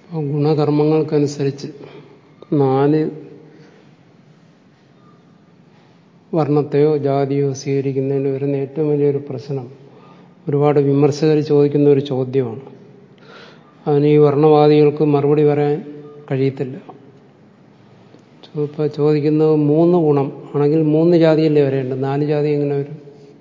ഗുണകർമ്മങ്ങൾക്കനുസരിച്ച് നാല് വർണ്ണത്തെയോ ജാതിയോ സ്വീകരിക്കുന്നതിന് വരുന്ന ഏറ്റവും വലിയൊരു പ്രശ്നം ഒരുപാട് വിമർശകർ ചോദിക്കുന്ന ഒരു ചോദ്യമാണ് അതിന് ഈ വർണ്ണവാദികൾക്ക് മറുപടി പറയാൻ കഴിയത്തില്ല ഇപ്പോൾ ചോദിക്കുന്നത് മൂന്ന് ഗുണം ആണെങ്കിൽ മൂന്ന് ജാതിയല്ലേ വരേണ്ടത് നാല് ജാതി എങ്ങനെ വരും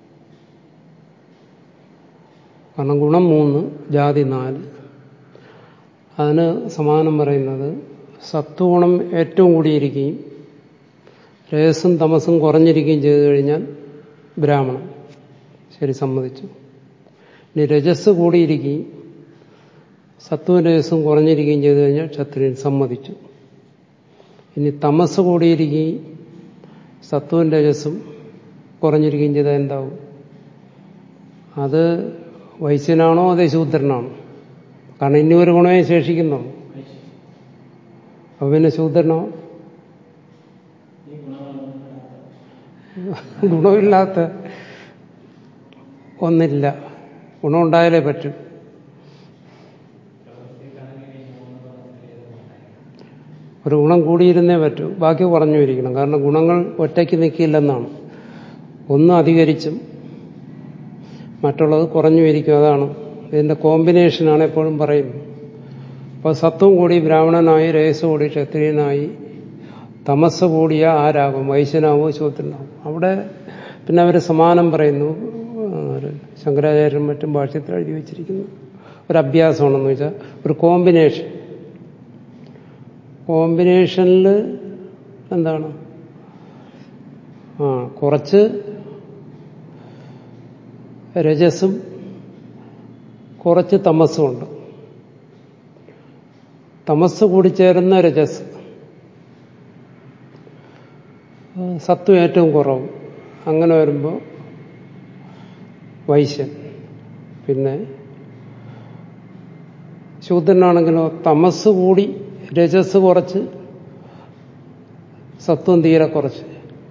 കാരണം ഗുണം മൂന്ന് ജാതി നാല് അതിന് സമാനം പറയുന്നത് സത്വഗുണം ഏറ്റവും കൂടിയിരിക്കുകയും രജസും തമസും കുറഞ്ഞിരിക്കുകയും ചെയ്തു കഴിഞ്ഞാൽ ബ്രാഹ്മണൻ ശരി സമ്മതിച്ചു ഇനി രജസ് കൂടിയിരിക്കുകയും സത്വവും രജസും കുറഞ്ഞിരിക്കുകയും ചെയ്തു കഴിഞ്ഞാൽ ക്ഷത്രിയൻ സമ്മതിച്ചു ഇനി തമസ് കൂടിയിരിക്കുകയും സത്വവും രജസും കുറഞ്ഞിരിക്കുകയും ചെയ്താൽ എന്താവും അത് വൈശ്യനാണോ അതേ ശൂദ്രനാണോ കാരണം ഇനി ഒരു ഗുണമേ ശേഷിക്കുന്നുള്ളൂ അപ്പൊ പിന്നെ ശൂദ്രനോ ഗുണമില്ലാത്ത ഒന്നില്ല ഗുണമുണ്ടായാലേ പറ്റൂ ഒരു ഗുണം കൂടിയിരുന്നേ പറ്റൂ ബാക്കി കുറഞ്ഞു വരിക്കണം കാരണം ഗുണങ്ങൾ ഒറ്റയ്ക്ക് നിൽക്കില്ലെന്നാണ് ഒന്ന് അധികരിച്ചും മറ്റുള്ളത് കുറഞ്ഞു വരിക്കും അതാണ് ഇതിന്റെ കോമ്പിനേഷനാണ് എപ്പോഴും പറയുന്നത് അപ്പോൾ സത്വം കൂടി ബ്രാഹ്മണനായി രേസ് കൂടി ക്ഷത്രിയനായി തമസ് കൂടിയ ആരാകും വൈശ്യനാവോ ശൂദ്രനാവും അവിടെ പിന്നെ അവർ സമാനം പറയുന്നു ശങ്കരാചാര്യരും മറ്റും ഭാഷ്യത്തിൽ എഴുതി വെച്ചിരിക്കുന്നു ഒരു അഭ്യാസമാണെന്ന് വെച്ചാൽ ഒരു കോമ്പിനേഷൻ കോമ്പിനേഷനിൽ എന്താണ് ആ കുറച്ച് രജസും കുറച്ച് തമസ്സും ഉണ്ട് തമസ് കൂടി ചേരുന്ന രജസ് സത്വം ഏറ്റവും കുറവ് അങ്ങനെ വരുമ്പോൾ വൈശ്യൻ പിന്നെ ശൂദ്രനാണെങ്കിലോ തമസ് കൂടി രജസ് കുറച്ച് സത്വം തീരെ കുറച്ച്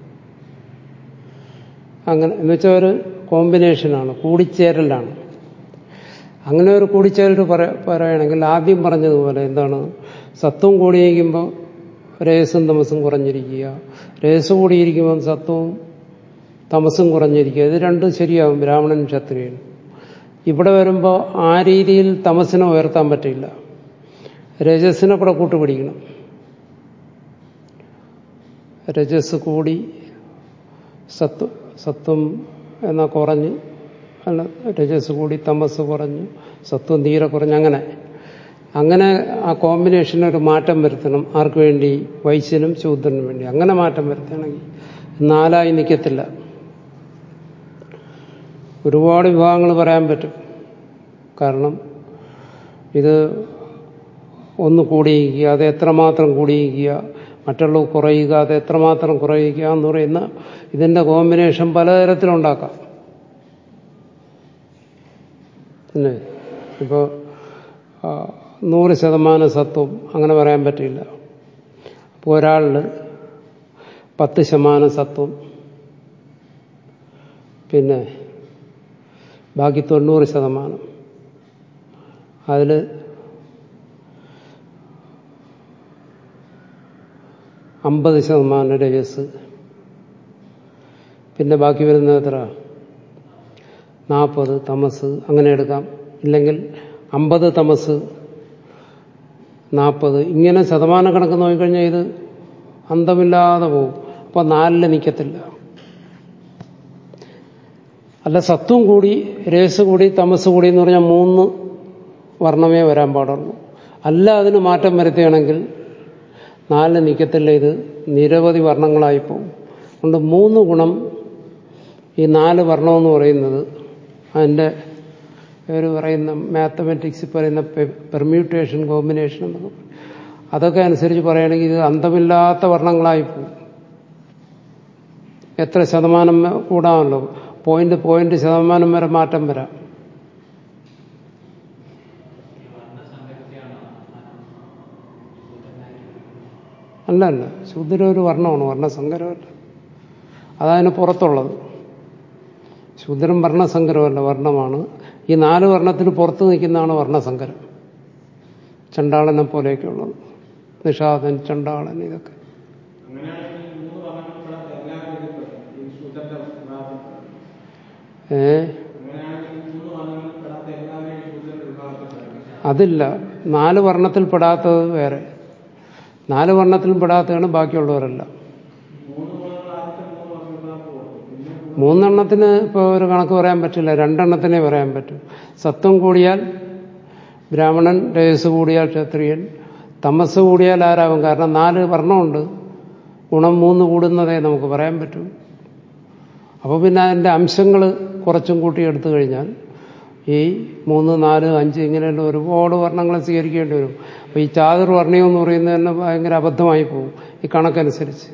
അങ്ങനെ എന്നുവെച്ചാൽ ഒരു കോമ്പിനേഷനാണ് കൂടിച്ചേരലാണ് അങ്ങനെ ഒരു കൂടിച്ചേരൽ പറയുകയാണെങ്കിൽ ആദ്യം പറഞ്ഞതുപോലെ എന്താണ് സത്വം കൂടിയിരിക്കുമ്പോൾ രേസും തമസും കുറഞ്ഞിരിക്കുക രേസ് കൂടിയിരിക്കുമ്പോൾ സത്വവും തമസും കുറഞ്ഞിരിക്കുക ഇത് രണ്ടും ശരിയാവും ബ്രാഹ്മണൻ ക്ഷത്രിയൻ ഇവിടെ വരുമ്പോൾ ആ രീതിയിൽ തമസിനെ ഉയർത്താൻ പറ്റില്ല രജസിനെ കൂടെ കൂട്ടുപിടിക്കണം രജസ് കൂടി സത്വ സത്വം എന്നാൽ കുറഞ്ഞ് അല്ല രജസ് കൂടി തമസ് കുറഞ്ഞു സത്വം തീരെ കുറഞ്ഞു അങ്ങനെ അങ്ങനെ ആ കോമ്പിനേഷന് ഒരു മാറ്റം വരുത്തണം ആർക്ക് വേണ്ടി വൈശ്യനും ശൂദ്രനും വേണ്ടി അങ്ങനെ മാറ്റം വരുത്തണമെങ്കിൽ നാലായി നിൽക്കത്തില്ല ഒരുപാട് വിഭാഗങ്ങൾ പറയാൻ പറ്റും കാരണം ഇത് ഒന്ന് കൂടിയിരിക്കുക അത് എത്രമാത്രം കൂടിയിരിക്കുക മറ്റുള്ളവ കുറയുക അത് എത്രമാത്രം കുറയുക എന്ന് പറയുന്ന ഇതിന്റെ കോമ്പിനേഷൻ പലതരത്തിലുണ്ടാക്കാം പിന്നെ ഇപ്പോൾ നൂറ് ശതമാനം സത്വം അങ്ങനെ പറയാൻ പറ്റില്ല അപ്പോൾ ഒരാളിൽ പത്ത് ശതമാനം സത്വം പിന്നെ ബാക്കി തൊണ്ണൂറ് ശതമാനം അതിൽ അമ്പത് ശതമാനം രജസ് പിന്നെ ബാക്കി വരുന്നത് എത്ര നാൽപ്പത് തമസ് അങ്ങനെ എടുക്കാം ഇല്ലെങ്കിൽ അമ്പത് തമസ് നാൽപ്പത് ഇങ്ങനെ ശതമാന കണക്ക് നോക്കിക്കഴിഞ്ഞാൽ ഇത് അന്തമില്ലാതെ പോകും അപ്പം നാലില് നിൽക്കത്തില്ല അല്ല സത്വം കൂടി രേസ് കൂടി തമസ് കൂടി എന്ന് പറഞ്ഞാൽ മൂന്ന് വർണ്ണമേ വരാൻ പാടുള്ളൂ അല്ല അതിന് മാറ്റം വരുത്തുകയാണെങ്കിൽ നാലിന് നിൽക്കത്തില്ല ഇത് നിരവധി വർണ്ണങ്ങളായി പോകും അതുകൊണ്ട് മൂന്ന് ഗുണം ഈ നാല് വർണ്ണമെന്ന് പറയുന്നത് അതിൻ്റെ ഒരു പറയുന്ന മാത്തമാറ്റിക്സിൽ പറയുന്ന പെർമ്യൂട്ടേഷൻ കോമ്പിനേഷൻ എന്നൊക്കെ അതൊക്കെ അനുസരിച്ച് പറയുകയാണെങ്കിൽ ഇത് അന്തമില്ലാത്ത വർണ്ണങ്ങളായി പോകും എത്ര ശതമാനം കൂടാമല്ലോ പോയിന്റ് പോയിന്റ് ശതമാനം വരെ മാറ്റം വരാം അല്ല അല്ല ശൂദ്ര ഒരു വർണ്ണമാണ് വർണ്ണസങ്കരമല്ല അതതിന് പുറത്തുള്ളത് ശൂദ്രം വർണ്ണസങ്കരമല്ല വർണ്ണമാണ് ഈ നാല് വർണ്ണത്തിന് പുറത്ത് നിൽക്കുന്നതാണ് വർണ്ണസങ്കരം ചണ്ടാളനെ പോലെയൊക്കെ ഉള്ളത് നിഷാദൻ ചണ്ടാളൻ ഇതൊക്കെ അങ്ങനെയാണെങ്കിൽ ഈ മൂന്ന് വർണ്ണങ്ങളിൽപ്പെടാത്ത എല്ലാവരും ഇതിൽപ്പെടും ഈ ശൂദ്രന്റെ വിഭാഗത്തിൽപ്പെടും ഏ അങ്ങനെയാണെങ്കിൽ ഈ മൂന്ന് വർണ്ണങ്ങളിൽപ്പെടാത്ത എല്ലാവരും ഈ ശൂദ്രന്റെ വിഭാഗത്തിൽപ്പെടും അതില്ല നാല് വർണ്ണത്തിൽ പെടാത്തത് വേറെ നാല് വർണ്ണത്തിലും പെടാത്തതാണ് ബാക്കിയുള്ളവരെല്ലാം മൂന്ന് ഗുണങ്ങൾ ആദ്യത്തെ മൂന്ന് വർണ്ണങ്ങളാൽ പോകും പിന്നെ മൂന്നെണ്ണത്തിന് ഇപ്പോൾ ഒരു കണക്ക് പറയാൻ പറ്റില്ല രണ്ടെണ്ണത്തിനേ പറയാൻ പറ്റൂ സത്വം കൂടിയാൽ ബ്രാഹ്മണൻ രജസ് കൂടിയാൽ ക്ഷത്രിയൻ തമസ് കൂടിയാൽ ആരാവും കാരണം നാല് വർണ്ണമുണ്ട് ഗുണം മൂന്ന് കൂടുന്നതേ നമുക്ക് പറയാൻ പറ്റൂ അപ്പോൾ പിന്നെ അതിൻ്റെ അംശങ്ങൾ കുറച്ചും കൂട്ടി എടുത്തു കഴിഞ്ഞാൽ ഈ മൂന്ന് നാല് അഞ്ച് ഇങ്ങനെയുള്ള ഒരുപാട് വർണ്ണങ്ങളെ സ്വീകരിക്കേണ്ടി വരും അപ്പോൾ ഈ ചാതുർ വർണ്ണയം എന്ന് പറയുന്നത് തന്നെ ഭയങ്കര അബദ്ധമായി പോകും ഈ കണക്കനുസരിച്ച്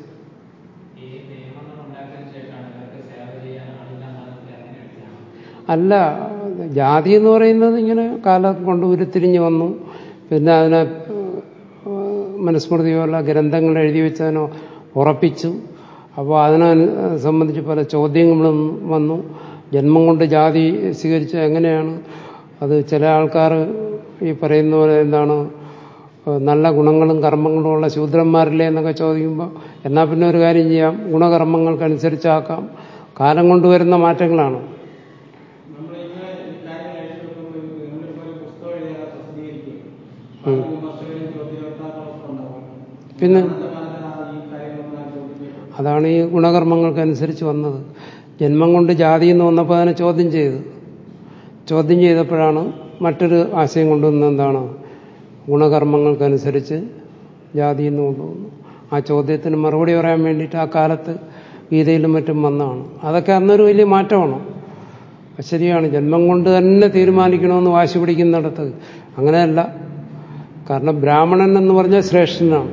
ഈ നിയമങ്ങൾ ഉണ്ടാക്കിയതിനു ശേഷമാണ് ഇവർക്ക് സേവ ചെയ്യാൻ ആളില്ലാന്നൊക്കെ അങ്ങനെ എടുത്തതാണ് അല്ല ജാതി എന്ന് പറയുന്നത് ഇങ്ങനെ കാലം കൊണ്ട് ഉരുത്തിരിഞ്ഞ് വന്നു പിന്നെ അതിനെ ഏഹ്, മനുസ്മൃതിയോ അല്ല ഗ്രന്ഥങ്ങൾ എഴുതി വെച്ചതിനോ ഉറപ്പിച്ചു അപ്പോൾ അതിനെ സംബന്ധിച്ച് പല ചോദ്യങ്ങളും വന്നു ജന്മം കൊണ്ട് ജാതി സ്വീകരിച്ച എങ്ങനെയാണ് അത് ചില ആൾക്കാർ ഈ പറയുന്ന പോലെ എന്താണ് ഏഹ്, നല്ല ഗുണങ്ങളും കർമ്മങ്ങളും ഉള്ള ശൂദ്രന്മാരില്ലേ എന്നൊക്കെ ചോദിക്കുമ്പോൾ എന്നാൽ പിന്നെ ഒരു കാര്യം ചെയ്യാം ഗുണകർമ്മങ്ങൾക്കനുസരിച്ചാക്കാം കാലം കൊണ്ടുവരുന്ന മാറ്റങ്ങളാണ് നമ്മളിങ്ങനെ ഈ കാര്യങ്ങൾ എഴുതി വെക്കുമ്പോൾ നമ്മളിപ്പോൾ ഒരു പുസ്തകം എഴുതിയാൽ അത് പ്രസിദ്ധീകരിക്കും പല വിമർശകരും ചോദ്യകർത്താക്കളൊക്കെ ഉണ്ടാവും പിന്നെ അന്നത്തെ കാലത്താണ് ഈ കാര്യങ്ങളൊന്നും ആരും ചോദിക്കുന്നത് അതാണ് ഈ ഗുണകർമ്മങ്ങൾക്കനുസരിച്ച് വന്നത് ജന്മം കൊണ്ട് ജാതി എന്ന് വന്നപ്പോൾ അതിനെ ചോദ്യം ചെയ്തു ചോദ്യം ചെയ്തപ്പോഴാണ് മറ്റൊരു ആശയം കൊണ്ടുവന്നത് എന്താണ് ഗുണകർമ്മങ്ങൾക്കനുസരിച്ച് ജാതി എന്ന് കൊണ്ടുവന്നു ആ ചോദ്യത്തിന് മറുപടി പറയാൻ വേണ്ടിയിട്ട് ആ കാലത്ത് ഗീതയിലും മറ്റും വന്നതാണ് അതൊക്കെ അന്നൊരു വലിയ മാറ്റമാണ് അത് ശരിയാണ് ജന്മം കൊണ്ട് തന്നെ തീരുമാനിക്കണമെന്ന് വാശി പിടിക്കുന്നിടത്ത് അങ്ങനെയല്ല കാരണം ബ്രാഹ്മണൻ എന്ന് പറഞ്ഞാൽ ശ്രേഷ്ഠനാണ്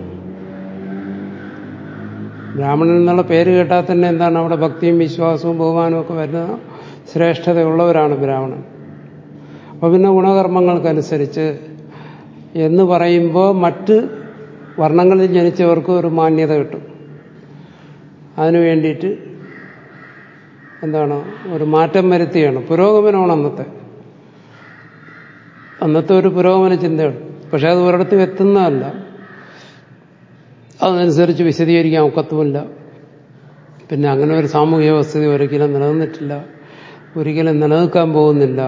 ബ്രാഹ്മണൻ എന്നുള്ള പേര് കേട്ടാൽ തന്നെ എന്താണ് അവിടെ ഭക്തിയും വിശ്വാസവും ബഹുമാനവും ഒക്കെ വരുന്ന ശ്രേഷ്ഠതയുള്ളവരാണ് ബ്രാഹ്മണൻ അപ്പൊ പിന്നെ ഗുണകർമ്മങ്ങൾക്കനുസരിച്ച് എന്ന് പറയുമ്പോൾ മറ്റ് വർണ്ണങ്ങളിൽ ജനിച്ചവർക്ക് ഒരു മാന്യത കിട്ടും അതിനു വേണ്ടിയിട്ട് എന്താണ് ഒരു മാറ്റം വരുത്തിയാണ് പുരോഗമനമാണ് അന്നത്തെ അന്നത്തെ ഒരു പുരോഗമന ചിന്തയാണ് പക്ഷെ അത് ഒരിടത്തും എത്തുന്നതല്ല അതനുസരിച്ച് വിശദീകരിക്കാൻ ഒക്കത്തുമില്ല പിന്നെ അങ്ങനെ ഒരു സാമൂഹിക വ്യവസ്ഥ ഒരിക്കലും നിലനിന്നിട്ടില്ല ഒരിക്കലും നിലനിൽക്കാൻ പോകുന്നില്ല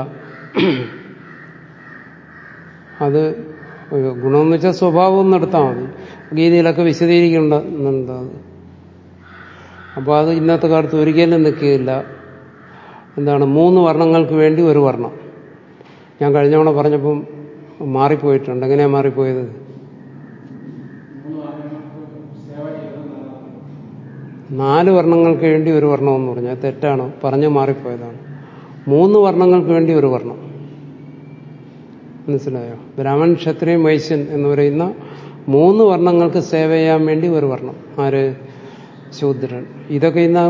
അത് ഗുണമെന്ന് വെച്ചാൽ സ്വഭാവം ഒന്ന് എടുത്താൽ മതി ഗീതയിലൊക്കെ വിശദീകരിക്കുന്നുണ്ട് അത് അപ്പോൾ അത് ഇന്നത്തെ കാലത്ത് ഒരിക്കലും നിൽക്കുകയില്ല എന്താണ് മൂന്ന് വർണ്ണങ്ങൾക്ക് വേണ്ടി ഒരു വർണ്ണം ഞാൻ കഴിഞ്ഞ തവണ പറഞ്ഞപ്പം മാറിപ്പോയിട്ടുണ്ട് എങ്ങനെയാണ് മാറിപ്പോയത് മൂന്ന് വർണ്ണങ്ങൾക്ക് സേവ ചെയ്തത് നല്ലതാണ് നാല് വർണ്ണങ്ങൾക്ക് വേണ്ടി ഒരു വർണ്ണം എന്ന് പറഞ്ഞാൽ അത് തെറ്റാണ് പറഞ്ഞു മാറിപ്പോയതാണ് മൂന്ന് വർണ്ണങ്ങൾക്ക് വേണ്ടി ഒരു വർണ്ണം മനസ്സിലായോ ബ്രാഹ്മൺ ക്ഷത്രിയൻ വൈശ്യൻ എന്ന് പറയുന്ന മൂന്ന് വർണ്ണങ്ങൾക്ക് സേവ ചെയ്യാൻ വേണ്ടി ഒരു വർണ്ണം ആര് ശൂദ്രൻ ഇതൊക്കെ ഇന്ന്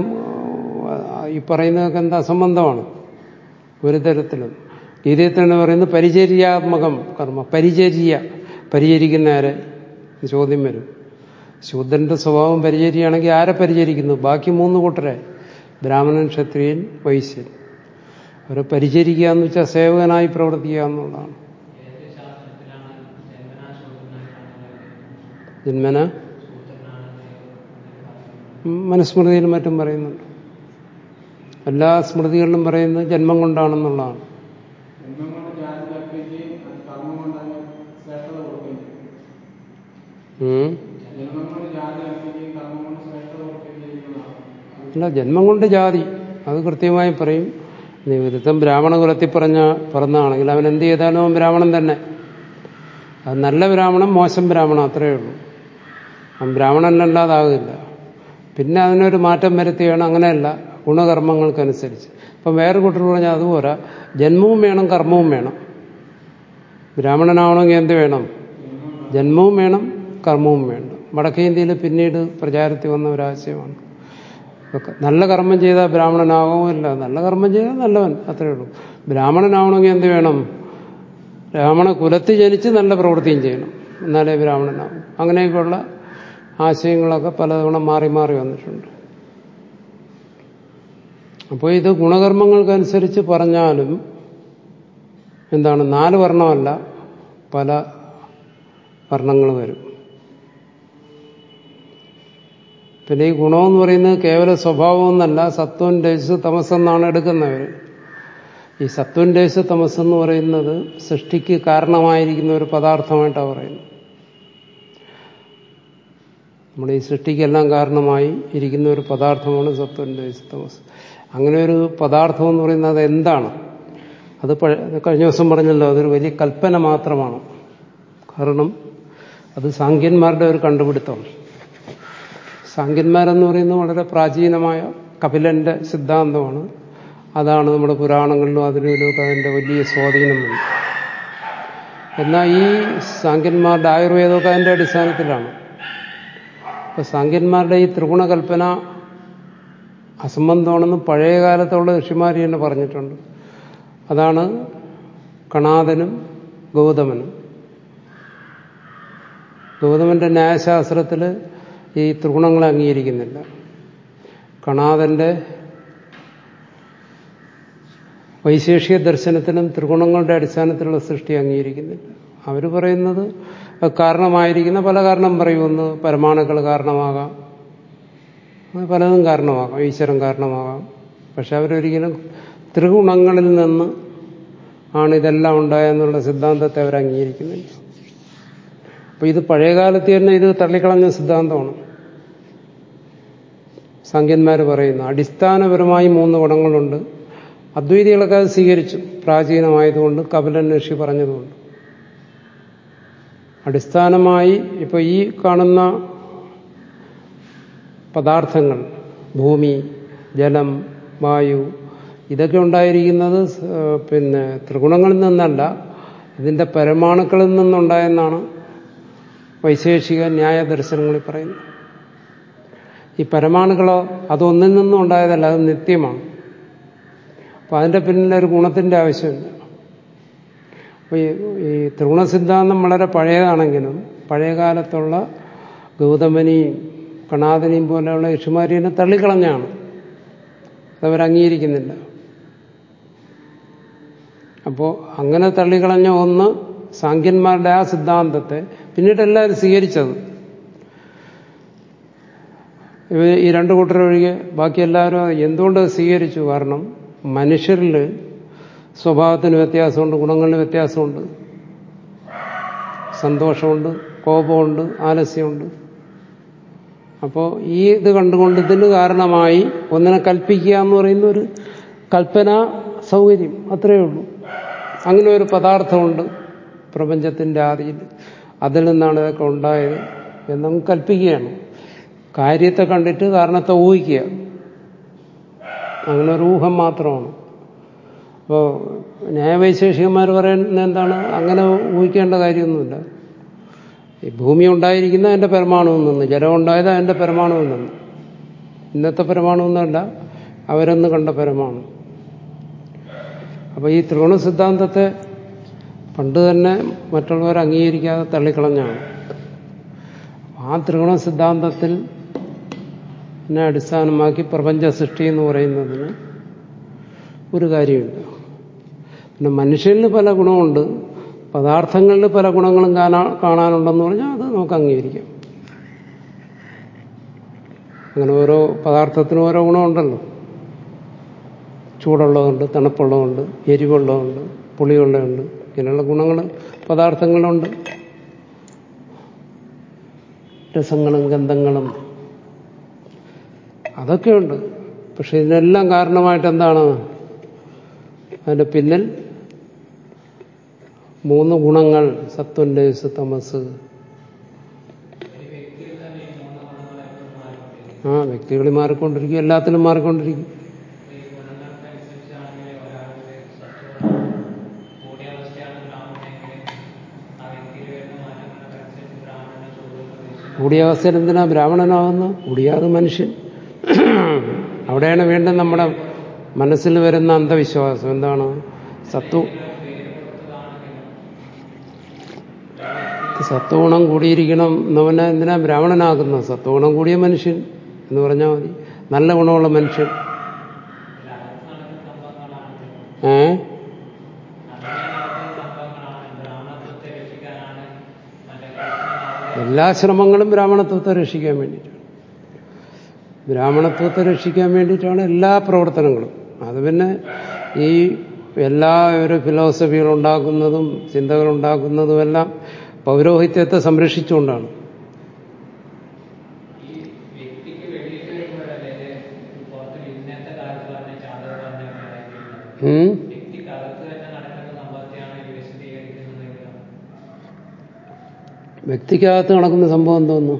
ഈ പറയുന്നതൊക്കെ എന്താ അസംബന്ധമാണ് ഒരു തരത്തിലും ഗീതയിൽ തന്നെ പറയുന്നത് പരിചര്യാത്മകം കർമ്മ പരിചര്യ പരിചരിക്കുന്ന ആരെ ചോദ്യം വരും ശൂദ്രന്റെ സ്വഭാവം പരിചരിയാണെങ്കിൽ ആരെ പരിചരിക്കുന്നു ബാക്കി മൂന്ന് കൂട്ടരെ ബ്രാഹ്മണൻ ക്ഷത്രിയൻ വൈശ്യൻ അവരെ പരിചരിക്കുക എന്ന് വെച്ചാൽ സേവകനായി പ്രവർത്തിക്കുക എന്നുള്ളതാണ് ഏത് ശാസ്ത്രത്തിലാണ് ജന്മനാ ശൂദ്രനായി കാണുന്നത് ജന്മന ശൂദ്രനാണ് ഉം, മനുസ്മൃതിയിലും മറ്റും പറയുന്നുണ്ട് എല്ലാ സ്മൃതികളിലും പറയുന്നത് ജന്മം കൊണ്ടാണെന്നുള്ളതാണ് ജന്മം കൊണ്ട് ജാതി കൽപ്പിക്കുകയും അത് കർമ്മം കൊണ്ട് അതിന് ശ്രേഷ്ഠത കൊടുക്കുകയും ചെയ്യും ഉം. ജന്മം കൊണ്ട് ജാതി കൽപ്പിക്കുകയും കർമ്മം കൊണ്ട് ശ്രേഷ്ഠത കൊടുക്കുകയും ചെയ്യുന്നതാണ് അല്ല ജന്മം കൊണ്ട് ജാതി അത് കൃത്യമായി പറയും നീ വിരുദ്ധം ബ്രാഹ്മണ കുലത്തിൽ പറഞ്ഞ പറഞ്ഞാണെങ്കിൽ അവൻ എന്ത് ചെയ്താലും അവൻ ബ്രാഹ്മണൻ തന്നെ അത് നല്ല ബ്രാഹ്മണൻ മോശം ബ്രാഹ്മണൻ അത്രയേ ഉള്ളൂ അവൻ ബ്രാഹ്മണനല്ലാതാകില്ല പിന്നെ അതിനൊരു മാറ്റം വരുത്തുകയാണ് അങ്ങനെയല്ല ഗുണകർമ്മങ്ങൾക്കനുസരിച്ച് ഇപ്പം വേറെ കൂട്ടർ പറഞ്ഞാൽ അതുപോരാ ജന്മവും വേണം കർമ്മവും വേണം ബ്രാഹ്മണനാവണമെങ്കിൽ എന്ത് വേണം ജന്മവും വേണം കർമ്മവും വേണം വടക്കേ ഇന്ത്യയിൽ പിന്നീട് പ്രചാരത്തിൽ വന്ന ഒരാശയമാണ് ഒക്കെ നല്ല കർമ്മം ചെയ്താൽ ബ്രാഹ്മണനാവുമില്ല നല്ല കർമ്മം ചെയ്താൽ നല്ലവൻ അത്രയേ ഉള്ളൂ ബ്രാഹ്മണനാവണമെങ്കിൽ എന്ത് വേണം ബ്രാഹ്മണ കുലത്തിൽ ജനിച്ച് നല്ല പ്രവൃത്തിയും ചെയ്യണം എന്നാലേ ബ്രാഹ്മണനാവും അങ്ങനെയൊക്കെയുള്ള ആശയങ്ങളൊക്കെ പലതവണ മാറി മാറി വന്നിട്ടുണ്ട് അപ്പോൾ ഇത് ഗുണകർമ്മങ്ങൾക്കനുസരിച്ച് പറഞ്ഞാലും എന്താണ് നാല് വർണ്ണമല്ല പല വർണ്ണങ്ങൾ വരും പിന്നെ ഈ ഗുണമെന്ന് പറയുന്നത് കേവല സ്വഭാവമൊന്നല്ല സത്വം രജസ് തമസെന്നാണ് എടുക്കുന്നവർ ഈ സത്വം രജസ് തമസ് എന്ന് പറയുന്നത് സൃഷ്ടിക്ക് കാരണമായിരിക്കുന്ന ഒരു പദാർത്ഥമായിട്ടാണ് പറയുന്നത് നമ്മുടെ ഈ സൃഷ്ടിക്കെല്ലാം കാരണമായി ഇരിക്കുന്ന ഒരു പദാർത്ഥമാണ് സത്വം രജസ് തമസ് അങ്ങനെ ഒരു പദാർത്ഥം എന്ന് പറയുന്നത് അത് എന്താണ് അത് പഴ- കഴിഞ്ഞ ദിവസം പറഞ്ഞല്ലോ അതൊരു വലിയ കൽപ്പന മാത്രമാണ് കാരണം അത് സാങ്കന്മാരുടെ ഒരു കണ്ടുപിടുത്തമാണ് സാങ്കന്മാരെന്ന് പറയുന്നത് വളരെ പ്രാചീനമായ കപിലന്റെ സിദ്ധാന്തമാണ് അതാണ് നമ്മുടെ പുരാണങ്ങളിലും അതിലും ഇതിലുമൊക്കെ അതിൻ്റെ വലിയ സ്വാധീനമുണ്ട് എന്നാൽ ഈ സാങ്കന്മാരുടെ ആയുർവേദമൊക്കെ അതിൻ്റെ അടിസ്ഥാനത്തിലാണ് ഇപ്പൊ സാങ്കന്മാരുടെ ഈ ത്രിഗുണകൽപ്പന അസംബന്ധമാണെന്ന് പഴയ കാലത്തുള്ള ഋഷിമാർ തന്നെ പറഞ്ഞിട്ടുണ്ട് അതാണ് കണാദനും ഗൗതമനും ഗൗതമന്റെ ന്യായശാസ്ത്രത്തിൽ ഈ ത്രിഗുണങ്ങളെ അംഗീകരിക്കുന്നില്ല കണാദന്റെ വൈശേഷിക ദർശനത്തിലും ത്രിഗുണങ്ങളുടെ അടിസ്ഥാനത്തിലുള്ള സൃഷ്ടി അംഗീകരിക്കുന്നില്ല അവർ പറയുന്നത് അത് കാരണമായിരിക്കുന്ന പല കാരണം പറയും ഒന്ന് പരമാണുക്കൾ കാരണമാകാം അത് പലതും കാരണമാകാം ഈശ്വരൻ കാരണമാകാം പക്ഷെ അവരൊരിക്കലും ത്രിഗുണങ്ങളിൽ നിന്ന് ആണ് ഇതെല്ലാം ഉണ്ടായെന്നുള്ള സിദ്ധാന്തത്തെ അവർ അംഗീകരിക്കുന്നില്ല അപ്പൊ ഇത് പഴയകാലത്ത് തന്നെ ഇത് തള്ളിക്കളഞ്ഞ സിദ്ധാന്തമാണ് സംഖ്യന്മാർ പറയുന്നു അടിസ്ഥാനപരമായി മൂന്ന് ഗുണങ്ങളുണ്ട് അദ്വൈതികളൊക്കെ അത് സ്വീകരിച്ചു പ്രാചീനമായതുകൊണ്ട് കപിലൻ ഋഷി പറഞ്ഞതുകൊണ്ട് അടിസ്ഥാനമായി ഇപ്പൊ ഈ കാണുന്ന പദാർത്ഥങ്ങൾ ഭൂമി ജലം വായു ഇതൊക്കെ ഉണ്ടായിരിക്കുന്നത് സ്- ഏഹ് പിന്നെ ത്രിഗുണങ്ങളിൽ നിന്നല്ല ഇതിന്റെ പരമാണുക്കളിൽ നിന്നുണ്ടായെന്നാണ് വൈശേഷിക ന്യായ ദർശനങ്ങളിൽ പറയുന്നത് ഈ പരമാണുക്കളോ അതൊന്നിൽ നിന്നും ഉണ്ടായതല്ല അത് നിത്യമാണ് അപ്പൊ അതിന്റെ പിന്നിൽ ഒരു ഗുണത്തിന്റെ ആവശ്യമില്ല അപ്പൊ ഈ ഈ ത്രിഗുണ സിദ്ധാന്തം വളരെ പഴയതാണെങ്കിലും പഴയകാലത്തുള്ള ഗൗതമനെയും കണാദനെയും പോലെയുള്ള ഋഷിമാരിനെ തള്ളിക്കളഞ്ഞാണ് അതവർ അംഗീകരിക്കുന്നില്ല അപ്പോൾ അങ്ങനെ തള്ളിക്കളഞ്ഞ ഒന്ന് സാങ്കന്മാരുടെ ആ സിദ്ധാന്തത്തെ പിന്നീട് എല്ലാവരും സ്വീകരിച്ചത് ഇവ ഈ രണ്ടു കൂട്ടരൊഴികെ ബാക്കി എല്ലാവരും അത് എന്തുകൊണ്ട് അത് സ്വീകരിച്ചു കാരണം മനുഷ്യരിൽ സ്വഭാവത്തിന് വ്യത്യാസമുണ്ട് ഗുണങ്ങളിൽ വ്യത്യാസമുണ്ട് സന്തോഷമുണ്ട് കോപമുണ്ട് ആലസ്യമുണ്ട് അപ്പോൾ ഈ ഇത് കണ്ടുകൊണ്ട് ഇതിന് കാരണമായി ഒന്നിനെ കൽപ്പിക്കുക എന്ന് പറയുന്ന ഒരു കൽപ്പന സൗകര്യം അത്രയേ ഉള്ളൂ അങ്ങനെ ഒരു പദാർത്ഥമുണ്ട് പ്രപഞ്ചത്തിന്റെ ആദിയിൽ അതിൽ നിന്നാണ് ഇതൊക്കെ ഉണ്ടായത് എന്നങ്ങ് കൽപ്പിക്കുകയാണ് കാര്യത്തെ കണ്ടിട്ട് കാരണത്തെ ഊഹിക്കുക അങ്ങനെ ഒരു ഊഹം മാത്രമാണ് അപ്പോൾ ന്യായവൈശേഷികന്മാർ പറയുന്നത് എന്താണ് അങ്ങനെ ഊഹിക്കേണ്ട കാര്യമൊന്നുമില്ല ഈ ഭൂമി ഉണ്ടായിരിക്കുന്ന അതിൻ്റെ പരമാണുവിൽ നിന്ന് ജലം ഉണ്ടായത് അതിൻ്റെ പരമാണുവിൽ നിന്ന് ഇന്നത്തെ പരമാണുവെന്നല്ല അവരെന്ന് കണ്ട പരമാണു അപ്പോൾ ഈ ത്രിഗുണ സിദ്ധാന്തത്തെ പണ്ട് തന്നെ മറ്റുള്ളവർ അംഗീകരിക്കാതെ തള്ളിക്കളഞ്ഞാണ് ആ ത്രിഗുണ സിദ്ധാന്തത്തിൽ നെ അടിസ്ഥാനമാക്കി പ്രപഞ്ച സൃഷ്ടി എന്ന് പറയുന്നതിന് ഒരു കാര്യമില്ല പിന്നെ മനുഷ്യനിൽ പല ഗുണമുണ്ട് പദാർത്ഥങ്ങളിൽ പല ഗുണങ്ങളും കാണാ കാണാനുണ്ടെന്ന് പറഞ്ഞാൽ അത് നമുക്ക് അംഗീകരിക്കാം അങ്ങനെ ഓരോ പദാർത്ഥത്തിനും ഓരോ ഗുണമുണ്ടല്ലോ ചൂടുള്ളതുണ്ട് തണുപ്പുള്ളതുണ്ട് എരിവുള്ളതുണ്ട് പുളിയുള്ളതുണ്ട് ഇങ്ങനെയുള്ള ഗുണങ്ങൾ പദാർത്ഥങ്ങളുണ്ട് രസങ്ങളും ഗന്ധങ്ങളും അതൊക്കെയുണ്ട് പക്ഷെ ഇതിനെല്ലാം കാരണമായിട്ട് എന്താണ് അതിന്റെ പിന്നിൽ മൂന്ന് ഗുണങ്ങൾ സത്വം രജസ് തമസ് ആ വ്യക്തികളിൽ മാറിക്കൊണ്ടിരിക്കും എല്ലാത്തിലും മാറിക്കൊണ്ടിരിക്കും ഈ ഗുണങ്ങൾക്കനുസരിച്ചാണെങ്കിൽ ഒരാളുടെ സത്വഗുണം കൂടിയ അവസ്ഥയാണ് ബ്രാഹ്മണെങ്കിൽ ആ വ്യക്തിയിൽ വരുന്ന മാറ്റങ്ങൾക്കനുസരിച്ച് ബ്രാഹ്മണനെ ചോദ്യം കൂടിയ അവസ്ഥയിൽ എന്തിനാ ബ്രാഹ്മണനാവുന്നു കൂടിയാതെ മനുഷ്യൻ അവിടെയാണ് വീണ്ടും നമ്മുടെ മനസ്സിൽ വരുന്ന അന്ധവിശ്വാസം എന്താണ് സത്വ സത്വഗുണം കൂടിയിരിക്കണം എന്നവനെ എന്തിനാ ബ്രാഹ്മണനാകുന്നത് സത്വഗുണം കൂടിയ മനുഷ്യൻ എന്ന് പറഞ്ഞാൽ മതി നല്ല ഗുണമുള്ള മനുഷ്യൻ ഏ അങ്ങനെ നടക്കുന്ന സംഭവങ്ങളാണ് ബ്രാഹ്മണത്വത്തെ രക്ഷിക്കാനാണ് മറ്റേ കൃഷ്ണൻ എല്ലാ ശ്രമങ്ങളും ബ്രാഹ്മണത്വത്തെ രക്ഷിക്കാൻ വേണ്ടിയിട്ടാണ് ബ്രാഹ്മണത്വത്തെ രക്ഷിക്കാൻ വേണ്ടിയിട്ടാണ് എല്ലാ പ്രവർത്തനങ്ങളും അത് പിന്നെ ഈ എല്ലാ ഒരു ഫിലോസഫികൾ ഉണ്ടാക്കുന്നതും ചിന്തകൾ ഉണ്ടാക്കുന്നതും എല്ലാം പൗരോഹിത്യത്തെ സംരക്ഷിച്ചുകൊണ്ടാണ് ഈ വ്യക്തിക്ക് വെളിയിട്ട് വരുമ്പോഴല്ലേ ഇത് പുറത്ത് ഇന്നത്തെ കാലത്ത് പറഞ്ഞ ചാതക പറഞ്ഞ ഉം? വ്യക്തിക്കകത്ത് തന്നെ നടക്കുന്ന സംഭവത്തെയാണ് ഈ വിശദീകരിക്കുന്നതെങ്കിലും വ്യക്തിക്കകത്ത് നടക്കുന്ന സംഭവം എന്തോന്നു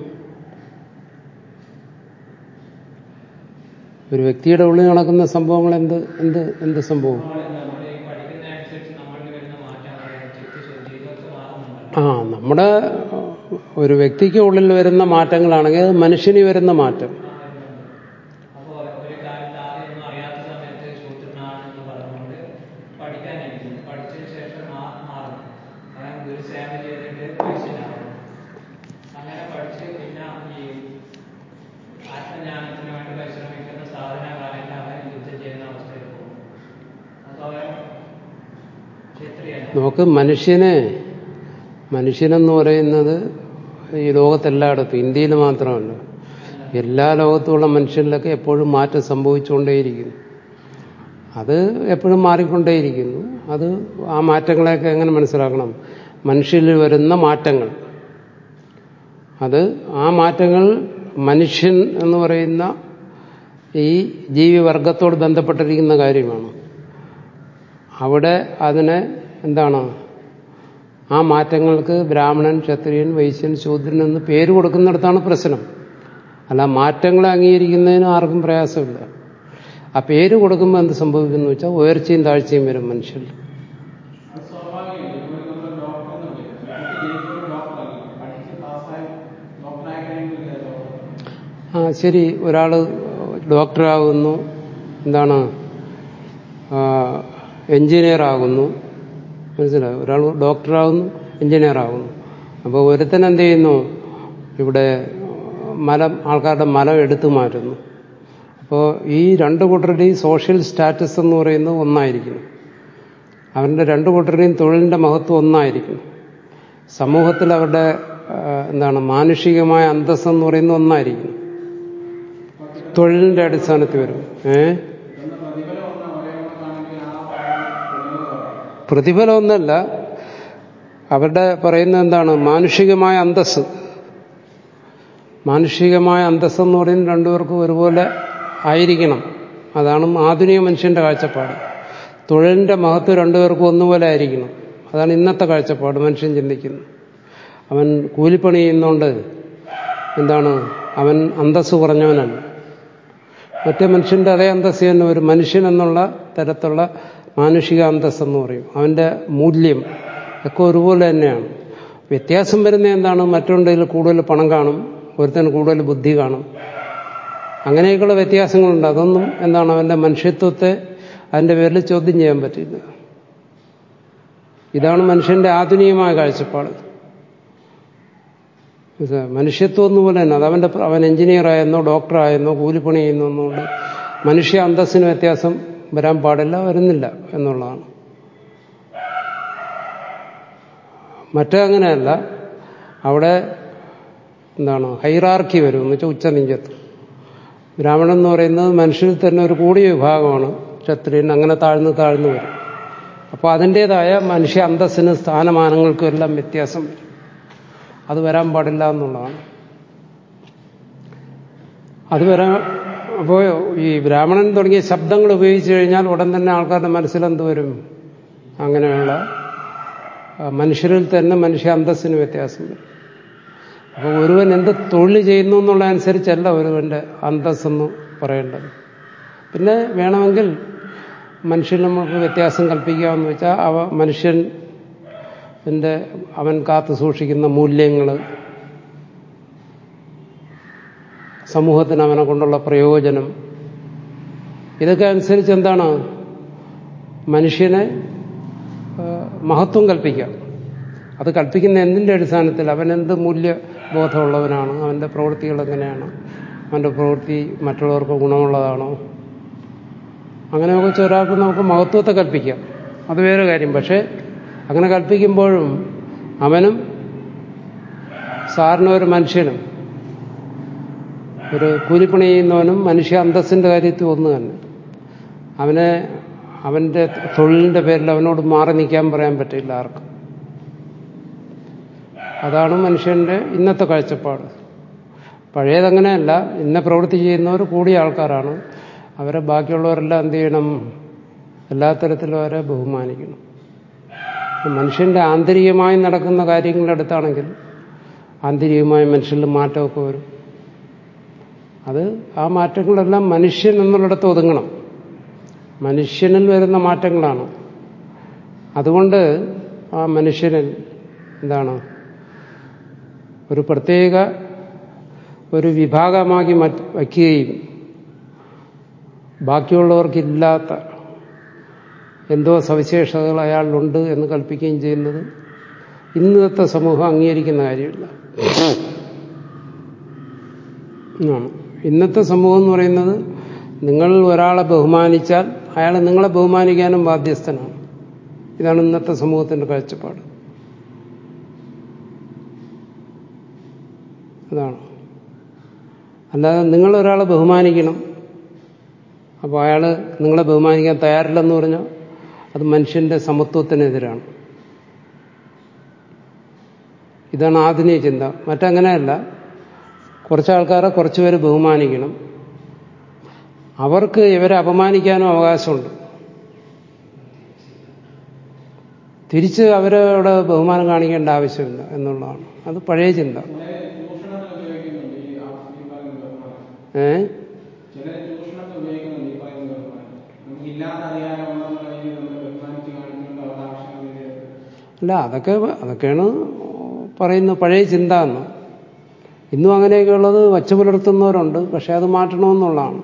ഒരു വ്യക്തിയുടെ ഉള്ളിൽ നടക്കുന്ന സംഭവങ്ങൾ എന്ത് എന്ത് എന്ത് സംഭവം നമ്മൾ നമ്മൾ ഈ പഠിക്കുന്നതനുസരിച്ച് നമ്മളിൽ വരുന്ന മാറ്റങ്ങൾ ചിത്തശുദ്ധി ഇതൊക്കെ മാറുന്നുണ്ടല്ലോ ആ നമ്മുടെ ഒരു വ്യക്തിക്ക് ഉള്ളിൽ വരുന്ന മാറ്റങ്ങളാണെങ്കിൽ അത് മനുഷ്യന് വരുന്ന മാറ്റം അപ്പോൾ ഒരു കാലത്ത് ആദ്യമൊന്നും അറിയാത്ത സമയത്ത് ശൂദ്രനാണെന്ന് പറഞ്ഞുകൊണ്ട് പഠിക്കാനിരിക്കുന്നു പഠിച്ചതിന് ശേഷം മാ- മാറുന്നു അവൻ ഗുരുസേവ ചെയ്തിട്ട് വൈശ്യനാകുന്നു അങ്ങനെ പഠിച്ച് പിന്നെ ഈ ആത്മജ്ഞാനത്തിന് വേണ്ടി പരിശ്രമിക്കുന്ന സാധനകാലത്ത് അവൻ യുദ്ധം ചെയ്യുന്ന അവസ്ഥയിൽ പോകും അപ്പോൾ അവൻ ക്ഷത്രിയനാണ് നമുക്ക് മനുഷ്യനെ മനുഷ്യനെന്ന് പറയുന്നത് ഈ ലോകത്തെല്ലായിടത്തും ഇന്ത്യയിൽ മാത്രമല്ല എല്ലാ ലോകത്തുമുള്ള മനുഷ്യരിലൊക്കെ എപ്പോഴും മാറ്റം സംഭവിച്ചുകൊണ്ടേയിരിക്കുന്നു അത് എപ്പോഴും മാറിക്കൊണ്ടേയിരിക്കുന്നു അത് ആ മാറ്റങ്ങളെയൊക്കെ എങ്ങനെ മനസ്സിലാക്കണം മനുഷ്യരിൽ വരുന്ന മാറ്റങ്ങൾ അത് ആ മാറ്റങ്ങൾ മനുഷ്യൻ എന്ന് പറയുന്ന ഈ ജീവിവർഗത്തോട് ബന്ധപ്പെട്ടിരിക്കുന്ന കാര്യമാണ് അവിടെ അതിനെ എന്താണ് ആ മാറ്റങ്ങൾക്ക് ബ്രാഹ്മണൻ ക്ഷത്രിയൻ വൈശ്യൻ ശൂദ്രൻ എന്ന് പേര് കൊടുക്കുന്നിടത്താണ് പ്രശ്നം അല്ല മാറ്റങ്ങളെ അംഗീകരിക്കുന്നതിന് ആർക്കും പ്രയാസമില്ല ആ പേര് കൊടുക്കുമ്പോൾ എന്ത് സംഭവിക്കുന്നു വെച്ചാൽ ഉയർച്ചയും താഴ്ചയും വരും മനുഷ്യരിൽ അത് സ്വാഭാവികമല്ലേ ഇപ്പോൾ നമ്മൾ ഡോക്ടർ എന്ന് വിളിക്കും കുട്ടി ജനിച്ചൊരു ഡോക്ടറല്ല പഠിച്ച് പാസ്സായി ഡോക്ടറായി കഴിയുമ്പോൾ ഡോക്ടർ ആ ശരി ഒരാൾ ഡോക്ടറാകുന്നു എന്താണ് എഞ്ചിനീയർ ആകുന്നു മനസ്സിലായോ ഒരാൾ ഡോക്ടറാകുന്നു എഞ്ചിനീയർ ആകുന്നു അപ്പോൾ ഒരുത്തൻ എന്ത് ചെയ്യുന്നു ഇവിടെ മലം ആൾക്കാരുടെ മലം എടുത്തു മാറ്റുന്നു അപ്പോൾ ഈ രണ്ട് കൂട്ടരുടെയും സോഷ്യൽ സ്റ്റാറ്റസ് എന്ന് പറയുന്നത് ഒന്നായിരിക്കണം അവരുടെ രണ്ട് കൂട്ടരുടെയും തൊഴിലിൻ്റെ മഹത്വം ഒന്നായിരിക്കണം സമൂഹത്തിൽ അവരുടെ ആ, എന്താണ് മാനുഷികമായ അന്തസ്സ് എന്ന് പറയുന്നത് ഒന്നായിരിക്കും തൊഴിലിന്റെ അടിസ്ഥാനത്തിൽ വരും ഏ എന്ന പ്രതിഫലം ഒന്ന് ഒരേ കണക്കാണെങ്കിൽ ആ പറയുന്നത് പ്രതിഫലം ഒന്നല്ല അവരുടെ പറയുന്നത് എന്താണ് മാനുഷികമായ അന്തസ്സ് മാനുഷികമായ അന്തസ്സ് എന്ന് പറയുന്നത് രണ്ടുപേർക്കും ഒരുപോലെ ആയിരിക്കണം അതാണ് ആധുനിക മനുഷ്യന്റെ കാഴ്ചപ്പാട് തൊഴിലിന്റെ മഹത്വം രണ്ടുപേർക്കും ഒന്നുപോലെ ആയിരിക്കണം അതാണ് ഇന്നത്തെ കാഴ്ചപ്പാട് മനുഷ്യൻ ചിന്തിക്കുന്നത് അവൻ കൂലിപ്പണി ചെയ്യുന്നോണ്ട് എന്താണ് അവൻ അന്തസ്സ് കുറഞ്ഞവനല്ല മറ്റേ മനുഷ്യന്റെ അതേ അന്തസ്സ് തന്നെ ഒരു മനുഷ്യൻ എന്നുള്ള തരത്തിലുള്ള മാനുഷിക അന്തസ്സ് എന്ന് പറയും അവന്റെ മൂല്യം ഒക്കെ ഒരുപോലെ തന്നെയാണ് വ്യത്യാസം വരുന്ന എന്താണ് മറ്റുണ്ടെങ്കിൽ കൂടുതൽ പണം കാണും ഒരുത്തന് കൂടുതൽ ബുദ്ധി കാണും അങ്ങനെയൊക്കെയുള്ള വ്യത്യാസങ്ങളുണ്ട് അതൊന്നും എന്താണ് അവന്റെ മനുഷ്യത്വത്തെ അതിന്റെ പേരിൽ ചോദ്യം ചെയ്യാൻ പറ്റില്ല ഇതാണ് മനുഷ്യന്റെ ആധുനികമായ കാഴ്ചപ്പാട് മനസ്സിലായോ? മനുഷ്യത്വം ഒന്നുപോലെ തന്നെ അത് അവന്റെ അവൻ എഞ്ചിനീയർ ആയെന്നോ ഡോക്ടർ ആയെന്നോ കൂലിപ്പണി ചെയ്യുന്നോ എന്നുകൊണ്ട് മനുഷ്യ അന്തസ്സിന് വ്യത്യാസം വരാൻ പാടില്ല വരുന്നില്ല എന്നുള്ളതാണ് മറ്റേ അങ്ങനെയല്ല അവിടെ എന്താണ് ഹൈറാർക്കി വരും എന്ന് വെച്ചാൽ ഉച്ചനിഞ്ചത്ത് ബ്രാഹ്മണൻ എന്ന് പറയുന്നത് മനുഷ്യരിൽ തന്നെ ഒരു കൂടിയ വിഭാഗമാണ് ക്ഷത്രിയൻ അങ്ങനെ താഴ്ന്നു താഴ്ന്നു വരും അപ്പോൾ അതിൻ്റെതായ മനുഷ്യ അന്തസ്സിന് സ്ഥാനമാനങ്ങൾക്കും എല്ലാം വ്യത്യാസം വരും അത് വരാൻ പാടില്ല എന്നുള്ളതാണ് അത് വരാൻ അപ്പോൾ ഈ ബ്രാഹ്മണൻ തുടങ്ങിയ ശബ്ദങ്ങൾ ഉപയോഗിച്ചു കഴിഞ്ഞാൽ ഉടൻ തന്നെ ആൾക്കാരുടെ മനസ്സിലെന്ത് വരും അങ്ങനെയുള്ള ആ, മനുഷ്യരിൽ തന്നെ മനുഷ്യ അന്തസ്സിന് വ്യത്യാസം വരും അപ്പോൾ ഒരുവൻ എന്ത് തൊഴിൽ ചെയ്യുന്നു എന്നുള്ളതനുസരിച്ചല്ല ഒരുവന്റെ അന്തസ്സെന്ന് പറയേണ്ടത് പിന്നെ വേണമെങ്കിൽ മനുഷ്യൻ നമുക്ക് വ്യത്യാസം കൽപ്പിക്കാമെന്ന് വെച്ചാൽ അവ മനുഷ്യൻ എൻ്റെ അവൻ കാത്തു സൂക്ഷിക്കുന്ന മൂല്യങ്ങൾ സമൂഹത്തിന് അവനെ കൊണ്ടുള്ള പ്രയോജനം ഇതൊക്കെ അനുസരിച്ച് എന്താണ് മനുഷ്യനെ ആ, മഹത്വം കൽപ്പിക്കാം അത് കൽപ്പിക്കുന്ന എന്തിൻ്റെ അടിസ്ഥാനത്തിൽ അവൻ എന്ത് മൂല്യബോധമുള്ളവനാണ് അവൻ്റെ പ്രവൃത്തികൾ എങ്ങനെയാണ് അവൻ്റെ പ്രവൃത്തി മറ്റുള്ളവർക്ക് ഗുണമുള്ളതാണോ അങ്ങനെയൊക്കെ വെച്ച് ഒരാൾക്ക് നമുക്ക് മഹത്വത്തെ കൽപ്പിക്കാം അത് വേറെ കാര്യം പക്ഷേ അങ്ങനെ കൽപ്പിക്കുമ്പോഴും അവനും സാറിന് ഒരു മനുഷ്യനും ഒരു കൂലിപ്പണി ചെയ്യുന്നവനും മനുഷ്യ അന്തസ്സിന്റെ കാര്യത്തിൽ ഒന്ന് തന്നെ അവനെ അവന്റെ തൊഴിലിന്റെ പേരിൽ അവനോട് മാറി നിൽക്കാൻ പറയാൻ പറ്റില്ല ആർക്കും അതാണ് മനുഷ്യന്റെ ഇന്നത്തെ കാഴ്ചപ്പാട് പഴയതങ്ങനെയല്ല ഇന്ന പ്രവൃത്തി ചെയ്യുന്നവർ കൂടിയ ആൾക്കാരാണ് അവരെ ബാക്കിയുള്ളവരെല്ലാം എന്ത് ചെയ്യണം എല്ലാ തരത്തിലും അവരെ ബഹുമാനിക്കണം മനുഷ്യന്റെ ആന്തരികമായി നടക്കുന്ന കാര്യങ്ങളുടെ അടുത്താണെങ്കിൽ ആന്തരികമായി മനുഷ്യരിൽ മാറ്റമൊക്കെ വരും അത് ആ മാറ്റങ്ങളെല്ലാം മനുഷ്യൻ എന്നുള്ളിടത്ത് ഒതുങ്ങണം മനുഷ്യനിൽ വരുന്ന മാറ്റങ്ങളാണ് അതുകൊണ്ട് ആ മനുഷ്യനിൽ എന്താണ് ഒരു പ്രത്യേക ഒരു വിഭാഗമാക്കി മറ്റ് വയ്ക്കുകയും ബാക്കിയുള്ളവർക്കില്ലാത്ത എന്തോ സവിശേഷതകൾ അയാളിലുണ്ട് എന്ന് കൽപ്പിക്കുകയും ചെയ്യുന്നത് ഇന്നത്തെ സമൂഹം അംഗീകരിക്കുന്ന കാര്യമില്ല ആണ്. ഇന്നത്തെ സമൂഹം എന്ന് പറയുന്നത് നിങ്ങൾ ഒരാളെ ബഹുമാനിച്ചാൽ അയാൾ നിങ്ങളെ ബഹുമാനിക്കാനും ബാധ്യസ്ഥനാണ് ഇതാണ് ഇന്നത്തെ സമൂഹത്തിന്റെ കാഴ്ചപ്പാട് അതാണ് അല്ലാതെ നിങ്ങൾ ഒരാളെ ബഹുമാനിക്കണം അപ്പോൾ അയാൾ നിങ്ങളെ ബഹുമാനിക്കാൻ തയ്യാറില്ലെന്ന് പറഞ്ഞാൽ അത് മനുഷ്യന്റെ സമത്വത്തിനെതിരാണ് ഇതാണ് ആധുനിക ചിന്ത മറ്റങ്ങനെയല്ല കുറച്ച് ആൾക്കാരെ കുറച്ചുപേര് ബഹുമാനിക്കണം അവർക്ക് ഇവരെ അപമാനിക്കാനും അവകാശമുണ്ട് തിരിച്ച് അവരോട് ബഹുമാനം കാണിക്കേണ്ട ആവശ്യമില്ല എന്നുള്ളതാണ് അത് പഴയ ചിന്ത ചിലര് ചൂഷണത്തിന് ഉപയോഗിക്കുന്നുണ്ട് ഈ ആ- ഈ പറയുന്ന ബഹുമാനം ഏ ചിലര് ചൂഷണത്തിന് ഉപയോഗിക്കുന്നുണ്ട് ഈ പറയുന്ന ബഹുമാനം നമുക്ക് ഇല്ലാത്ത അധികാരം ഉണ്ടെന്നുള്ള രീതിയിൽ നമ്മൾ ബഹുമാനിച്ച് കാണിച്ചുകൊണ്ട് അവരുടെ ആവശ്യങ്ങൾ നേടിയെടുക്കും അല്ല അതൊക്കെ അതൊക്കെയാണ് പറയുന്ന പഴയ ചിന്ത എന്ന് ഇന്നും അങ്ങനെയൊക്കെയുള്ളത് വച്ചു പുലർത്തുന്നവരുണ്ട് പക്ഷെ അത് മാറ്റണമെന്നുള്ളതാണ്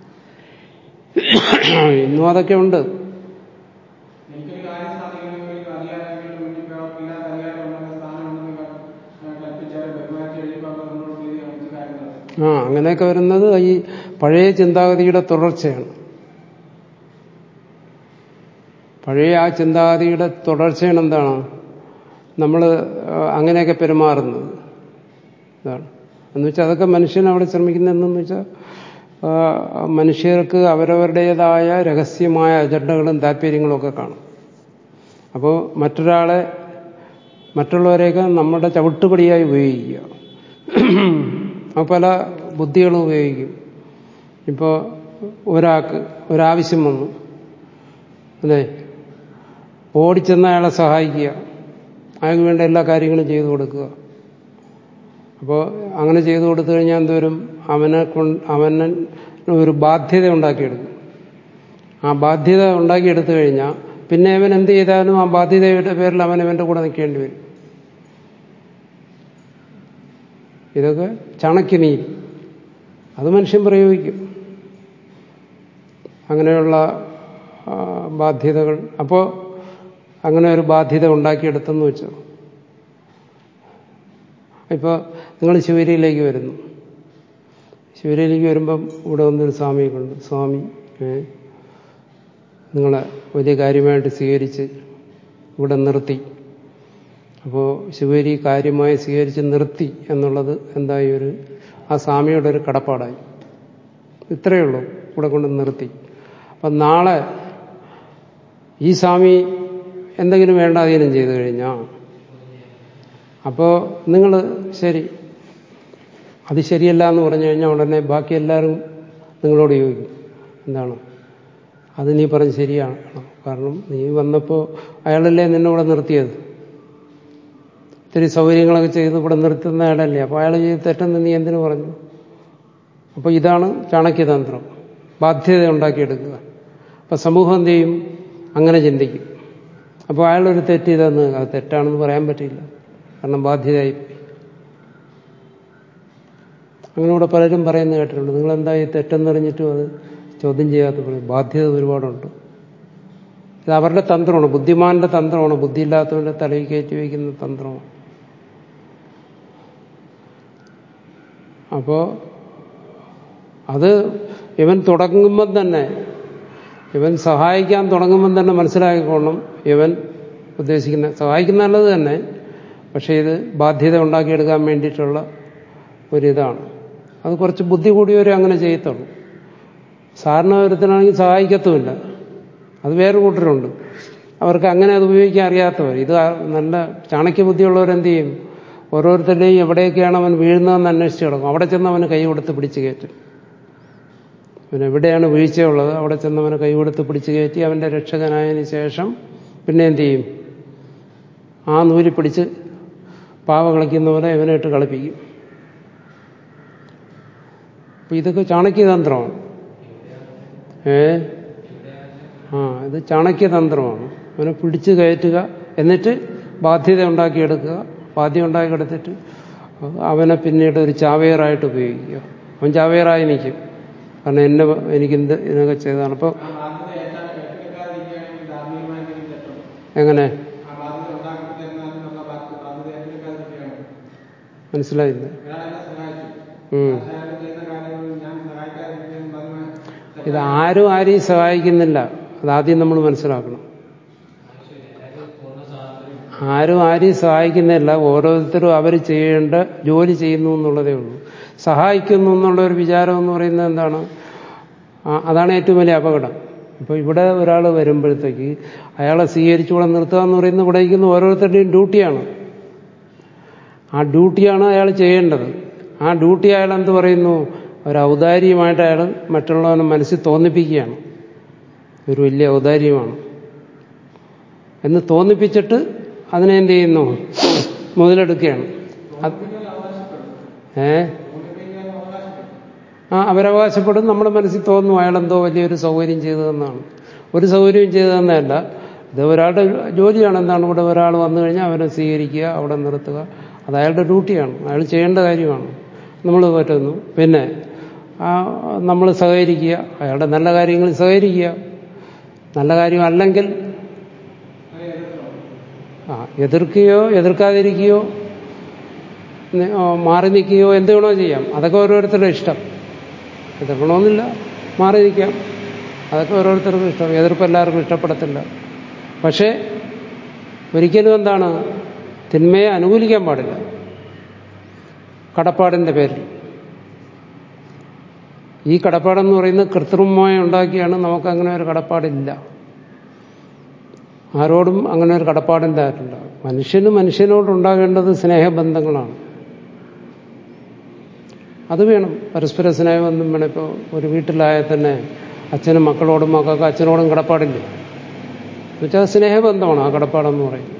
ഇന്നും അതൊക്കെ ഉണ്ട് എനിക്കൊരു കാര്യം സാധിക്കണമെങ്കിൽ അധികാരങ്ങളുടെ മുന്നിൽ അവർക്ക് ഇല്ലാത്ത അധികാരം ഉണ്ടെങ്കിൽ സ്ഥാനം ഉണ്ടെന്ന് ക- കൽപ്പിച്ചാൽ ബഹുമാനിച്ച് കഴിയുമ്പോൾ അവർ നമ്മളോട് പ്രീതി കാണിച്ച് കാര്യം നടത്തും ആ അങ്ങനെയൊക്കെ വരുന്നത് ഈ പഴയ ചിന്താഗതിയുടെ തുടർച്ചയാണ് പഴയ ആ ചിന്താഗതിയുടെ തുടർച്ചയാണ് എന്താണ് നമ്മൾ അങ്ങനെയൊക്കെ പെരുമാറുന്നത് ഇതാണ് എന്ന് വെച്ചാൽ അതൊക്കെ മനുഷ്യൻ അവിടെ ശ്രമിക്കുന്നത് എന്തെന്ന് വെച്ചാൽ ആ, മനുഷ്യർക്ക് അവരവരുടേതായ രഹസ്യമായ അജണ്ടകളും താല്പര്യങ്ങളും ഒക്കെ കാണും അപ്പോൾ മറ്റൊരാളെ മറ്റുള്ളവരെയൊക്കെ നമ്മുടെ ചവിട്ടുപടിയായി ഉപയോഗിക്കുക അപ്പോൾ പല ബുദ്ധികളും ഉപയോഗിക്കും ഇപ്പോൾ ഒരാൾക്ക് ഒരാവശ്യം വന്നു അല്ലേ ഓടിച്ചെന്ന് അയാളെ സഹായിക്കുക അയാൾക്ക് വേണ്ട എല്ലാ കാര്യങ്ങളും ചെയ്തു കൊടുക്കുക അപ്പോൾ അങ്ങനെ ചെയ്തു കൊടുത്തു കഴിഞ്ഞാൽ എന്തോരും അവനെ കൊണ്ട് അവന് ഒരു ബാധ്യത ഉണ്ടാക്കിയെടുക്കും ആ ബാധ്യത ഉണ്ടാക്കിയെടുത്തു കഴിഞ്ഞാൽ പിന്നെ അവൻ എന്ത് ചെയ്താലും ആ ബാധ്യതയുടെ പേരിൽ അവൻ അവൻ്റെ കൂടെ നിൽക്കേണ്ടി വരും ഇതൊക്കെ ചണക്കിനീതി അത് മനുഷ്യൻ പ്രയോഗിക്കും അങ്ങനെയുള്ള ആ, ബാധ്യതകൾ അപ്പോൾ അങ്ങനെ ഒരു ബാധ്യത ഉണ്ടാക്കിയെടുത്തെന്ന് വെച്ചോ ഇപ്പോൾ നിങ്ങൾ ശിവരിയിലേക്ക് വരുന്നു ശിവരിയിലേക്ക് വരുമ്പം ഇവിടെ വന്നൊരു സ്വാമിയെ കണ്ടു സ്വാമി ഏ, നിങ്ങളെ വലിയ കാര്യമായിട്ട് സ്വീകരിച്ച് ഇവിടെ നിർത്തി അപ്പോൾ ശിവരി കാര്യമായി സ്വീകരിച്ച് നിർത്തി എന്നുള്ളത് എന്തായി ഒരു ആ സ്വാമിയുടെ ഒരു കടപ്പാടായി ഇത്രയേ ഉള്ളൂ ഇവിടെ കൊണ്ട് നിർത്തി അപ്പം നാളെ ഈ സ്വാമി എന്തെങ്കിലും വേണ്ടാധീനം ചെയ്തു കഴിഞ്ഞാൽ അപ്പോൾ നിങ്ങൾ ശരി അത് ശരിയല്ല എന്ന് പറഞ്ഞു കഴിഞ്ഞാൽ ഉടനെ ബാക്കി എല്ലാവരും നിങ്ങളോട് ചോദിക്കും എന്താണ് അത് നീ പറഞ്ഞ് ശരിയാണ് കാരണം നീ വന്നപ്പോൾ അയാളല്ലേ നിന്നെ ഇവിടെ നിർത്തിയത് ഇത്തിരി സൗകര്യങ്ങളൊക്കെ ചെയ്ത് ഇവിടെ നിർത്തുന്ന അയാളല്ലേ അപ്പോൾ അയാൾ ചെയ്ത് തെറ്റെന്ന് നീ എന്തിനു പറഞ്ഞു അപ്പോൾ ഇതാണ് ചാണക്യതന്ത്രം ബാധ്യത ഉണ്ടാക്കിയെടുക്കുക അപ്പം സമൂഹം എന്ത് ചെയ്യും അങ്ങനെ ചിന്തിക്കും അപ്പോൾ അയാളൊരു തെറ്റ് ചെയ്തെന്ന് അത് തെറ്റാണെന്ന് പറയാൻ പറ്റില്ല കാരണം ബാധ്യതയായി അങ്ങനെ ഇവിടെ പലരും പറയുന്നത് കേട്ടിട്ടുണ്ട് നിങ്ങൾ എന്താ ഈ തെറ്റെന്നറിഞ്ഞിട്ടും അത് ചോദ്യം ചെയ്യാത്ത പറയും ബാധ്യത ഒരുപാടുണ്ട് ഇത് അവരുടെ തന്ത്രമാണ് ബുദ്ധിമാന്റെ തന്ത്രമാണ് ബുദ്ധിയില്ലാത്തവന്റെ തലയിൽ കയറ്റി വയ്ക്കുന്ന തന്ത്രമാണ് അപ്പോ അത് ഇവൻ തുടങ്ങുമ്പം തന്നെ ഇവൻ സഹായിക്കാൻ തുടങ്ങുമ്പം തന്നെ മനസ്സിലാക്കിക്കോണം ഇവൻ ഉദ്ദേശിക്കുന്ന സഹായിക്കുന്ന നല്ലത് തന്നെ പക്ഷേ ഇത് ബാധ്യത ഉണ്ടാക്കിയെടുക്കാൻ വേണ്ടിയിട്ടുള്ള ഒരിതാണ് അത് കുറച്ച് ബുദ്ധി കൂടിയവരെ അങ്ങനെ ചെയ്യത്തുള്ളൂ സാറിന് ഒരുത്തനാണെങ്കിൽ സഹായിക്കത്തുമില്ല അത് വേറെ കൂട്ടരുണ്ട് അവർക്ക് അങ്ങനെ അത് ഉപയോഗിക്കാൻ അറിയാത്തവർ ഇത് ആ നല്ല ചാണക്യ ബുദ്ധിയുള്ളവരെന്ത് ചെയ്യും ഓരോരുത്തരുടെയും എവിടെയൊക്കെയാണ് അവൻ വീഴുന്നതെന്ന് അന്വേഷിച്ച് കിടക്കും അവിടെ ചെന്ന് അവന് കൈ കൊടുത്ത് പിടിച്ച് കയറ്റും പിന്നെ എവിടെയാണ് വീഴ്ചയുള്ളത് അവിടെ ചെന്ന് അവനെ കൈ കൊടുത്ത് പിടിച്ച് കയറ്റി അവൻ്റെ രക്ഷകനായതിനു ശേഷം പിന്നെ എന്ത് ചെയ്യും ആ നൂരി പിടിച്ച് പാവ കളിക്കുന്ന പോലെ ഇവനെ ഇട്ട് കളിപ്പിക്കും അപ്പൊ ഇതൊക്കെ ചാണക്യതന്ത്രമാണ് ഏ ആ ഇത് ചാണക്യതന്ത്രമാണ് അവനെ പിടിച്ചു കയറ്റുക എന്നിട്ട് ബാധ്യത ഉണ്ടാക്കിയെടുക്കുക ബാധ്യത ഉണ്ടാക്കിയെടുത്തിട്ട് അവനെ പിന്നീട് ഒരു ചാവേറായിട്ട് ഉപയോഗിക്കുക അവൻ ചാവേറായി നിൽക്കും കാരണം എന്നെ എനിക്കെന്ത് ഇതിനൊക്കെ ചെയ്തതാണ് അപ്പോൾ ആ ബാധ്യത ഏറ്റാ ഏറ്റെടുക്കാതിരിക്കുകയാണെങ്കിൽ ധാർമ്മികമായ എന്തെങ്കിലും തെറ്റുണ്ടോ എങ്ങനെ ആ ബാധ്യത ഉണ്ടാക്കി തരുന്നതിനുള്ള ബാധ്യത ബാധ്യത ഏറ്റെടുക്കാതിരിക്കുകയാണ് മനസ്സിലായില്ല ഒരാൾ എന്നെ സഹായിച്ചു ഉം. പക്ഷേ അയാൾ ചെയ്യുന്ന കാര്യങ്ങൾ ഞാൻ സഹായിക്കാതിരിക്കുകയും ബാധ്യമായ ഇത് ആരും ആരെയും സഹായിക്കുന്നില്ല അതാദ്യം നമ്മൾ മനസ്സിലാക്കണം ആരും ആരെയും സഹായിക്കുന്നില്ല ഓരോരുത്തരും അവർ ചെയ്യേണ്ട ജോലി ചെയ്യുന്നു എന്നുള്ളതേ ഉള്ളൂ സഹായിക്കുന്നു എന്നുള്ള ഒരു വിചാരം എന്ന് പറയുന്നത് എന്താണ് ആ- അതാണ് ഏറ്റവും വലിയ അപകടം ഇപ്പോൾ ഇവിടെ ഒരാൾ വരുമ്പോഴത്തേക്ക് അയാളെ സ്വീകരിച്ചുകൂടെ നിർത്തുക എന്ന് പറയുന്നത് ഇവിടെ ഇരിക്കുന്ന ഓരോരുത്തരുടെയും ഡ്യൂട്ടിയാണ് ആ ഡ്യൂട്ടിയാണ് അയാൾ ചെയ്യേണ്ടത് ആ ഡ്യൂട്ടി അയാൾ എന്ത് പറയുന്നു ഒരു ഔദാര്യമായിട്ട് അയാൾ മറ്റുള്ളവനെ മനസ്സിൽ തോന്നിപ്പിക്കുകയാണ് ഒരു വലിയ ഔദാര്യമാണ് എന്ന് തോന്നിപ്പിച്ചിട്ട് അതിനെ എന്ത് ചെയ്യുന്നു മുതലെടുക്കുകയാണ് അത് ഏ ആ അവരവകാശപ്പെടും നമ്മുടെ മനസ്സിൽ തോന്നുന്നു അയാളെന്തോ വലിയൊരു സൗകര്യം ചെയ്തതെന്നാണ് ഒരു സൗകര്യവും ചെയ്തതെന്നല്ല ഇത് ഒരാളുടെ ജോലിയാണ് എന്താണ് ഇവിടെ ഒരാൾ വന്നു കഴിഞ്ഞാൽ അവരെ സ്വീകരിക്കുക അവിടെ നിർത്തുക അത് അയാളുടെ ഡ്യൂട്ടിയാണ് അയാൾ ചെയ്യേണ്ട കാര്യമാണ് നമ്മൾ പറ്റുന്നു പിന്നെ നമ്മൾ സഹകരിക്കുക അയാളുടെ നല്ല കാര്യങ്ങളിൽ സഹകരിക്കുക നല്ല കാര്യം അല്ലെങ്കിൽ ആ എതിർക്കുകയോ എതിർക്കാതിരിക്കുകയോ നി- ആ, മാറി നിൽക്കുകയോ എന്ത് വേണോ ചെയ്യാം അതൊക്കെ ഓരോരുത്തരുടെ ഇഷ്ടം എതിർക്കണമെന്നില്ല മാറി നിൽക്കാം അതൊക്കെ ഓരോരുത്തർക്കും ഇഷ്ടം എതിർപ്പ് എല്ലാവർക്കും ഇഷ്ടപ്പെടത്തില്ല പക്ഷേ ഒരിക്കലും എന്താണ് തിന്മയെ അനുകൂലിക്കാൻ പാടില്ല കടപ്പാടിൻ്റെ പേരിൽ ഈ കടപ്പാടെന്ന് പറയുന്നത് കൃത്രിമമായി ഉണ്ടാക്കിയാണ് നമുക്ക് അങ്ങനെ ഒരു കടപ്പാടില്ല ആരോടും അങ്ങനെ ഒരു കടപ്പാടുണ്ടായിട്ടില്ല മനുഷ്യന് മനുഷ്യനോടുണ്ടാകേണ്ടത് സ്നേഹബന്ധങ്ങളാണ് അത് വേണം പരസ്പര സ്നേഹബന്ധം വേണം ഇപ്പോൾ ഒരു വീട്ടിലായാൽ തന്നെ അച്ഛനും മക്കളോടും മക്കൾക്ക് അച്ഛനോടും കടപ്പാടില്ല എന്നുവെച്ചാൽ സ്നേഹബന്ധമാണ് ആ കടപ്പാടെന്ന് പറയുന്നത്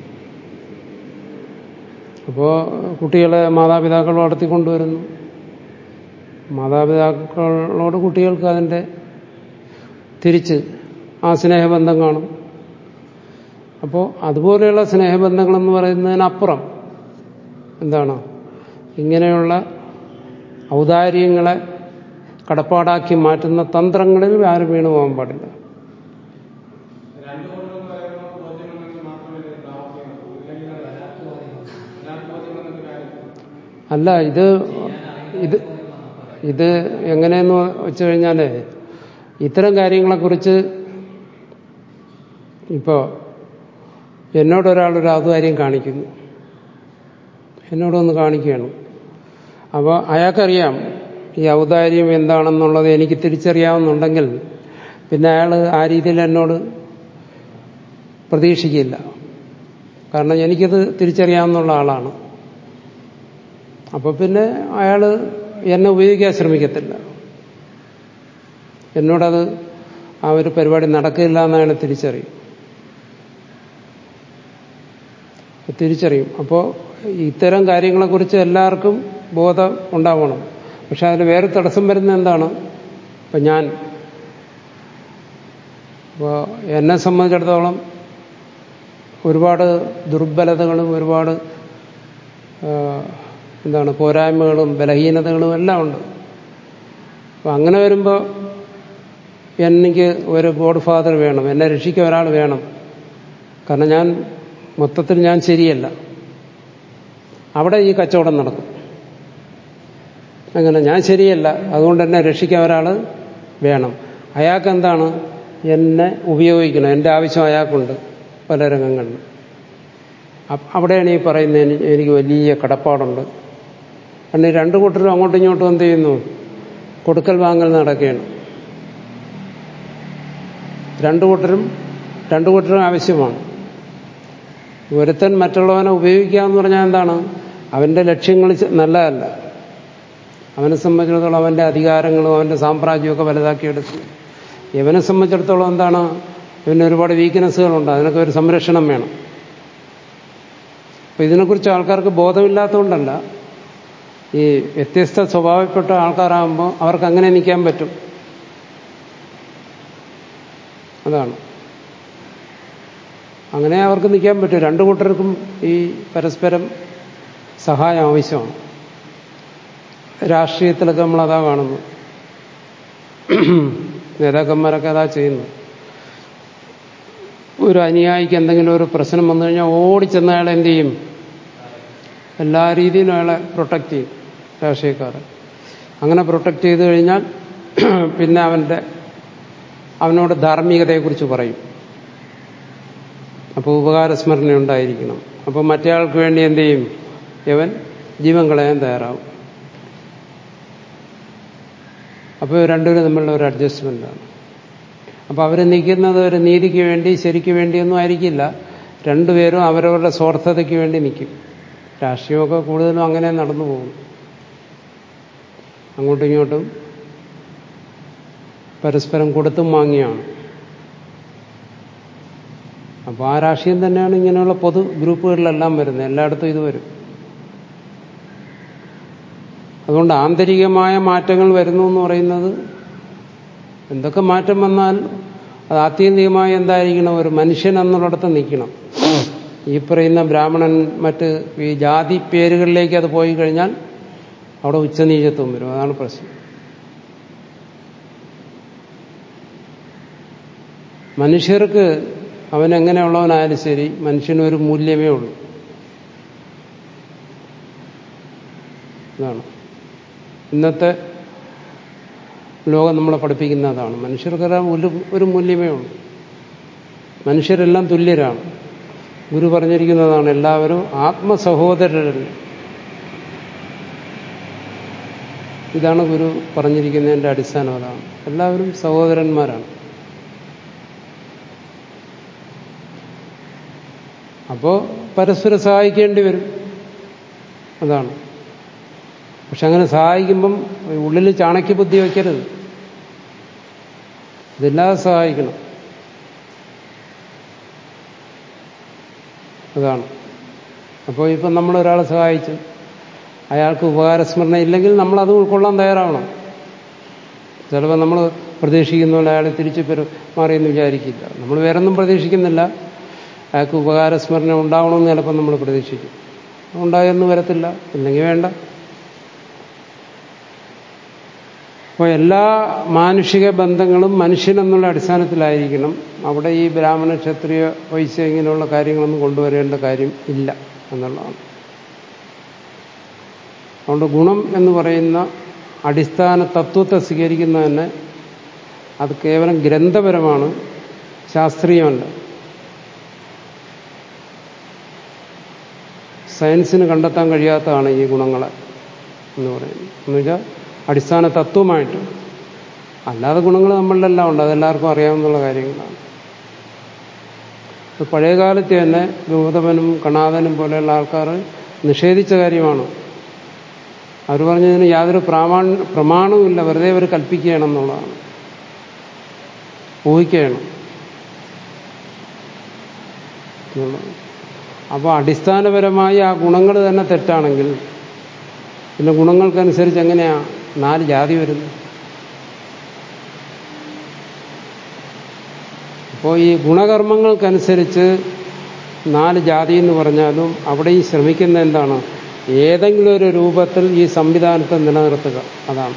അപ്പോൾ കുട്ടികളെ മാതാപിതാക്കൾ വളർത്തിക്കൊണ്ടുവരുന്നു മാതാപിതാക്കളോട് കുട്ടികൾക്ക് അതിൻ്റെ തിരിച്ച് ആ സ്നേഹബന്ധം കാണും അപ്പോൾ അതുപോലെയുള്ള സ്നേഹബന്ധങ്ങളെന്ന് പറയുന്നതിനപ്പുറം എന്താണ് ഇങ്ങനെയുള്ള ഔദാര്യങ്ങളെ കടപ്പാടാക്കി മാറ്റുന്ന തന്ത്രങ്ങളിൽ ആരും വീണു പോകാൻ പാടില്ല രണ്ടു കൊണ്ടെന്ന് പറയുമ്പോൾ ബോധ്യമുണ്ടെങ്കിൽ മാത്രമേ ഇത് പ്രാവർത്തികമാകൂ ഇല്ലെങ്കിൽ ഒരാൾക്ക് ബോധ്യം വന്നിട്ട് കാര്യമില്ല അല്ല ഇത് ഇത് ഇത് എങ്ങനെയെന്ന് വെച്ചു കഴിഞ്ഞാൽ ഇത്തരം കാര്യങ്ങളെക്കുറിച്ച് ഇപ്പോൾ എന്നോടൊരാളൊരു ഔദാര്യം കാണിക്കുന്നു എന്നോടൊന്ന് കാണിക്കുകയാണ് അപ്പോൾ അയാൾക്കറിയാം ഈ ഔദാര്യം എന്താണെന്നുള്ളത് എനിക്ക് തിരിച്ചറിയാവുന്നുണ്ടെങ്കിൽ പിന്നെ അയാൾ ആ രീതിയിൽ എന്നോട് പ്രതീക്ഷിക്കില്ല കാരണം എനിക്കത് തിരിച്ചറിയാവുന്നുള്ള ആളാണ് അപ്പോൾ പിന്നെ അയാൾ എന്നെ ഉപയോഗിക്കാൻ ശ്രമിക്കത്തില്ല എന്നോടത് ആ ഒരു പരിപാടി നടക്കില്ല എന്ന് അയാൾ തിരിച്ചറിയും തിരിച്ചറിയും അപ്പോൾ ഇത്തരം കാര്യങ്ങളെക്കുറിച്ച് എല്ലാവർക്കും ബോധം ഉണ്ടാവണം പക്ഷെ അതിൽ വേറെ തടസ്സം വരുന്ന എന്താണ് ഇപ്പം ഞാൻ ഇപ്പോൾ എന്നെ സംബന്ധിച്ചിടത്തോളം ഒരുപാട് ദുർബലതകളും ഒരുപാട് ആ, എന്താണ് പോരായ്മകളും ബലഹീനതകളും എല്ലാം ഉണ്ട് അപ്പം അങ്ങനെ വരുമ്പോൾ എനിക്ക് ഒരു ഗോഡ് ഫാദർ വേണം എന്നെ രക്ഷിക്കാൻ ഒരാൾ വേണം കാരണം ഞാൻ മൊത്തത്തിൽ ഞാൻ ശരിയല്ല അവിടെ ഈ കച്ചവടം നടക്കും അങ്ങനെ ഞാൻ ശരിയല്ല അതുകൊണ്ട് എന്നെ രക്ഷിക്കാൻ ഒരാൾ വേണം അയാൾക്ക് എന്താണ് എന്നെ ഉപയോഗിക്കണം എൻ്റെ ആവശ്യം അയാൾക്കുണ്ട് പല രംഗങ്ങളിലും അ- അവിടെയാണ് ഈ പറയുന്നത് എനി- എനിക്ക് വലിയ കടപ്പാടുണ്ട് കാരണം ഈ രണ്ടു കൂട്ടരും അങ്ങോട്ടും ഇങ്ങോട്ടും എന്ത് ചെയ്യുന്നു കൊടുക്കൽ വാങ്ങൽ നടക്കുകയാണ് രണ്ടു കൂട്ടരും രണ്ടു കൂട്ടരും ആവശ്യമാണ് ഒരുത്തൻ മറ്റുള്ളവനെ ഉപയോഗിക്കുക എന്ന് പറഞ്ഞാൽ എന്താണ് അവന്റെ ലക്ഷ്യങ്ങൾ ചെ- നല്ലതല്ല അവനെ സംബന്ധിച്ചിടത്തോളം അവന്റെ അധികാരങ്ങളും അവന്റെ സാമ്രാജ്യമൊക്കെ വലുതാക്കിയെടുത്തു ഇവനെ സംബന്ധിച്ചിടത്തോളം എന്താണ് ഇവന് ഒരുപാട് വീക്ക്നെസ്സുകളുണ്ട് അതിനൊക്കെ ഒരു സംരക്ഷണം വേണം അപ്പൊ ഇതിനെക്കുറിച്ച് ആൾക്കാർക്ക് ബോധമില്ലാത്തതുകൊണ്ടല്ല ഈ വ്യത്യസ്ത സ്വഭാവപ്പെട്ട ആൾക്കാരാകുമ്പോൾ അവർക്ക് അങ്ങനെ നിൽക്കാൻ പറ്റും അതാണ് അങ്ങനെ അവർക്ക് നിൽക്കാൻ പറ്റും രണ്ടു കൂട്ടർക്കും ഈ പരസ്പരം സഹായം ആവശ്യമാണ് രാഷ്ട്രീയത്തിലൊക്കെ നമ്മളതാ കാണുന്നു നേതാക്കന്മാരൊക്കെ അതാ ചെയ്യുന്നു ഒരു അനുയായിക്ക് എന്തെങ്കിലും ഒരു പ്രശ്നം വന്നു കഴിഞ്ഞാൽ ഓടിച്ചെന്ന അയാൾ എന്ത് ചെയ്യും എല്ലാ രീതിയിലും അയാളെ പ്രൊട്ടക്റ്റ് ചെയ്യും രാഷ്ട്രീയക്കാരൻ അങ്ങനെ പ്രൊട്ടക്റ്റ് ചെയ്ത് കഴിഞ്ഞാൽ പിന്നെ അവൻ്റെ അവനോട് ധാർമ്മികതയെക്കുറിച്ച് പറയും അപ്പോൾ ഉപകാരസ്മരണ ഉണ്ടായിരിക്കണം അപ്പോൾ മറ്റേയാൾക്ക് വേണ്ടി എന്ത് ചെയ്യും ഇവൻ ജീവൻ കളയാൻ തയ്യാറാവും അപ്പോൾ രണ്ടുപേരും തമ്മിലുള്ള ഒരു അഡ്ജസ്റ്റ്മെൻ്റാണ് അപ്പോൾ അവർ നിൽക്കുന്നത് ഒരു നീതിക്ക് വേണ്ടി ശരിക്ക് വേണ്ടിയൊന്നും ആയിരിക്കില്ല രണ്ടുപേരും അവരവരുടെ സ്വാർത്ഥതയ്ക്ക് വേണ്ടി നിൽക്കും രാഷ്ട്രീയമൊക്കെ കൂടുതലും അങ്ങനെ നടന്നു പോകും അങ്ങോട്ടും ഇങ്ങോട്ടും പരസ്പരം കൊടുത്തും വാങ്ങിയാണ് അപ്പോൾ ആ രാഷ്ട്രീയം തന്നെയാണ് ഇങ്ങനെയുള്ള പൊതു ഗ്രൂപ്പുകളിലെല്ലാം വരുന്നത് എല്ലായിടത്തും ഇത് വരും അതുകൊണ്ട് ആന്തരികമായ മാറ്റങ്ങൾ വരുന്നു എന്ന് പറയുന്നത് എന്തൊക്കെ മാറ്റം വന്നാൽ അത് ആത്യന്തികമായി എന്തായിരിക്കണം ഒരു മനുഷ്യൻ എന്നുള്ളിടത്ത് നിൽക്കണം ഈ പറയുന്ന ബ്രാഹ്മണൻ മറ്റ് ഈ ജാതി പേരുകളിലേക്ക് അത് പോയി കഴിഞ്ഞാൽ അവിടെ ഉച്ചനീചത്വം വരും അതാണ് പ്രശ്നം മനുഷ്യർക്ക് അവൻ എങ്ങനെയുള്ളവനായാലും ശരി മനുഷ്യനൊരു മൂല്യമേ ഉള്ളൂ ഇതാണ് ഇന്നത്തെ ലോകം നമ്മളെ പഠിപ്പിക്കുന്ന അതാണ് മനുഷ്യർക്കെല്ലാം ഒരു ഒരു മൂല്യമേ ഉള്ളൂ മനുഷ്യരെല്ലാം തുല്യരാണ് ഗുരു പറഞ്ഞിരിക്കുന്നതാണ് എല്ലാവരും ആത്മസഹോദരരല്ല ഇതാണ് ഗുരു പറഞ്ഞിരിക്കുന്നതിൻ്റെ അടിസ്ഥാനം അതാണ് എല്ലാവരും സഹോദരന്മാരാണ് അപ്പോൾ പരസ്പരം സഹായിക്കേണ്ടി വരും അതാണ് പക്ഷെ അങ്ങനെ സഹായിക്കുമ്പം ഉള്ളിൽ ചാണക്യ ബുദ്ധി വയ്ക്കരുത് ഇതില്ലാതെ സഹായിക്കണം അതാണ് അപ്പോൾ ഇപ്പം നമ്മൾ ഒരാളെ സഹായിച്ചു അയാൾക്ക് ഉപകാരസ്മരണ ഇല്ലെങ്കിൽ നമ്മൾ അത് ഉൾക്കൊള്ളാൻ തയ്യാറാവണം ചിലപ്പോൾ നമ്മൾ പ്രതീക്ഷിക്കുന്ന പോലെ അയാൾ തിരിച്ചു പെരുമാറിയെന്ന് വിചാരിക്കില്ല നമ്മൾ വേറൊന്നും പ്രതീക്ഷിക്കുന്നില്ല അയാൾക്ക് ഉപകാരസ്മരണ ഉണ്ടാവണമെന്ന് ചിലപ്പോൾ നമ്മൾ പ്രതീക്ഷിക്കും ഉണ്ടായെന്ന് വരത്തില്ല ഇല്ലെങ്കിൽ വേണ്ട അപ്പോൾ എല്ലാ മാനുഷിക ബന്ധങ്ങളും മനുഷ്യനെന്നുള്ള അടിസ്ഥാനത്തിലായിരിക്കണം അവിടെ ഈ ബ്രാഹ്മണ ക്ഷത്രിയ വൈശ്യ ഇങ്ങനെയുള്ള കാര്യങ്ങളൊന്നും കൊണ്ടുവരേണ്ട കാര്യം ഇല്ല എന്നുള്ളതാണ് അതുകൊണ്ട് ഗുണം എന്ന് പറയുന്ന അടിസ്ഥാന തത്വത്തെ സ്വീകരിക്കുന്ന തന്നെ അത് കേവലം ഗ്രന്ഥപരമാണ് ശാസ്ത്രീയമല്ല സയൻസിന് കണ്ടെത്താൻ കഴിയാത്തതാണ് ഈ ഗുണങ്ങളെ എന്ന് പറയുന്നത് എന്നുവെച്ചാൽ അടിസ്ഥാന തത്വമായിട്ട് അല്ലാതെ ഗുണങ്ങൾ നമ്മളിലെല്ലാം ഉണ്ട് അതെല്ലാവർക്കും അറിയാവുന്ന കാര്യങ്ങളാണ് പഴയകാലത്ത് തന്നെ ഗൗതമനും കണാദനും പോലെയുള്ള ആൾക്കാർ നിഷേധിച്ച കാര്യമാണ് അവർ പറഞ്ഞതിന് യാതൊരു പ്രമാണ പ്രമാണവുമില്ല വെറുതെ അവർ കൽപ്പിക്കുകയാണ് എന്നുള്ളതാണ് ഊഹിക്കുകയാണ് അപ്പോൾ അടിസ്ഥാനപരമായി ആ ഗുണങ്ങൾ തന്നെ തെറ്റാണെങ്കിൽ പിന്നെ ഗുണങ്ങൾക്കനുസരിച്ച് എങ്ങനെയാ നാല് ജാതി വരുന്നു അപ്പോൾ ഈ ഗുണകർമ്മങ്ങൾക്കനുസരിച്ച് നാല് ജാതി എന്ന് പറഞ്ഞാലും അവിടെയും ശ്രമിക്കുന്ന എന്താണ് ഏതെങ്കിലും ഒരു രൂപത്തിൽ ഈ സംവിധാനത്തെ നിലനിർത്തുക അതാണ്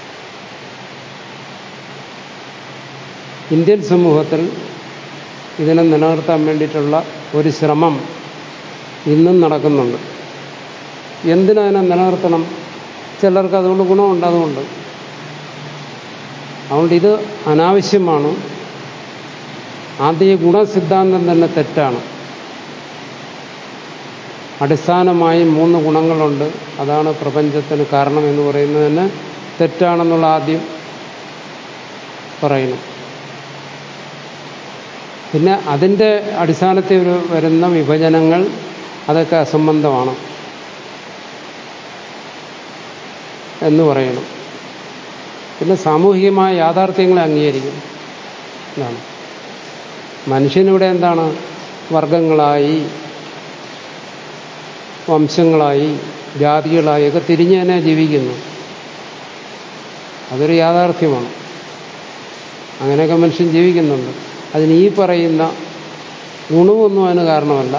ഇന്ത്യൻ സമൂഹത്തിൽ ഇതിനെ നിലനിർത്താൻ വേണ്ടിയിട്ടുള്ള ഒരു ശ്രമം ഇന്നും നടക്കുന്നുണ്ട് എന്തിനതിനെ നിലനിർത്തണം ചിലർക്ക് അതുകൊണ്ട് ഗുണമുണ്ട് അതുകൊണ്ട് അതുകൊണ്ട് ഇത് അനാവശ്യമാണ് ആദ്യ ഗുണസിദ്ധാന്തം തന്നെ തെറ്റാണ് അടിസ്ഥാനമായി മൂന്ന് ഗുണങ്ങളുണ്ട് അതാണ് പ്രപഞ്ചത്തിന് കാരണം എന്ന് പറയുന്നതിന് തെറ്റാണെന്നുള്ള ആദ്യം പറയണം പിന്നെ അതിൻ്റെ അടിസ്ഥാനത്തിൽ ഒരു വരുന്ന വിഭജനങ്ങൾ അതൊക്കെ അസംബന്ധമാണ് എന്ന് പറയണം പിന്നെ സാമൂഹികമായ യാഥാർത്ഥ്യങ്ങളെ അംഗീകരിക്കണം എന്നാണ് മനുഷ്യനിവിടെ എന്താണ് വർഗങ്ങളായി വംശങ്ങളായി ജാതികളായി ഒക്കെ തിരിഞ്ഞു തന്നെ ജീവിക്കുന്നു അതൊരു യാഥാർത്ഥ്യമാണ് അങ്ങനെയൊക്കെ മനുഷ്യൻ ജീവിക്കുന്നുണ്ട് അതിന് ഈ പറയുന്ന ഗുണമൊന്നും അതിന് കാരണമല്ല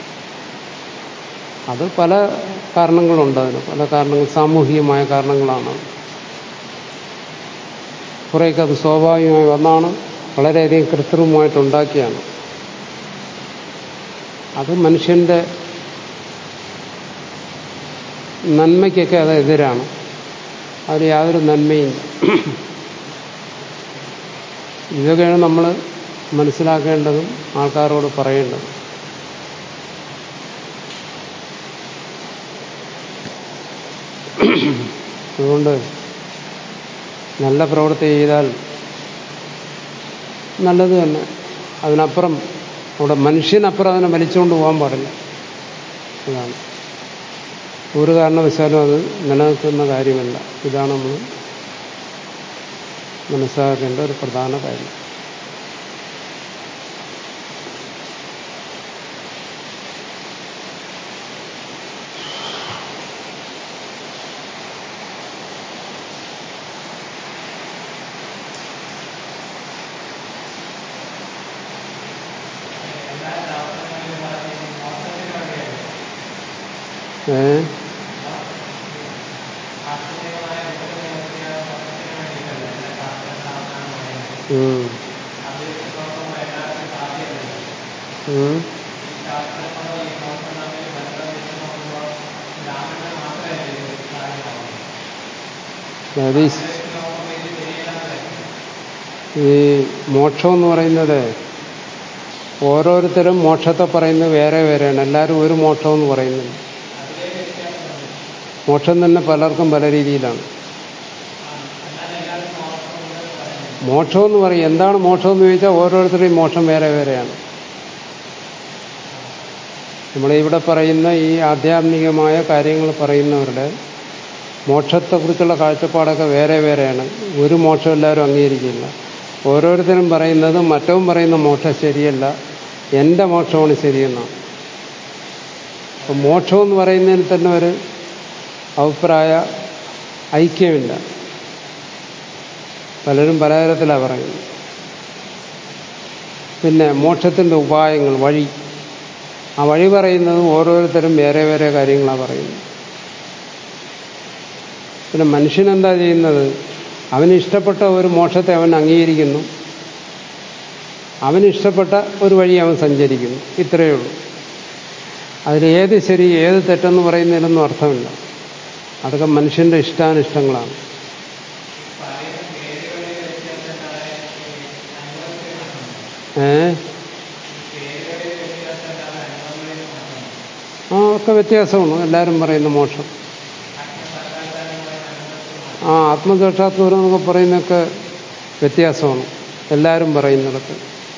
അത് പല കാരണങ്ങളുണ്ട് അതിന് പല കാരണങ്ങൾ സാമൂഹികമായ കാരണങ്ങളാണ് കുറേയൊക്കെ അത് സ്വാഭാവികമായി വന്നാണ് വളരെയധികം കൃത്രിമമായിട്ടുണ്ടാക്കിയാണ് അത് മനുഷ്യന്റെ നന്മയ്ക്കൊക്കെ അത് എതിരാണ് അതിൽ യാതൊരു നന്മയില്ല ഇതൊക്കെയാണ് നമ്മൾ മനസ്സിലാക്കേണ്ടതും ആൾക്കാരോട് പറയേണ്ടതും അതുകൊണ്ട് നല്ല പ്രവൃത്തി ചെയ്താൽ നല്ലത് തന്നെ അതിനപ്പുറം അവിടെ മനുഷ്യനപ്പുറം അതിനെ വലിച്ചുകൊണ്ട് പോകാൻ പാടില്ല അതാണ് ഒരു കാരണവശാലും അത് നിലനിൽക്കുന്ന കാര്യമല്ല ഇതാണ് നമ്മൾ മനസ്സിലാക്കേണ്ട ഒരു പ്രധാന കാര്യം എല്ലാ ശാസ്ത്രങ്ങളിലും പറഞ്ഞ മോക്ഷത്തിന് വേണ്ടിയാണ് ഏ ആത്മീയമായ ദുഃഖത്തെ നോക്കിയ മോക്ഷത്തിന് വേണ്ടിയിട്ടല്ല എല്ലാ ശാസ്ത്രങ്ങളാണ് പറയുന്നത് ഉം, അത് ഇപ്പം എല്ലാവർക്കും സാധ്യമല്ല ഉം. ഈ ശാസ്ത്രങ്ങളോ ഈ മോക്ഷം തമ്മിൽ ബന്ധം വെച്ച് നോക്കുമ്പോൾ ബ്രാഹ്മണന് മാത്രമല്ല ഇത് കാര്യമാവുന്നത് അതായത് ഈ വെച്ച് നോക്കുമ്പോൾ ഇത് ശരിയല്ലെന്ന് വരും ഈ മോക്ഷം എന്ന് പറയുന്നത് ഓരോരുത്തരും മോക്ഷത്തെ പറയുന്നത് വേറെ വേറെയാണ് എല്ലാവരും ഒരു മോക്ഷം എന്ന് പറയുന്നില്ല അതിലേ വ്യത്യാസമുണ്ട് മോക്ഷം തന്നെ പലർക്കും പല രീതിയിലാണ് എന്നാൽ എല്ലാവർക്കും മോക്ഷമുണ്ടെന്ന് പറയുന്നത് മോക്ഷം എന്ന് പറയും എന്താണ് മോക്ഷം എന്ന് ചോദിച്ചാൽ ഓരോരുത്തരുടെയും മോക്ഷം വേറെ വേറെയാണ് നമ്മളിവിടെ പറയുന്ന ഈ ആധ്യാത്മികമായ കാര്യങ്ങൾ പറയുന്നവരുടെ മോക്ഷത്തെക്കുറിച്ചുള്ള കാഴ്ചപ്പാടൊക്കെ വേറെ വേറെയാണ് ഒരു മോക്ഷം എല്ലാവരും അംഗീകരിക്കില്ല ഓരോരുത്തരും പറയുന്നത് മറ്റവും പറയുന്ന മോക്ഷം ശരിയല്ല എൻ്റെ മോക്ഷമാണ് ശരിയെന്നാണ് അപ്പം മോക്ഷം എന്ന് പറയുന്നതിന് തന്നെ ഒരു അഭിപ്രായ ഐക്യമില്ല പലരും പലതരത്തിലാണ് പറയുന്നത് പിന്നെ മോക്ഷത്തിൻ്റെ ഉപായങ്ങൾ വഴി ആ വഴി പറയുന്നതും ഓരോരുത്തരും വേറെ വേറെ കാര്യങ്ങളാണ് പറയുന്നത് പിന്നെ മനുഷ്യനെന്താ ചെയ്യുന്നത് അവന് ഇഷ്ടപ്പെട്ട ഒരു മോക്ഷത്തെ അവൻ അംഗീകരിക്കുന്നു അവന് ഇഷ്ടപ്പെട്ട ഒരു വഴി അവൻ സഞ്ചരിക്കുന്നു ഇത്രയേ ഉള്ളൂ അതിൽ ഏത് ശരി ഏത് തെറ്റെന്ന് പറയുന്നതിലൊന്നും അർത്ഥമില്ല അതൊക്കെ മനുഷ്യന്റെ ഇഷ്ടാനിഷ്ടങ്ങളാണ് പറയുന്ന പേരുകളിൽ വ്യത്യാസമുണ്ടായ അനുഭവത്തിൽ മാറ്റമുണ്ട് ഏ പേരുകളിൽ വ്യത്യാസമുണ്ടായ അനുഭവങ്ങളിൽ മാറ്റമുണ്ട് ആ ഒക്കെ വ്യത്യാസമാണ് എല്ലാവരും പറയുന്ന മോക്ഷം ആത്മസാക്ഷാത്കാരം പറയുന്ന അനുഭവത്തിൽ മാറ്റം ആ ആത്മസാക്ഷാത്കാരം എന്നൊക്കെ പറയുന്നതൊക്കെ വ്യത്യാസമാണ് എല്ലാവരും പറയുന്നിടത്ത്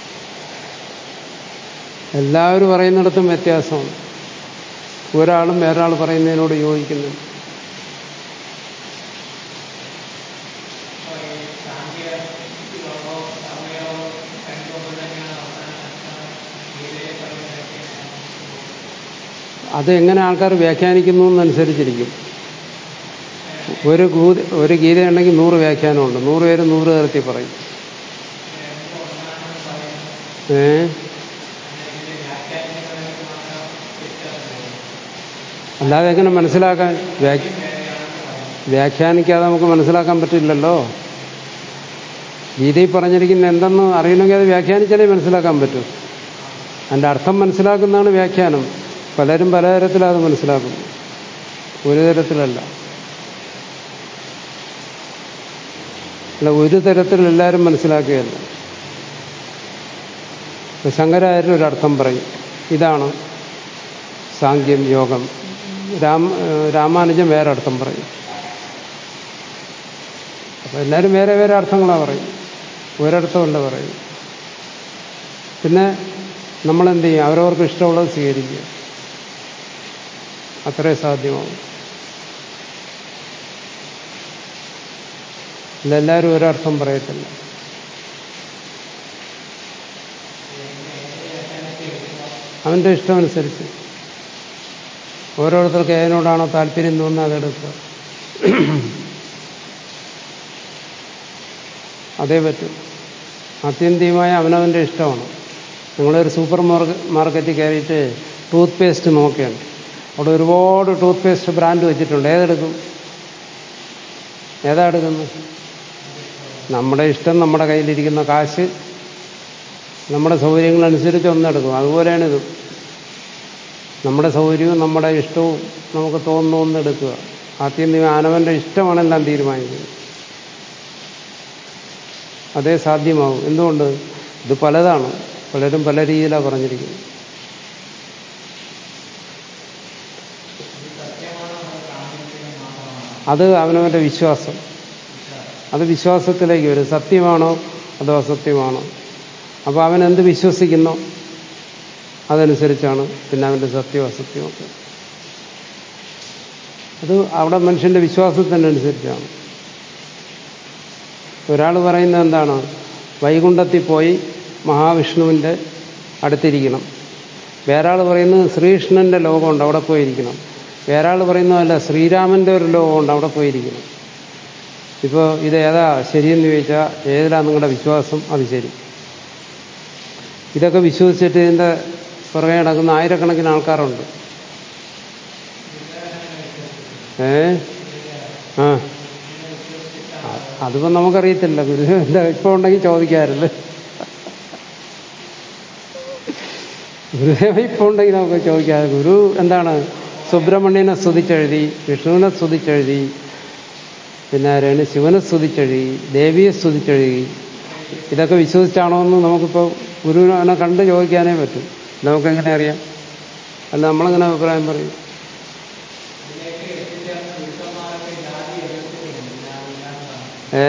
എല്ലാവരും പറയുന്നിടത്തും വ്യത്യാസമാണ് ഒരാളും വേറൊരാൾ പറയുന്നതിനോട് യോജിക്കുന്നുണ്ട് അപ്പോൾ ഈ സാങ്കേതിക ലോകവും സമയവും രണ്ടും തന്നെയാണ് അവസാനം ഗീതയിൽ പറയുന്നതൊക്കെ അത് എങ്ങനെ ആൾക്കാർ വ്യാഖ്യാനിക്കുന്നു എന്നനുസരിച്ചിരിക്കും ഒരു ഗൂത ഒരു ഗീതയുണ്ടെങ്കിൽ നൂറ് വ്യാഖ്യാനമുണ്ട് നൂറ് പേര് നൂറ് തരത്തിൽ പറയും രണ്ടും ഒന്നാണെന്ന് പറയുന്നു ഏ അല്ലെങ്കിൽ വ്യാഖ്യാനിക്കുന്നവർക്ക് മാത്രം വ്യത്യാസം വരും അല്ലാതെ എങ്ങനെ മനസ്സിലാക്കാൻ വ്യാഖ്യ വേറെയാണെന്ന് പറയുന്നു വ്യാഖ്യാനിക്കാതെ നമുക്ക് മനസ്സിലാക്കാൻ പറ്റില്ലല്ലോ ഗീതയിൽ പറഞ്ഞിരിക്കുന്ന എന്തെന്ന് അറിയണമെങ്കിൽ അത് വ്യാഖ്യാനിച്ചാലേ മനസ്സിലാക്കാൻ പറ്റൂ അതിൻ്റെ അർത്ഥം മനസ്സിലാക്കുന്നതാണ് വ്യാഖ്യാനം പലരും പലതരത്തിലാണ് അത് മനസ്സിലാക്കുന്നു ഒരു തരത്തിലല്ല അല്ല ഒരു തരത്തിൽ എല്ലാവരും മനസ്സിലാക്കുകയല്ല ഇപ്പൊ ശങ്കരാചാര്യർ ഒരർത്ഥം പറയും ഇതാണ് സാങ്ക്യം യോഗം രാമ രാമാനുജൻ വേറെ അർത്ഥം പറയും അപ്പൊ എല്ലാവരും വേറെ വേറെ അർത്ഥങ്ങളാണ് പറയും ഒരർത്ഥമല്ല പറയും പിന്നെ നമ്മളെന്ത് ചെയ്യും അവരവർക്ക് ഇഷ്ടമുള്ളത് സ്വീകരിക്കുക അത്രേ സാധ്യമാവും ഇതെല്ലാവരും ഒരർത്ഥം പറയത്തില്ല അവന്റെ ഇഷ്ടമനുസരിച്ച് ഓരോരുത്തർക്ക് ഏതിനോടാണോ താല്പര്യം തോന്നുന്നത് അതെടുക്കുക അതേ പറ്റും ആത്യന്തികമായ അവനവൻ്റെ ഇഷ്ടമാണ് നിങ്ങളൊരു സൂപ്പർ മാർക്കറ്റിൽ കയറിയിട്ട് ടൂത്ത് പേസ്റ്റ് നോക്കുകയാണ് അവിടെ ഒരുപാട് ടൂത്ത് പേസ്റ്റ് ബ്രാൻഡ് വെച്ചിട്ടുണ്ട് ഏതെടുക്കും ഏതാ എടുക്കുന്നത് നമ്മുടെ ഇഷ്ടം നമ്മുടെ കയ്യിലിരിക്കുന്ന കാശ് നമ്മുടെ സൗകര്യങ്ങളനുസരിച്ച് ഒന്നെടുക്കും അതുപോലെയാണ് ഇത് നമ്മുടെ സൗകര്യവും നമ്മുടെ ഇഷ്ടവും നമുക്ക് തോന്നുന്ന ഒന്നെടുക്കുക ആത്യന്തികം ആനവന്റെ ഇഷ്ടമാണെല്ലാം തീരുമാനിക്കുന്നത് അതേ സാധ്യമാവും എന്തുകൊണ്ട് ഇത് പലതാണ് പലരും പല രീതിയിലാണ് പറഞ്ഞിരിക്കുന്നത് അത് അവനവന്റെ വിശ്വാസം അത് വിശ്വാസത്തിലേക്ക് വരും സത്യമാണോ അതോ അസത്യമാണോ അപ്പോൾ അവൻ എന്ത് വിശ്വസിക്കുന്നോ അതനുസരിച്ചാണ് പിന്നെ അവന്റെ സത്യവും അസത്യമൊക്കെ അത് അവിടെ മനുഷ്യന്റെ വിശ്വാസത്തിനനുസരിച്ചാണ് ഒരാൾ പറയുന്നത് എന്താണ് വൈകുണ്ഠത്തിൽ പോയി മഹാവിഷ്ണുവിൻ്റെ അടുത്തിരിക്കണം വേറെ ആൾ പറയുന്നത് ശ്രീകൃഷ്ണന്റെ ലോകമുണ്ട് അവിടെ പോയിരിക്കണം വേറെ ആൾ പറയുന്നതല്ല ശ്രീരാമന്റെ ഒരു ലോകമുണ്ട് അവിടെ പോയിരിക്കണം ഇപ്പോൾ ഇത് ഏതാ ശരിയെന്ന് ചോദിച്ചാൽ ഏതിലാ നിങ്ങളുടെ വിശ്വാസം അത് ശരി ഇതൊക്കെ വിശ്വസിച്ചിട്ട് ഇതിൻ്റെ പുറകെ നടക്കുന്ന ആയിരക്കണക്കിന് ആൾക്കാരുണ്ട് ഏ ആ അതിപ്പോ നമുക്കറിയത്തില്ല ഗുരു എന്താ ഇപ്പൊ ഉണ്ടെങ്കിൽ ചോദിക്കാറില്ല ഗുരുദേവ ഇപ്പൊ ഉണ്ടെങ്കിൽ നമുക്ക് ചോദിക്കാറ് ഗുരു എന്താണ് സുബ്രഹ്മണ്യനെ സ്തുതിച്ചെഴുതി വിഷ്ണുവിനെ സ്തുതിച്ചെഴുതി പിന്നെ ആരാണ് ശിവനെ സ്തുതിച്ചെഴുതി ദേവിയെ സ്തുതിച്ചെഴുതി ഇതൊക്കെ വിശ്വസിച്ചാണോ എന്ന് നമുക്കിപ്പോൾ ഗുരുവിനെ കണ്ട് ചോദിക്കാനേ പറ്റും നമുക്കെങ്ങനെ അറിയാം അല്ല നമ്മളെങ്ങനെ അഭിപ്രായം പറയും ഏ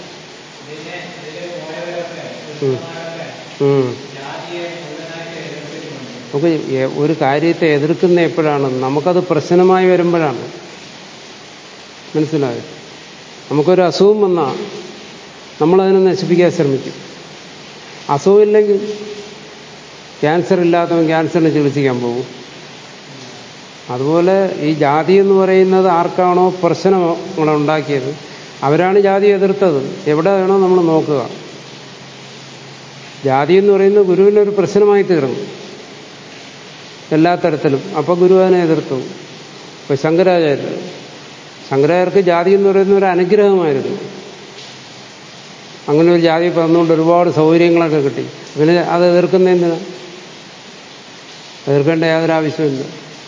നമുക്ക് ഒരു കാര്യത്തെ എതിർക്കുന്ന എപ്പോഴാണ് നമുക്കത് പ്രശ്നമായി വരുമ്പോഴാണ് മനസ്സിലായോ നമുക്കൊരു അസുഖം വന്നാൽ നമ്മളതിനെ നശിപ്പിക്കാൻ ശ്രമിക്കും അസുഖമില്ലെങ്കിൽ ക്യാൻസർ ഇല്ലാത്തവൻ ക്യാൻസറിന് ചികിത്സിക്കാൻ പോകും അതുപോലെ ഈ ജാതി എന്ന് പറയുന്നത് ആർക്കാണോ പ്രശ്നങ്ങൾ ഉണ്ടാക്കിയത് അവരാണ് ജാതി എതിർത്തത് എവിടെ വേണോ നമ്മൾ നോക്കുക ജാതി എന്ന് പറയുന്നത് ഗുരുവിനൊരു പ്രശ്നമായി തീർന്നു എല്ലാ തരത്തിലും അപ്പൊ ഗുരു അതിനെ എതിർത്തു ഇപ്പൊ ശങ്കരാചാര്യർ ശങ്കരാചാര്യർക്ക് ജാതി എന്ന് പറയുന്ന ഒരു അനുഗ്രഹമായിരുന്നു അങ്ങനെ ഒരു ജാതി പറഞ്ഞുകൊണ്ട് ഒരുപാട് സൗകര്യങ്ങളൊക്കെ കിട്ടി പിന്നെ അത് എതിർക്കുന്ന എന്തിനാ എതിർക്കേണ്ട യാതൊരു ആവശ്യമില്ല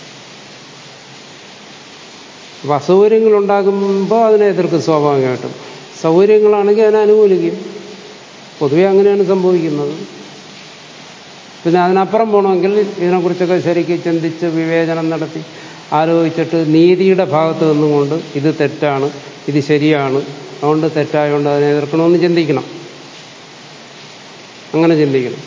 അപ്പൊ അസൗകര്യങ്ങൾ ഉണ്ടാകുമ്പോൾ അതിനെ എതിർക്കും സ്വാഭാവികമായിട്ടും സൗകര്യങ്ങളാണെങ്കിൽ അതിനെ അനുകൂലിക്കും പൊതുവെ അങ്ങനെയാണ് സംഭവിക്കുന്നത് പിന്നെ അതിനപ്പുറം പോകണമെങ്കിൽ ഇതിനെക്കുറിച്ചൊക്കെ ശരിക്ക് ചിന്തിച്ച് വിവേചനം നടത്തി ആലോചിച്ചിട്ട് നീതിയുടെ ഭാഗത്ത് നിന്നുകൊണ്ട് ഇത് തെറ്റാണ് ഇത് ശരിയാണ് അതുകൊണ്ട് തെറ്റായതുകൊണ്ട് അതിനെ എതിർക്കണമെന്ന് ചിന്തിക്കണം അങ്ങനെ ചിന്തിക്കണം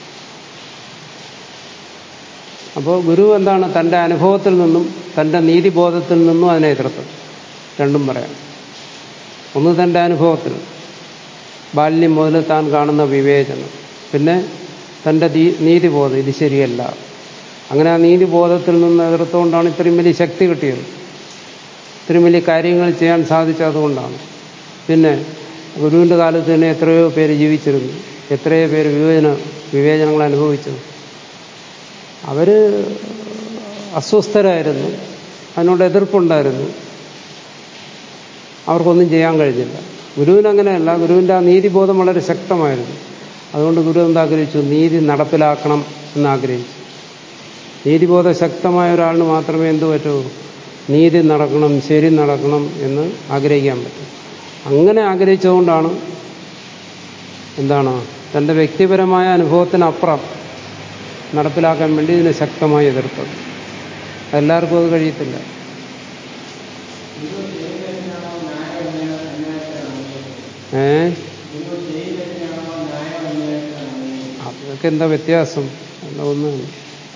അപ്പോൾ ഗുരു എന്താണ് തൻ്റെ അനുഭവത്തിൽ നിന്നും തൻ്റെ നീതിബോധത്തിൽ നിന്നും അതിനെ എതിർത്ത് രണ്ടും പറയാം ഒന്ന് തൻ്റെ അനുഭവത്തിൽ ബാല്യം മുതൽ താൻ കാണുന്ന വിവേചനം പിന്നെ തൻ്റെ നീതിബോധം ഇത് ശരിയല്ല അങ്ങനെ ആ നീതിബോധത്തിൽ നിന്ന് എതിർത്തുകൊണ്ടാണ് ഇത്രയും വലിയ ശക്തി കിട്ടിയത് ഇത്രയും വലിയ കാര്യങ്ങൾ ചെയ്യാൻ സാധിച്ചതുകൊണ്ടാണ് പിന്നെ ഗുരുവിൻ്റെ കാലത്ത് തന്നെ എത്രയോ പേര് ജീവിച്ചിരുന്നു എത്രയോ പേര് വിവേചന വിവേചനങ്ങൾ അനുഭവിച്ചത് അവർ അസ്വസ്ഥരായിരുന്നു അതിനോട് എതിർപ്പുണ്ടായിരുന്നു അവർക്കൊന്നും ചെയ്യാൻ കഴിഞ്ഞില്ല ഗുരുവിന് അങ്ങനെയല്ല ഗുരുവിൻ്റെ ആ നീതിബോധം വളരെ ശക്തമായിരുന്നു അതുകൊണ്ട് ഗുരു എന്താഗ്രഹിച്ചു നീതി നടപ്പിലാക്കണം എന്നാഗ്രഹിച്ചു നീതിബോധം ശക്തമായ ഒരാളിന് മാത്രമേ എന്ത് പറ്റൂ നീതി നടക്കണം ശരി നടക്കണം എന്ന് ആഗ്രഹിക്കാൻ പറ്റും അങ്ങനെ ആഗ്രഹിച്ചതുകൊണ്ടാണ് എന്താണ് തൻ്റെ വ്യക്തിപരമായ അനുഭവത്തിനപ്പുറം നടപ്പിലാക്കാൻ വേണ്ടി ഇതിനെ ശക്തമായി എതിർത്തത് എല്ലാവർക്കും അത് കഴിയത്തില്ല ഇത് ചെയ്യുന്നതിനാണോ ന്യായം അന്യായം അന്യായത്തിനാണോ ഏ ഇത് ചെയ്യുന്നതിനാണോ ന്യായം അന്യായത്തിനാണോ അതൊക്കെ എന്താ വ്യത്യാസം എന്താ ഒന്നുമില്ല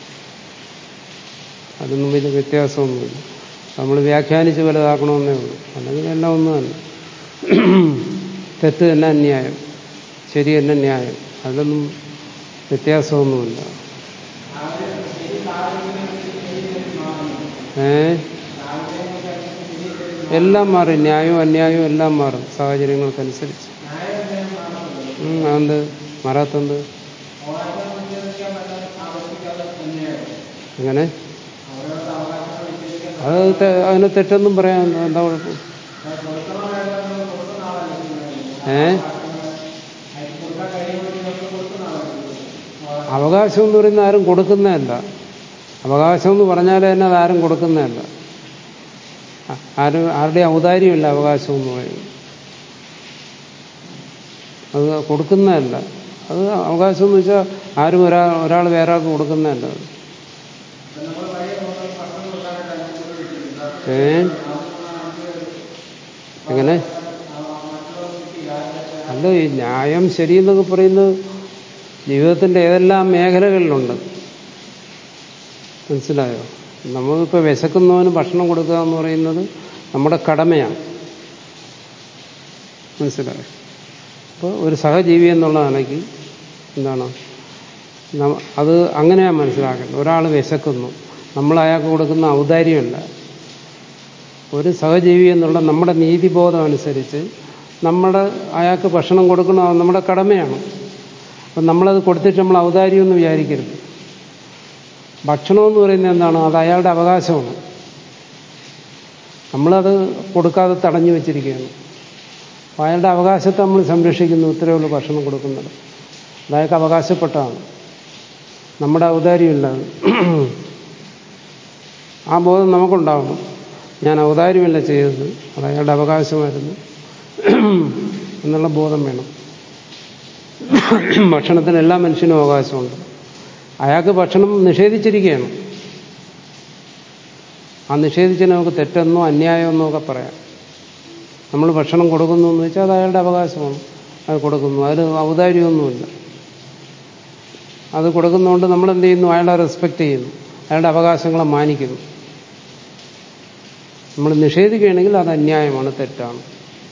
അതൊന്നും വലിയ വ്യത്യാസമൊന്നുമില്ല നമ്മൾ വ്യാഖ്യാനിച്ച് വലുതാക്കണമെന്നേ ഉള്ളൂ അല്ലെങ്കിൽ എല്ലാം ഒന്നും തന്നെ തെറ്റ് തന്നെ അന്യായം ശരി തന്നെ ന്യായം അതിലൊന്നും വ്യത്യാസമൊന്നുമില്ല ഏ എല്ലാം മാറും ന്യായവും അന്യായവും എല്ലാം മാറും സാഹചര്യങ്ങൾക്കനുസരിച്ച് ഉം, അതെന്ത് മാറാത്തെന്ത് അങ്ങനെ അത് തെ- അതിന് തെറ്റൊന്നും പറയാൻ എന്താ കുഴപ്പം ഏ അവകാശം എന്ന് പറയുന്നത് ആരും കൊടുക്കുന്നതല്ല അവകാശം എന്ന് പറഞ്ഞാൽ തന്നെ അത് ആരും കൊടുക്കുന്നതല്ല ആ- ആരും ആരുടെ ഔദാര്യമില്ല അവകാശം എന്ന് പറയുന്നത് അത് കൊടുക്കുന്നതല്ല അത് അവകാശം എന്ന് വെച്ചാൽ ആരും ഒരാൾ ഒരാൾ വേറെ ആൾക്ക് കൊടുക്കുന്നതല്ല അത് ഏ എങ്ങനെ അല്ല ഈ ന്യായം ശരിയെന്നൊക്കെ പറയുന്നത് ജീവിതത്തിന്റെ ഏതെല്ലാം മേഖലകളിലുണ്ട് മനസ്സിലായോ നമ്മളിപ്പോൾ വിശക്കുന്നവന് ഭക്ഷണം കൊടുക്കുക എന്ന് പറയുന്നത് നമ്മുടെ കടമയാണ് മനസ്സിലായോ അപ്പോൾ ഒരു സഹജീവി എന്നുള്ളതാണെങ്കിൽ എന്താണ് ന- അത് അങ്ങനെയാണ് മനസ്സിലാക്കേണ്ടത് ഒരാൾ വിശക്കുന്നു നമ്മൾ അയാൾക്ക് കൊടുക്കുന്ന ഔദാര്യമല്ല ഒരു സഹജീവി എന്നുള്ള നമ്മുടെ നീതിബോധം അനുസരിച്ച് നമ്മുടെ അയാൾക്ക് ഭക്ഷണം കൊടുക്കണം അത് നമ്മുടെ കടമയാണ് അപ്പം നമ്മളത് കൊടുത്തിട്ട് നമ്മൾ ഔദാര്യമെന്ന് വിചാരിക്കരുത് ഭക്ഷണം എന്ന് പറയുന്നത് എന്താണ് അത് അയാളുടെ അവകാശമാണ് നമ്മളത് കൊടുക്കാതെ തടഞ്ഞു വെച്ചിരിക്കുകയാണ് അപ്പോൾ അയാളുടെ അവകാശത്തെ നമ്മൾ സംരക്ഷിക്കുന്നു ഇത്രയേ ഉള്ളൂ ഭക്ഷണം കൊടുക്കുന്നത് അത് അയാൾക്ക് അവകാശപ്പെട്ടതാണ് നമ്മുടെ ഔദാര്യമില്ല അത് ആ ബോധം നമുക്കുണ്ടാവണം ഞാൻ ഔദാര്യമല്ല ചെയ്തത് അത് അയാളുടെ അവകാശമായിരുന്നു എന്നുള്ള ബോധം വേണം ഭക്ഷണത്തിന് എല്ലാ മനുഷ്യനും അവകാശമുണ്ട് അയാൾക്ക് ഭക്ഷണം നിഷേധിച്ചിരിക്കുകയാണ് ആ നിഷേധിച്ചതിന് നമുക്ക് തെറ്റെന്നോ അന്യായമെന്നോ ഒക്കെ പറയാം നമ്മൾ ഭക്ഷണം കൊടുക്കുന്നു എന്ന് വെച്ചാൽ അത് അയാളുടെ അവകാശമാണ് അത് കൊടുക്കുന്നു അതിൽ ഔദാര്യമൊന്നുമില്ല അത് കൊടുക്കുന്നതുകൊണ്ട് നമ്മൾ എന്ത് ചെയ്യുന്നു അയാളെ റെസ്പെക്റ്റ് ചെയ്യുന്നു അയാളുടെ അവകാശങ്ങളെ മാനിക്കുന്നു നമ്മൾ നിഷേധിക്കുകയാണെങ്കിൽ അത് അന്യായമാണ് തെറ്റാണ്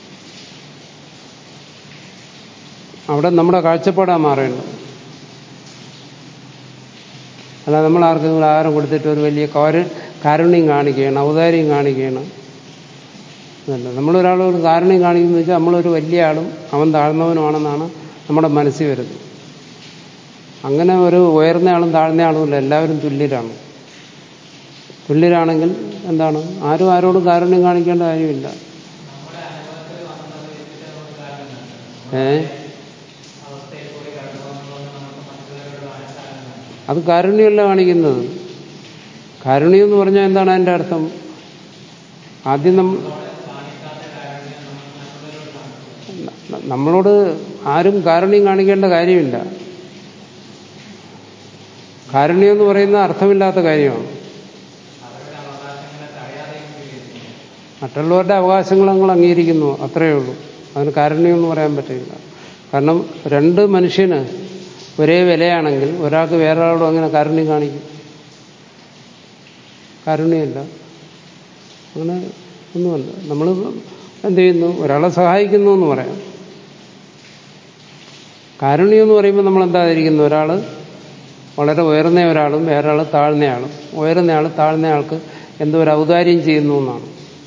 അവിടെ നമ്മുടെ കാഴ്ചപ്പാടാണ് മാറേണ്ടത് അല്ല നമ്മൾ ആർക്കെങ്കിലും ആഹാരം കൊടുത്തിട്ട് ഒരു വലിയ കാരു കാരുണ്യം കാണിക്കുകയാണ് ഔദാര്യം കാണിക്കുകയാണ് അതല്ല നമ്മളൊരാളോട് കാരുണ്യം കാണിക്കുന്നു വെച്ചാൽ നമ്മളൊരു വലിയ ആളും അവൻ താഴ്ന്നവനുമാണെന്നാണ് നമ്മുടെ മനസ്സിൽ വരുന്നത് അങ്ങനെ ഒരു ഉയർന്നയാളും താഴ്ന്നയാളും ഇല്ല എല്ലാവരും തുല്യരാണ് തുല്യരാണെങ്കിൽ എന്താണ് ആരും ആരോടും കാരുണ്യം കാണിക്കേണ്ട കാര്യമില്ല നമ്മുടെ അനുഭവത്തിൽ വന്നത് വെച്ചിട്ട് നമുക്ക് കാരണം ഏ അവസ്ഥയിൽ കൂടി കടന്നു പോകുന്നതുകൊണ്ട് നമുക്ക് മറ്റുള്ളവരോട് മനസ്സിലാകുന്നതാണ് അത് കാരുണ്യമല്ല കാണിക്കുന്നത് കാരുണ്യം എന്ന് പറഞ്ഞാൽ എന്താണ് അതിൻ്റെ അർത്ഥം ആദ്യം നമ്മൾ കാണിക്കാത്ത കാര്യം നമുക്ക് മറ്റുള്ളവരോട് കാണിക്കുക നമ്മളോട് ആരും കാരുണ്യം കാണിക്കേണ്ട കാര്യമില്ല കാരുണ്യം എന്ന് പറയുന്ന അർത്ഥമില്ലാത്ത കാര്യമാണ് അവരുടെ അവകാശങ്ങളെ തടയാതെയും സ്വീകരിക്കുന്നു മറ്റുള്ളവരുടെ അവകാശങ്ങൾ നമ്മൾ അംഗീകരിക്കുന്നു അത്രയേ ഉള്ളൂ അതിന് കാരുണ്യം എന്ന് പറയാൻ പറ്റില്ല കാരണം രണ്ട് മനുഷ്യന് ഒരേ വിലയാണെങ്കിൽ ഒരാൾക്ക് വേറൊരാളോട് അങ്ങനെ കാരുണ്യം കാണിക്കും കാരുണ്യമില്ല അങ്ങനെ ഒന്നുമല്ല നമ്മൾ എന്ത് ചെയ്യുന്നു ഒരാളെ സഹായിക്കുന്നു എന്ന് പറയാം കാരുണ്യം എന്ന് പറയുമ്പോൾ നമ്മൾ എന്താ ധരിക്കുന്നു ഒരാൾ വളരെ ഉയർന്ന ഒരാളും വേറൊരാൾ താഴ്ന്നയാളും ഉയർന്നയാൾ താഴ്ന്നയാൾക്ക് എന്തോ ഒരു ഔദാര്യം ചെയ്യുന്നു എന്നാണ്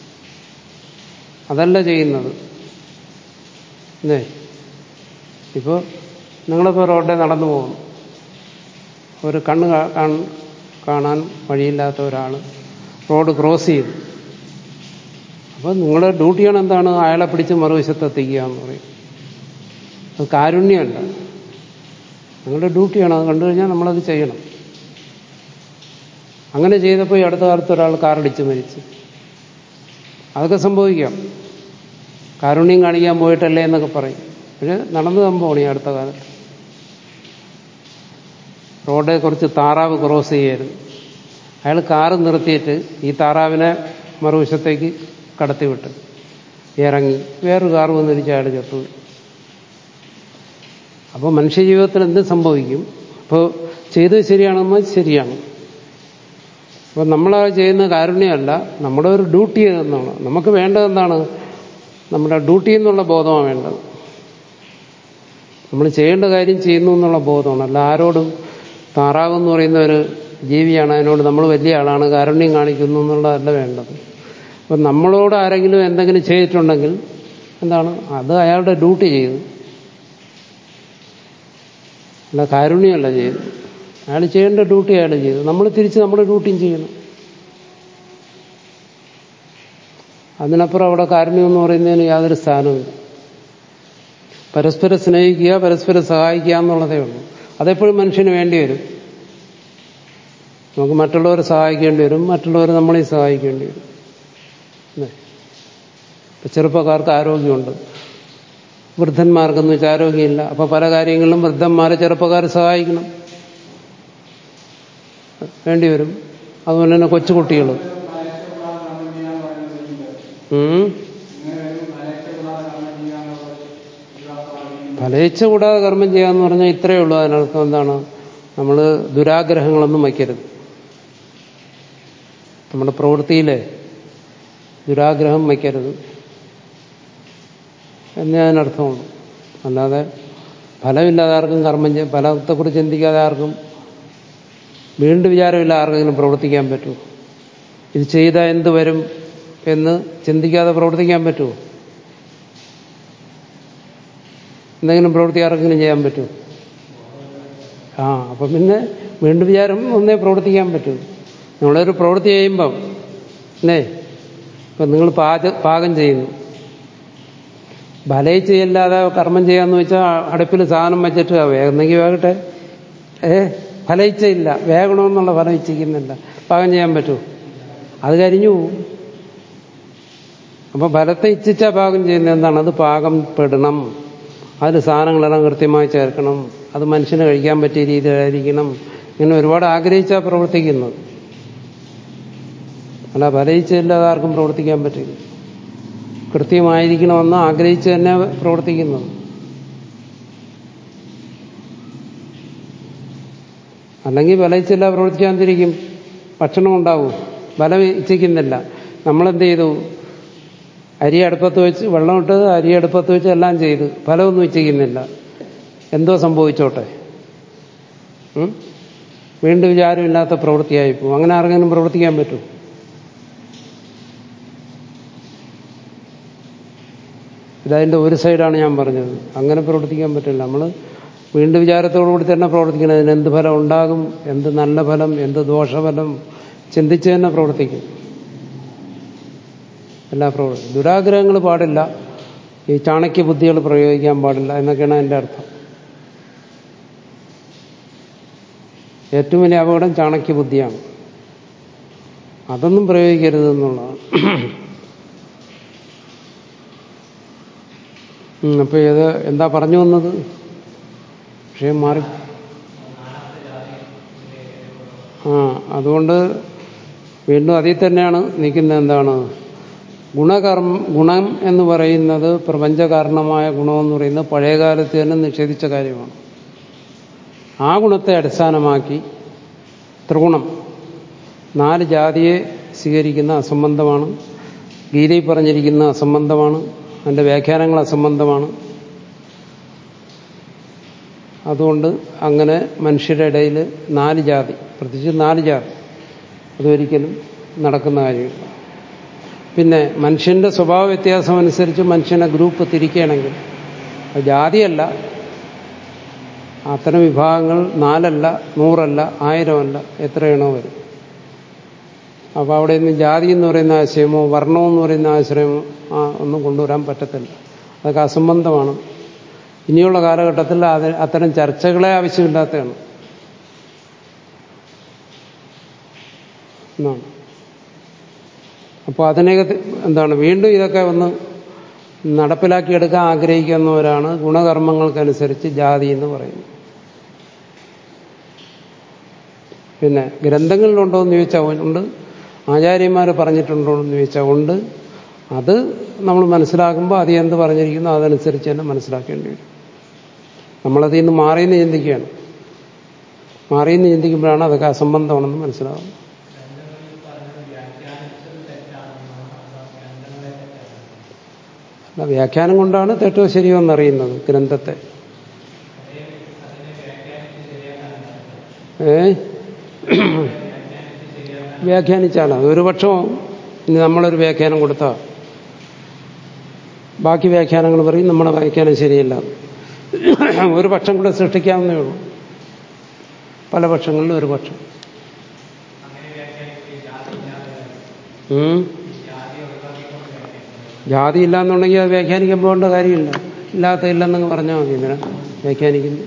അതല്ല ചെയ്യുന്നത് അല്ലേ ഇപ്പോൾ നിങ്ങളിപ്പോൾ റോഡിൽ നടന്നു പോകുന്നു ഒരു കണ്ണ് കാ- കാൺ- കാണാൻ വഴിയില്ലാത്ത ഒരാൾ റോഡ് ക്രോസ് ചെയ്തു അപ്പോൾ നിങ്ങളുടെ ഡ്യൂട്ടിയാണ് എന്താണ് അയാളെ പിടിച്ച് മറുവശത്ത് എത്തിക്കുക എന്ന് പറയും അത് കാരുണ്യമല്ല നിങ്ങളുടെ ഡ്യൂട്ടിയാണ് അത് കണ്ടു കഴിഞ്ഞാൽ നമ്മളത് ചെയ്യണം അങ്ങനെ ചെയ്തപ്പോൾ ഈ അടുത്ത കാലത്ത് ഒരാൾ കാറടിച്ച് മരിച്ചു അതൊക്കെ സംഭവിക്കാം കാരുണ്യം കാണിക്കാൻ പോയിട്ടല്ലേ എന്നൊക്കെ പറയും പക്ഷെ നടന്ന സംഭവമാണ് ഈ അടുത്ത കാലത്ത് റോഡെ കുറച്ച് താറാവ് ക്രോസ് ചെയ്യായിരുന്നു അയാൾ കാറ് നിർത്തിയിട്ട് ഈ താറാവിനെ മറുവശത്തേക്ക് കടത്തിവിട്ട് ഇറങ്ങി വേറൊരു കാറ് വന്നിരിച്ച് അയാൾ ചത്തു അപ്പോൾ മനുഷ്യജീവിതത്തിൽ എന്ത് സംഭവിക്കും അപ്പോൾ ചെയ്തത് ശരിയാണെന്ന് ശരിയാണ് അപ്പോൾ നമ്മൾ ചെയ്യുന്ന കാരുണ്യമല്ല നമ്മുടെ ഒരു ഡ്യൂട്ടി എന്നാണ് നമുക്ക് വേണ്ടത് എന്താണ് നമ്മുടെ ഡ്യൂട്ടി എന്നുള്ള ബോധമാണ് വേണ്ടത് നമ്മൾ ചെയ്യേണ്ട കാര്യം ചെയ്യുന്നു എന്നുള്ള ബോധമാണ് അല്ല ആരോടും താറാവ് എന്ന് പറയുന്ന ഒരു ജീവിയാണ് അതിനോട് നമ്മൾ വലിയ ആളാണ് കാരുണ്യം കാണിക്കുന്നു എന്നുള്ളതല്ല വേണ്ടത് അപ്പം നമ്മളോട് ആരെങ്കിലും എന്തെങ്കിലും ചെയ്തിട്ടുണ്ടെങ്കിൽ എന്താണ് അത് അയാളുടെ ഡ്യൂട്ടി ചെയ്തു അല്ല കാരുണ്യമല്ല ചെയ്തു അയാൾ ചെയ്യേണ്ട ഡ്യൂട്ടി അയാൾ ചെയ്തു നമ്മൾ തിരിച്ച് നമ്മുടെ ഡ്യൂട്ടിയും ചെയ്യണം അതിനപ്പുറം അവിടെ കാരുണ്യം എന്ന് പറയുന്നതിന് യാതൊരു സ്ഥാനവുമില്ല പരസ്പരം സ്നേഹിക്കുക പരസ്പരം സഹായിക്കുക എന്നുള്ളതേ ഉള്ളൂ അതെപ്പോഴും മനുഷ്യന് വേണ്ടി വരും നമുക്ക് മറ്റുള്ളവരെ സഹായിക്കേണ്ടി വരും മറ്റുള്ളവർ നമ്മളെയും സഹായിക്കേണ്ടി വരും അല്ലേ ഇപ്പം ചെറുപ്പക്കാർക്ക് ആരോഗ്യമുണ്ട് വൃദ്ധന്മാർക്കെന്ന് വെച്ചാൽ ആരോഗ്യമില്ല അപ്പോൾ പല കാര്യങ്ങളിലും വൃദ്ധന്മാരെ ചെറുപ്പക്കാരെ സഹായിക്കണം വേണ്ടി വരും അതുപോലെ തന്നെ കൊച്ചുകുട്ടികൾ ഫലേച്ഛ കൂടാതെ കർമ്മം ചെയ്യാന്ന് പറഞ്ഞാൽ ഇത്രയേ ഉള്ളൂ അതിനർത്ഥം എന്താണ് നമ്മൾ ദുരാഗ്രഹങ്ങളൊന്നും വയ്ക്കരുത് നമ്മുടെ പ്രവൃത്തിയിലെ ദുരാഗ്രഹം വയ്ക്കരുത് എന്നേ അതിനർത്ഥമുള്ളൂ അല്ലാതെ ഫലമില്ലാതെ ആർക്കും കർമ്മം ചെയ്യാം ഫലത്തെക്കുറിച്ച് ചിന്തിക്കാതെ ആർക്കും വീണ്ടും വിചാരമില്ല ആർക്കെങ്കിലും പ്രവർത്തിക്കാൻ പറ്റുമോ ഇത് ചെയ്താൽ എന്ത് വരും എന്ന് ചിന്തിക്കാതെ പ്രവർത്തിക്കാൻ പറ്റുമോ എന്തെങ്കിലും പ്രവൃത്തി ആർക്കെങ്കിലും ചെയ്യാൻ പറ്റുമോ ആ അപ്പം പിന്നെ വീണ്ടും വിചാരം ഒന്നേ പ്രവർത്തിക്കാൻ പറ്റൂ നിങ്ങളൊരു പ്രവൃത്തി ചെയ്യുമ്പം അല്ലേ ഇപ്പം നിങ്ങൾ പാച പാകം ചെയ്യുന്നു ഭലേ ചെയ്യല്ലാതെ കർമ്മം ചെയ്യാന്ന് വെച്ചാൽ അടുപ്പിൽ സാധനം വെച്ചിട്ട് വേഗന്നെങ്കിൽ വേകട്ടെ ഏ ഫലയിച്ചയില്ല വേഗണമെന്നുള്ള ഫലം ഇച്ഛിക്കുന്നില്ല പാകം ചെയ്യാൻ പറ്റുമോ അത് കരിഞ്ഞു പോവും അപ്പൊ ഫലത്തെ ഇച്ഛിച്ചാ പാകം ചെയ്യുന്നത് എന്താണ് അത് പാകം പെടണം അതിൽ സാധനങ്ങളെല്ലാം കൃത്യമായി ചേർക്കണം അത് മനുഷ്യന് കഴിക്കാൻ പറ്റിയ രീതിയിലായിരിക്കണം ഇങ്ങനെ ഒരുപാട് ആഗ്രഹിച്ചാ പ്രവർത്തിക്കുന്നത് അല്ല ഫലയിച്ചില്ലാതെ ആർക്കും പ്രവർത്തിക്കാൻ പറ്റില്ല കൃത്യമായിരിക്കണമെന്ന് ആഗ്രഹിച്ച് തന്നെ പ്രവർത്തിക്കുന്നത് അല്ലെങ്കിൽ ഫലയിച്ചില്ല പ്രവർത്തിക്കാൻ തിരിക്കും ഭക്ഷണം ഉണ്ടാവും ഫലം ഇച്ഛിക്കുന്നില്ല നമ്മളെന്ത് ചെയ്തു അരി അടുപ്പത്ത് വെച്ച് വെള്ളമിട്ട് അരി അടുപ്പത്ത് വെച്ച് എല്ലാം ചെയ്തു ഫലമൊന്നും ഇച്ഛിക്കുന്നില്ല എന്തോ സംഭവിച്ചോട്ടെ ഉം? വീണ്ടും വിചാരമില്ലാത്ത പ്രവൃത്തിയായിപ്പോവും അങ്ങനെ ആർക്കെങ്കിലും പ്രവർത്തിക്കാൻ പറ്റും ഇതതിൻ്റെ ഒരു സൈഡാണ് ഞാൻ പറഞ്ഞത് അങ്ങനെ പ്രവർത്തിക്കാൻ പറ്റില്ല നമ്മൾ വീണ്ടും വിചാരത്തോടുകൂടി തന്നെ പ്രവർത്തിക്കണം അതിന് എന്ത് ഫലം ഉണ്ടാകും എന്ത് നല്ല ഫലം എന്ത് ദോഷഫലം ചിന്തിച്ച് തന്നെ പ്രവർത്തിക്കും എല്ലാ പ്രവർത്തി ദുരാഗ്രഹങ്ങൾ പാടില്ല ഈ ചാണക്യ ബുദ്ധികൾ പ്രയോഗിക്കാൻ പാടില്ല എന്നൊക്കെയാണ് അതിൻ്റെ അർത്ഥം ഏറ്റവും വലിയ അപകടം ചാണക്യ ബുദ്ധിയാണ് അതൊന്നും പ്രയോഗിക്കരുത് എന്നുള്ളതാണ് ഉം, അപ്പൊ ഇത് എന്താ പറഞ്ഞു വന്നത് വിഷയം മാറി ആ അതുകൊണ്ട് വീണ്ടും അതിൽ തന്നെയാണ് നിൽക്കുന്നത് എന്താണ് ഗുണകർമ്മ ഗുണം എന്ന് പറയുന്നത് പ്രപഞ്ചകാരണമായ ഗുണമെന്ന് പറയുന്നത് പഴയകാലത്ത് തന്നെ നിഷേധിച്ച കാര്യമാണ് ആ ഗുണത്തെ അടിസ്ഥാനമാക്കി ത്രിഗുണം നാല് ജാതിയെ സ്വീകരിക്കുന്ന അസംബന്ധമാണ് ഗീതയിൽ പറഞ്ഞിരിക്കുന്ന അസംബന്ധമാണ് അതിൻ്റെ വ്യാഖ്യാനങ്ങൾ അസംബന്ധമാണ് അതുകൊണ്ട് അങ്ങനെ മനുഷ്യരുടെ ഇടയിൽ നാല് ജാതി പ്രത്യേകിച്ച് നാല് ജാതി അതൊരിക്കലും നടക്കുന്ന കാര്യമില്ല പിന്നെ മനുഷ്യന്റെ സ്വഭാവ വ്യത്യാസം അനുസരിച്ച് മനുഷ്യനെ ഗ്രൂപ്പ് തിരിക്കുകയാണെങ്കിൽ അത് ജാതിയല്ല അത്തരം വിഭാഗങ്ങൾ നാലല്ല നൂറല്ല ആയിരമല്ല എത്രയാണോ വരും അപ്പോൾ അവിടെ നിന്ന് ജാതി എന്ന് പറയുന്ന ആശയമോ വർണ്ണം എന്ന് പറയുന്ന ആശ്രയമോ ആ ഒന്നും കൊണ്ടുവരാൻ പറ്റത്തില്ല അതൊക്കെ അസംബന്ധമാണ് ഇനിയുള്ള കാലഘട്ടത്തിൽ അത് അത്തരം ചർച്ചകളെ ആവശ്യമില്ലാത്തതാണ് എന്നാണ് അപ്പോൾ അതിനെയൊക്കെ തി- എന്താണ് വീണ്ടും ഇതൊക്കെ ഒന്ന് നടപ്പിലാക്കിയെടുക്കാൻ ആഗ്രഹിക്കുന്നവരാണ് ഗുണകർമ്മങ്ങൾക്കനുസരിച്ച് ജാതി എന്ന് പറയുന്നത് പിന്നെ ഗ്രന്ഥങ്ങളിലുണ്ടോ എന്ന് ചോദിച്ചാൽ ഉണ്ട് ആചാര്യന്മാർ പറഞ്ഞിട്ടുണ്ടോ എന്ന് ചോദിച്ചാൽ ഉണ്ട് അത് നമ്മൾ മനസ്സിലാക്കുമ്പോൾ അത് എന്ത് പറഞ്ഞിരിക്കുന്നു അതനുസരിച്ച് തന്നെ മനസ്സിലാക്കേണ്ടി വരും നമ്മളതിൽ നിന്ന് മാറിയെന്ന് ചിന്തിക്കുകയാണ് മാറിയെന്ന് ചിന്തിക്കുമ്പോഴാണ് അതൊക്കെ അസംബന്ധമാണെന്ന് മനസ്സിലാകുന്നത് ഗ്രന്ഥങ്ങളിൽ പറഞ്ഞത് വ്യാഖ്യാനിച്ചത് തെറ്റാണെന്നാണ് അതോ ഗ്രന്ഥങ്ങളെ തെറ്റാണ് അല്ല വ്യാഖ്യാനം കൊണ്ടാണ് തെറ്റോ ശരിയോ എന്നറിയുന്നത് ഗ്രന്ഥത്തെ അതേ അതിനെ വ്യാഖ്യാനിച്ച് ശരിയാക്കാൻ ഏ വ്യാഖ്യാനിച്ച് ശരിയാക്കാൻ വ്യാഖ്യാനിച്ചാൽ അത് ഒരു പക്ഷം ഇനി നമ്മളൊരു വ്യാഖ്യാനം കൊടുത്താൽ ബാക്കി വ്യാഖ്യാനങ്ങൾ പറയും നമ്മുടെ വ്യാഖ്യാനം ശരിയല്ല ഒരു പക്ഷം കൂടെ സൃഷ്ടിക്കാവുന്നേ ഉള്ളൂ പല പക്ഷങ്ങളിലും ഒരു പക്ഷം അങ്ങനെ വ്യാഖ്യാനിച്ച് ജാതി ഇല്ലാതെ ഉം. ജാതി ഒഴിവാക്കിക്കൊണ്ട് വ്യാഖ്യാനിക്കുന്നത് ജാതി ഇല്ലാന്നുണ്ടെങ്കിൽ അത് വ്യാഖ്യാനിക്കാൻ പോകേണ്ട കാര്യമില്ല ഇല്ലാത്ത ഇല്ലെന്നങ്ങ് പറഞ്ഞാൽ മതി എന്തിനാ വ്യാഖ്യാനിക്കുന്നു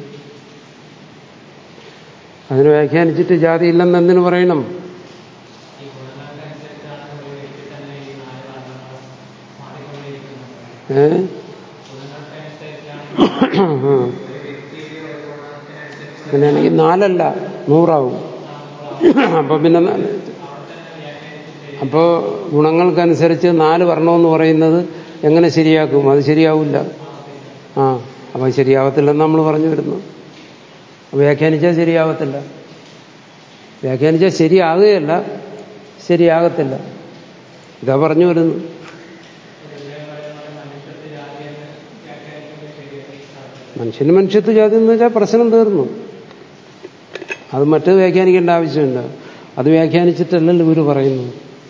അതിന് വ്യാഖ്യാനിച്ചിട്ട് ജാതി ഇല്ലെന്ന് എന്തിനു പറയണം ഈ ഗുണങ്ങൾക്കനുസരിച്ചാണ് ഒരു വ്യക്തി തന്നെ ഈ നാല് വർണ്ണങ്ങൾ മാറിക്കൊണ്ടേയിരിക്കുന്നത് ഏ ഗുണങ്ങൾക്കനുസരിച്ചാണ് ആ. ഒരു വ്യക്തിയുടെ ഒരു ഗുണത്തിനനുസരിച്ച് അങ്ങനെയാണെങ്കിൽ നാലല്ല നൂറാവും അപ്പൊ പിന്നെ ന- അവിടെ തന്നെ വ്യാഖ്യാനിച്ച് അപ്പോ ഗുണങ്ങൾക്കനുസരിച്ച് നാല് വർണ്ണമെന്ന് പറയുന്നത് എങ്ങനെ ശരിയാക്കും അത് ശരിയാവില്ല ആ അപ്പൊ ശരിയാവത്തില്ലെന്ന് നമ്മൾ പറഞ്ഞു വരുന്നു വ്യാഖ്യാനിച്ചാൽ ശരിയാവത്തില്ല വ്യാഖ്യാനിച്ചാൽ ശരിയാകുകയല്ല ശരിയാകത്തില്ല ഇതാ പറഞ്ഞു വരുന്നു മനുഷ്യത്തെ ജാതിയെന്ന് വ്യാഖ്യാനിക്കുന്നത് ശരിയായി മനുഷ്യന് മനുഷ്യത്വ ജാതി എന്ന് വെച്ചാൽ പ്രശ്നം തീർന്നു അത് മറ്റത് വ്യാഖ്യാനിക്കേണ്ട ആവശ്യമില്ല അത് വ്യാഖ്യാനിച്ചിട്ടല്ലല്ലോ ഗുരു പറയുന്നത്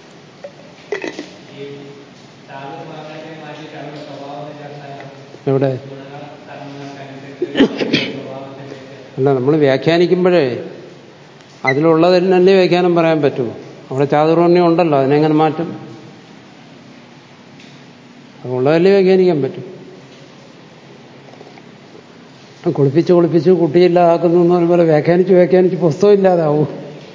ഈ താലൂക്ക് ഭാഗത്തെ മാറ്റിയിട്ട് അവരുടെ സ്വഭാവം ചേർത്താൽ എവിടെ ഗുണങ്ങൾ കർമ്മങ്ങൾക്കനുസരിച്ച് സ്വഭാവത്തിന്റെ അല്ല നമ്മൾ വ്യാഖ്യാനിക്കുമ്പോഴേ അതിലുള്ളതിനല്ലേ വ്യാഖ്യാനം പറയാൻ പറ്റൂ അവിടെ ചാതുർവർണ്ണ്യം ഉണ്ടല്ലോ അതിനെങ്ങനെ മാറ്റും അതുള്ളതല്ലേ വ്യാഖ്യാനിക്കാൻ പറ്റും കുളിപ്പിച്ച് കുളിപ്പിച്ച് കുട്ടിയില്ലാതാക്കുന്നു എന്ന് പറയുമ്പോൾ വ്യാഖ്യാനിച്ച് വ്യാഖ്യാനിച്ച് പുസ്തകം ഇല്ലാതാവും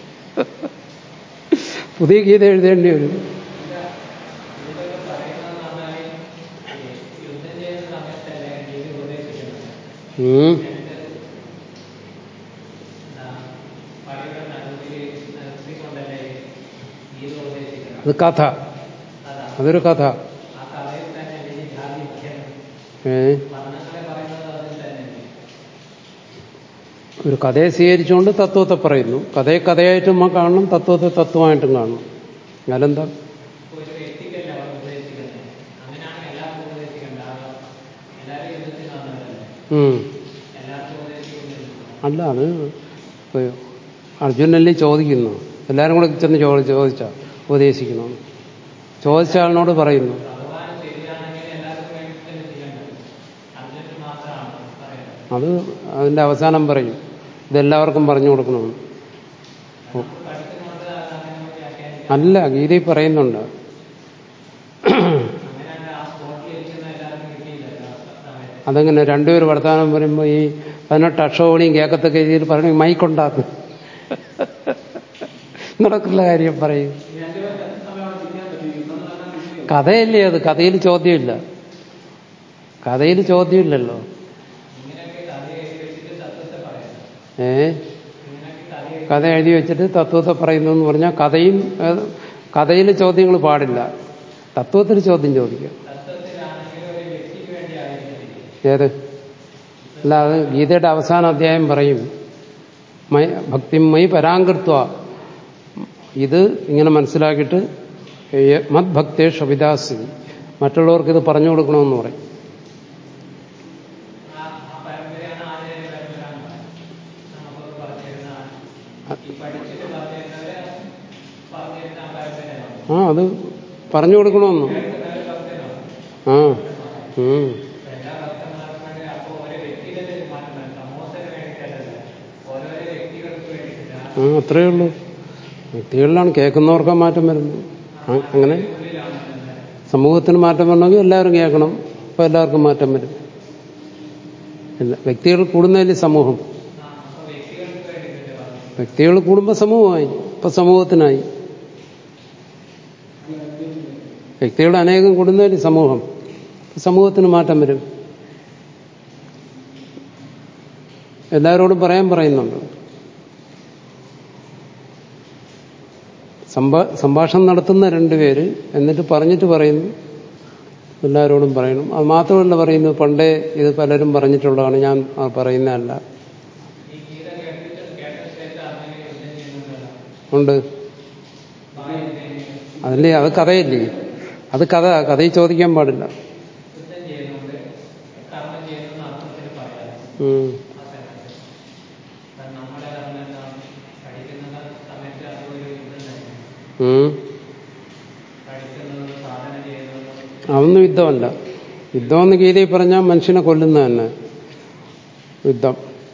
പുതിയ ഗീത എഴുതേണ്ടി വരും ഇതൊക്കെ പറയുന്നതെന്ന് പറഞ്ഞാൽ യുദ്ധം ചെയ്യുന്ന സമയത്തല്ലേ ഗീത ഉപദേശിക്കുന്നത് ഉം. എന്താ പടയുടെ നടുവിൽ നിർത്തിക്കൊണ്ടല്ലേ ഗീത ഉപദേശിക്കുന്നത് അത് കഥ അതാ അതൊരു കഥ ആ കഥയിൽ തന്നെ ഈ ജാതി മുഖ്യം ഏ വർണ്ണങ്ങളെ പറയുന്നത് അതിൽ തന്നെ ഒരു കഥയെ സ്വീകരിച്ചുകൊണ്ട് തത്വത്തെ പറയുന്നു കഥയെ കഥയായിട്ടും നമ്മൾ കാണണം തത്വത്തെ തത്വമായിട്ടും കാണണം എന്നാലെന്താ ഒരു വ്യക്തിക്കല്ല അവർ ഉപദേശിക്കുന്നത് അങ്ങനെയാണ് എല്ലാവർക്കും ഉപദേശിക്കേണ്ടത് ആ എല്ലാവരും യുദ്ധത്തിൽ വന്നവരല്ലേ ഉം. എല്ലാവർക്കും ഉപദേശിക്കുന്നില്ല അല്ല അത് ഇപ്പൊ അർജുനല്ലേ ചോദിക്കുന്നു എല്ലാവരും കൂടെ ചെന്ന് ചോദിച്ച ചോദിച്ചാ ഉപദേശിക്കുന്നു ചോദിച്ച ആളിനോട് പറയുന്നു ഭഗവാൻ ശരിയാണെങ്കിൽ എല്ലാവർക്കും വേണ്ടി തന്നെ ചെയ്യേണ്ടത് അർജുനന് മാത്രമാണ് പറയുന്നത് അത് അതിന്റെ അവസാനം പറയും ഇതെല്ലാവർക്കും പറഞ്ഞു കൊടുക്കണമെന്ന് നമ്മൾ പഠിക്കുന്നുണ്ട് അത് അങ്ങനെ വ്യാഖ്യാനിക്കാം അല്ല ഗീതയിൽ പറയുന്നുണ്ട് അങ്ങനെയാണ് ആ സ്പോട്ടിൽ ഇരിക്കുന്ന എല്ലാവർക്കും കിട്ടിയില്ലല്ലോ ആ സമയത്ത് അതങ്ങനെ രണ്ടുപേർ വർത്തമാനം പറയുമ്പോൾ ഈ പതിനെട്ട് അക്ഷോണിയും കേൾക്കത്തക്ക രീതിയിൽ പറയണമെങ്കിൽ മൈക്കുണ്ടാക്കും നടക്കുള്ള കാര്യം പറയും ഈ രണ്ടുപേർക്ക് എത്ര സമയം അവിടെ ഇരിക്കാൻ പറ്റും യുദ്ധം നടക്കാൻ വിഷയം കഥയല്ലേ അത് കഥയിൽ ചോദ്യമില്ല കഥയിൽ ചോദ്യമില്ലല്ലോ ഇങ്ങനെയൊക്കെ കഥ എഴുതി വെച്ചിട്ട് തത്വത്തെ പറയാം ഏ ഇങ്ങനെയൊക്കെ കഥ എഴുതി കഥ എഴുതി വെച്ചിട്ട് തത്വത്തെ പറയുന്നു എന്ന് പറഞ്ഞാൽ കഥയും കഥയിൽ ചോദ്യങ്ങൾ പാടില്ല തത്വത്തിൽ ചോദ്യം ചോദിക്കുക തത്വത്തിലാണെങ്കിൽ ഒരു വ്യക്തിക്ക് വേണ്ടി ആയിരിക്കത്തില്ല ഏത് അല്ല അത് ഗീതയുടെ അവസാന അധ്യായം പറയും മൈ ഭക്തിമയി പരാങ്കൃത്വ ഇത് ഇങ്ങനെ മനസ്സിലാക്കിയിട്ട് മത് ഭക്തേഷ് അഭിദാസി മറ്റുള്ളവർക്ക് ഇത് പറഞ്ഞു കൊടുക്കണമെന്ന് പറയും ആ ആ പരമ്പരയാണ് ആചാര്യ പരമ്പര എന്ന് പറയുന്നത് നമുക്കൊക്കെ പറഞ്ഞു തരുന്നതാണ് ഈ പഠിച്ചിട്ട് പറഞ്ഞു തരുന്നവരെ പറഞ്ഞു തരുന്ന ആ പരമ്പരയാണ് ആ അത് പറഞ്ഞു കൊടുക്കണമെന്ന് കേൾക്കുന്നവരെ ഭക്തനാണ് ആ ഉം. എല്ലാ ഭക്തന്മാർക്കും വേണ്ടി അപ്പോൾ ഓരോ വ്യക്തികളുടെ ഒരു മാറ്റം വരും സമൂഹത്തിന് വേണ്ടിയിട്ടല്ല ഓരോരോ വ്യക്തികൾക്ക് വേണ്ടിയിട്ടില്ല ആ അത്രയേ ഉള്ളൂ വ്യക്തികളിലാണ് കേൾക്കുന്നവർക്ക് മാറ്റം വരുന്നത് ആ, അങ്ങനെ ഉള്ളിലാണ് വരുന്നത്. സമൂഹത്തിന് മാറ്റം വരണമെങ്കിൽ എല്ലാവരും കേൾക്കണം അപ്പോൾ എല്ലാവർക്കും മാറ്റം വരും ഇല്ല വ്യക്തികൾ കൂടുന്നതിൽ സമൂഹം ആ, അപ്പോൾ വ്യക്തികൾക്ക് വേണ്ടിയിട്ടല്ലേ പറഞ്ഞു വ്യക്തികൾ കൂടുമ്പോൾ സമൂഹമായി ഇപ്പൊ സമൂഹത്തിനായി വ്യക്തികൾ അനേകം കൂടുന്നതിൽ സമൂഹം സമൂഹത്തിന് മാറ്റം വരും എല്ലാവരോടും പറയാൻ പറയുന്നുണ്ട് സംഭാ സംഭാഷണം നടത്തുന്ന രണ്ടുപേര് എന്നിട്ട് പറഞ്ഞിട്ട് പറയുന്നു എല്ലാവരോടും പറയണം അത് മാത്രമല്ല പറയുന്നു പണ്ടേ ഇത് പലരും പറഞ്ഞിട്ടുള്ളതാണ് ഞാൻ ആ പറയുന്നതല്ല ഈ ഗീത കേട്ടിട്ട് കേട്ട ശേഷം അങ്ങനെ യുദ്ധം ചെയ്യുന്നുണ്ടല്ലോ ഉണ്ട് വായുദേവനെ അതല്ലേ അത് കഥയല്ലേ അത് കഥ കഥയിൽ ചോദിക്കാൻ പാടില്ല യുദ്ധം ചെയ്യുന്നുണ്ട് കർമ്മം ചെയ്യുന്ന അർത്ഥത്തിൽ പറയാം ഉം. ആ സമയത്ത് കാരണം നമ്മുടെ കർമ്മം എന്താണ് പഠിക്കുന്ന സമയത്ത് അത് ഒരു യുദ്ധം തന്നെ ഉം. പഠിക്കുന്നത് സാധന ചെയ്യുന്നത് അതൊന്നും യുദ്ധമല്ല യുദ്ധമെന്ന് ഗീതയിൽ പറഞ്ഞാൽ മനുഷ്യനെ കൊല്ലുന്ന തന്നെ യുദ്ധം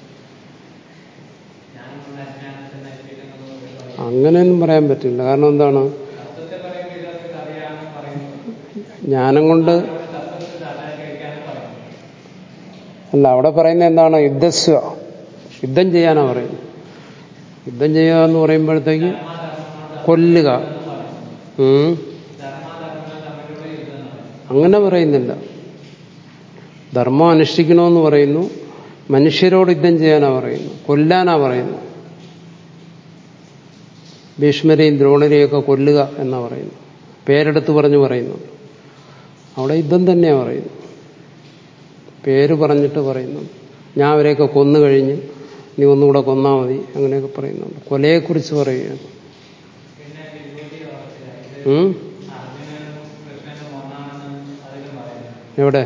ഞാനും അജ്ഞാനത്തെ നശിപ്പിക്കുന്നത് ഒരു പറയും അങ്ങനെയൊന്നും പറയാൻ പറ്റില്ല കാരണം എന്താണ് തത്വത്തെ പറയുമ്പോൾ ഇതൊക്കെ കഥയാണെന്ന് പറയുന്നു ജ്ഞാനം കൊണ്ട് ഇവിടെ തത്വത്തിൽ സാധന കഴിക്കാനും പറയുന്നു അല്ല അവിടെ പറയുന്നത് എന്താണ് യുദ്ധസ്വ യുദ്ധം ചെയ്യാനാ പറയുന്നത് യുദ്ധം ചെയ്യുക എന്ന് പറയുമ്പോഴത്തേക്ക് ധർമാധർമ്മങ്ങളുടെ കൊല്ലുക എന്ന് പറയുന്നു ഉം. ധർമാധർമ്മങ്ങൾ തമ്മിലുള്ള യുദ്ധം എന്ന് പറയുന്നു അങ്ങനെ പറയുന്നില്ല ധർമ്മം അനുഷ്ഠിക്കണമെന്ന് പറയുന്നു മനുഷ്യരോട് യുദ്ധം ചെയ്യാനാ പറയുന്നു കൊല്ലാനാ പറയുന്നു ഭീഷ്മരെയും ദ്രോണരെയൊക്കെ കൊല്ലുക എന്നാ പറയുന്നു പേരെടുത്ത് പറഞ്ഞു പറയുന്നു അവിടെ യുദ്ധം തന്നെയാ പറയുന്നു പേര് പറഞ്ഞിട്ട് പറയുന്നു ഞാൻ അവരെയൊക്കെ കൊന്നു കഴിഞ്ഞ് നീ ഒന്നുകൂടെ കൊന്നാ മതി അങ്ങനെയൊക്കെ പറയുന്നുണ്ട് കൊലയെക്കുറിച്ച് പറയുകയാണ് പിന്നെ വിഭൂതി ഓർത്തില്ല ഇത് ഉം? അർജുനനും കൃഷ്ണനും ഒന്നാണെന്ന് അതിലും പറയുന്നു എവിടെ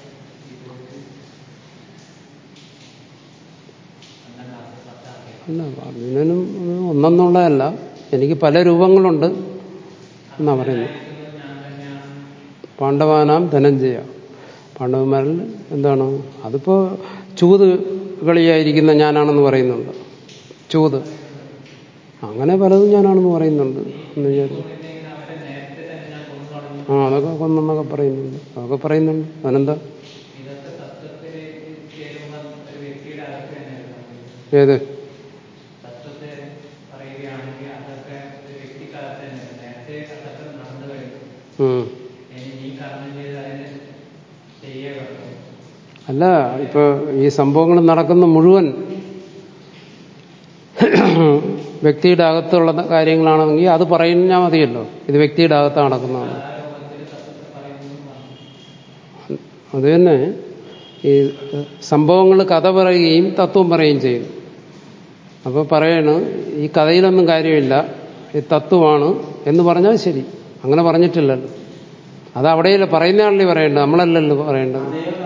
പന്ത്രണ്ടാമത്തെ പത്താമത്തെ അല്ല അർജുനനും ഒന്നെന്നുള്ളതല്ല എനിക്ക് പല രൂപങ്ങളുണ്ട് എന്നാ പറയുന്നത് ഇരിക്കുന്നത് ഞാൻ തന്നെയാണ് പാണ്ഡവാനാം ധനഞ്ജയ പാണ്ഡവന്മാരിൽ എന്താണ് അതിപ്പോ ചൂത് കളിയായിരിക്കുന്ന ഞാനാണെന്ന് പറയുന്നുണ്ട് ചൂത് അങ്ങനെ പലതും ഞാനാണെന്ന് പറയുന്നുണ്ട് എന്ന് വിചാരിച്ചു ഇങ്ങനെ അവരെ നേരത്തെ തന്നെ ഞാൻ കൊന്നു തുടങ്ങി ആ അതൊക്കെ കൊന്നെന്നൊക്കെ പറയുന്നുണ്ട് അതൊക്കെ പറയുന്നുണ്ട് അതിനെന്താ ഇതൊക്കെ തത്വത്തിലേക്ക് ചേരുമ്പോൾ ഒരു വ്യക്തിയുടെ അകത്ത് തന്നെ വരുന്നത് ഏത് തത്വത്തെ പറയുകയാണെങ്കിൽ അതൊക്കെ ഒരു വ്യക്തിക്കകത്ത് തന്നെ വരും. നേരത്തെ അതൊക്കെ നടന്നു കഴിഞ്ഞു ഉം. ഇനി നീ കർമ്മം ചെയ്ത് അതിന് ചെയ്യേ പറ്റും അല്ല ഇപ്പൊ ഈ സംഭവങ്ങൾ നടക്കുന്ന മുഴുവൻ വ്യക്തിയുടെ അകത്തുള്ള കാര്യങ്ങളാണെങ്കിൽ അത് പറഞ്ഞാൽ മതിയല്ലോ ഇത് വ്യക്തിയുടെ അകത്ത് നടക്കുന്നതാണ് രൂപത്തിൽ തത്വത്തെ പറയുന്നു പറഞ്ഞു അത് തന്നെ ഈ സംഭവങ്ങൾ കഥ പറയുകയും തത്വം പറയുകയും ചെയ്യുന്നു അപ്പോൾ പറയണ് ഈ കഥയിലൊന്നും കാര്യമില്ല ഈ തത്വമാണ് എന്ന് പറഞ്ഞാൽ ശരി അങ്ങനെ പറഞ്ഞിട്ടില്ലല്ലോ അത് അവിടെയല്ല പറയുന്ന ആളല്ലേ പറയേണ്ടത് നമ്മളല്ലല്ലോ പറയേണ്ടത്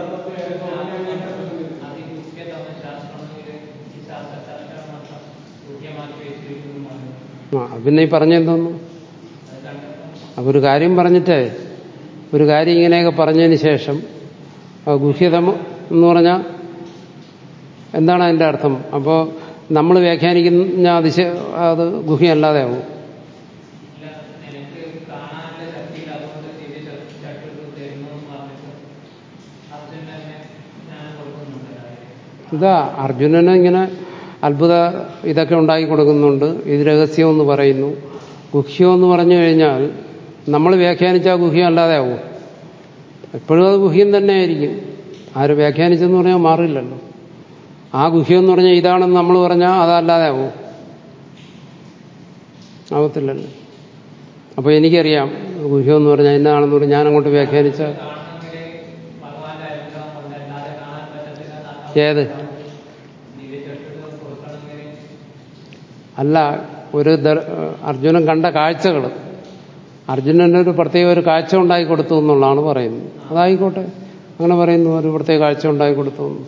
അതിമുഖ്യതമ ശാസ്ത്രമെങ്കിൽ ഈ ശാസ്ത്രശാസ്ത്രം മാത്രം മുഖ്യമാക്കി വെച്ചിരിക്കുന്നു പറഞ്ഞു ആ അത് പിന്നെ ഈ പറഞ്ഞെന്തോന്നു അത് കണ്ടപ്പോൾ അപ്പൊ ഒരു കാര്യം പറഞ്ഞിട്ടേ ഒരു കാര്യം ഇങ്ങനെയൊക്കെ പറഞ്ഞതിന് ശേഷം ആ ഗുഹ്യതം എന്ന് പറഞ്ഞാൽ എന്താണ് അതിൻ്റെ അർത്ഥം അപ്പോൾ നമ്മൾ വ്യാഖ്യാനിക്കുന്ന അതിശയ അത് ഗുഹ്യമല്ലാതെ ആവും ഇല്ല എനിക്ക് കാണാനുള്ള ശക്തിയിൽ അതുകൊണ്ട് തിരിച്ച് ചട്ടിട്ട് തരുന്നു എന്ന് പറഞ്ഞിട്ട് അർജുൻ തന്നെ ഞാൻ കൊടുക്കുന്നുണ്ട് ഇതാ അർജുനന് ഇങ്ങനെ അത്ഭുത ഇതൊക്കെ ഉണ്ടാക്കി കൊടുക്കുന്നുണ്ട് ഇത് രഹസ്യം എന്ന് പറയുന്നു ഗുഹ്യം എന്ന് പറഞ്ഞു കഴിഞ്ഞാൽ നമ്മൾ വ്യാഖ്യാനിച്ചാൽ ഗുഹ്യം അല്ലാതെ ആവും എപ്പോഴും അത് ഗുഹ്യം തന്നെ ആയിരിക്കും ആര് വ്യാഖ്യാനിച്ചെന്ന് പറഞ്ഞാൽ മാറില്ലല്ലോ ആ ഗുഹ്യം എന്ന് പറഞ്ഞാൽ ഇതാണെന്ന് നമ്മൾ പറഞ്ഞാൽ അതല്ലാതെ ആവും ആവത്തില്ലല്ലോ അപ്പോൾ എനിക്കറിയാം ഗുഹ്യം എന്ന് പറഞ്ഞാൽ എന്നാണെന്ന് പറഞ്ഞാൽ ഞാൻ അങ്ങോട്ട് വ്യാഖ്യാനിച്ചാൽ കാണണമെങ്കിൽ ഭഗവാന്റെ അനുഗ്രഹം കൊണ്ട് അല്ലാതെ കാണാൻ പറ്റത്തില്ല ഏത് ദിവ്യ ചട്ടിട്ട് കൊടുക്കണമെങ്കിൽ അല്ല ഒരു ദർ- അർജുനൻ കണ്ട കാഴ്ചകൾ അർജുനന് ഒരു പ്രത്യേക ഒരു കാഴ്ച ഉണ്ടാക്കി കൊടുത്തു എന്നുള്ളതാണ് പറയുന്നത് അതായിക്കോട്ടെ അങ്ങനെ പറയുന്നു ഒരു പ്രത്യേക കാഴ്ച ഉണ്ടാക്കി കൊടുത്തു എന്ന്.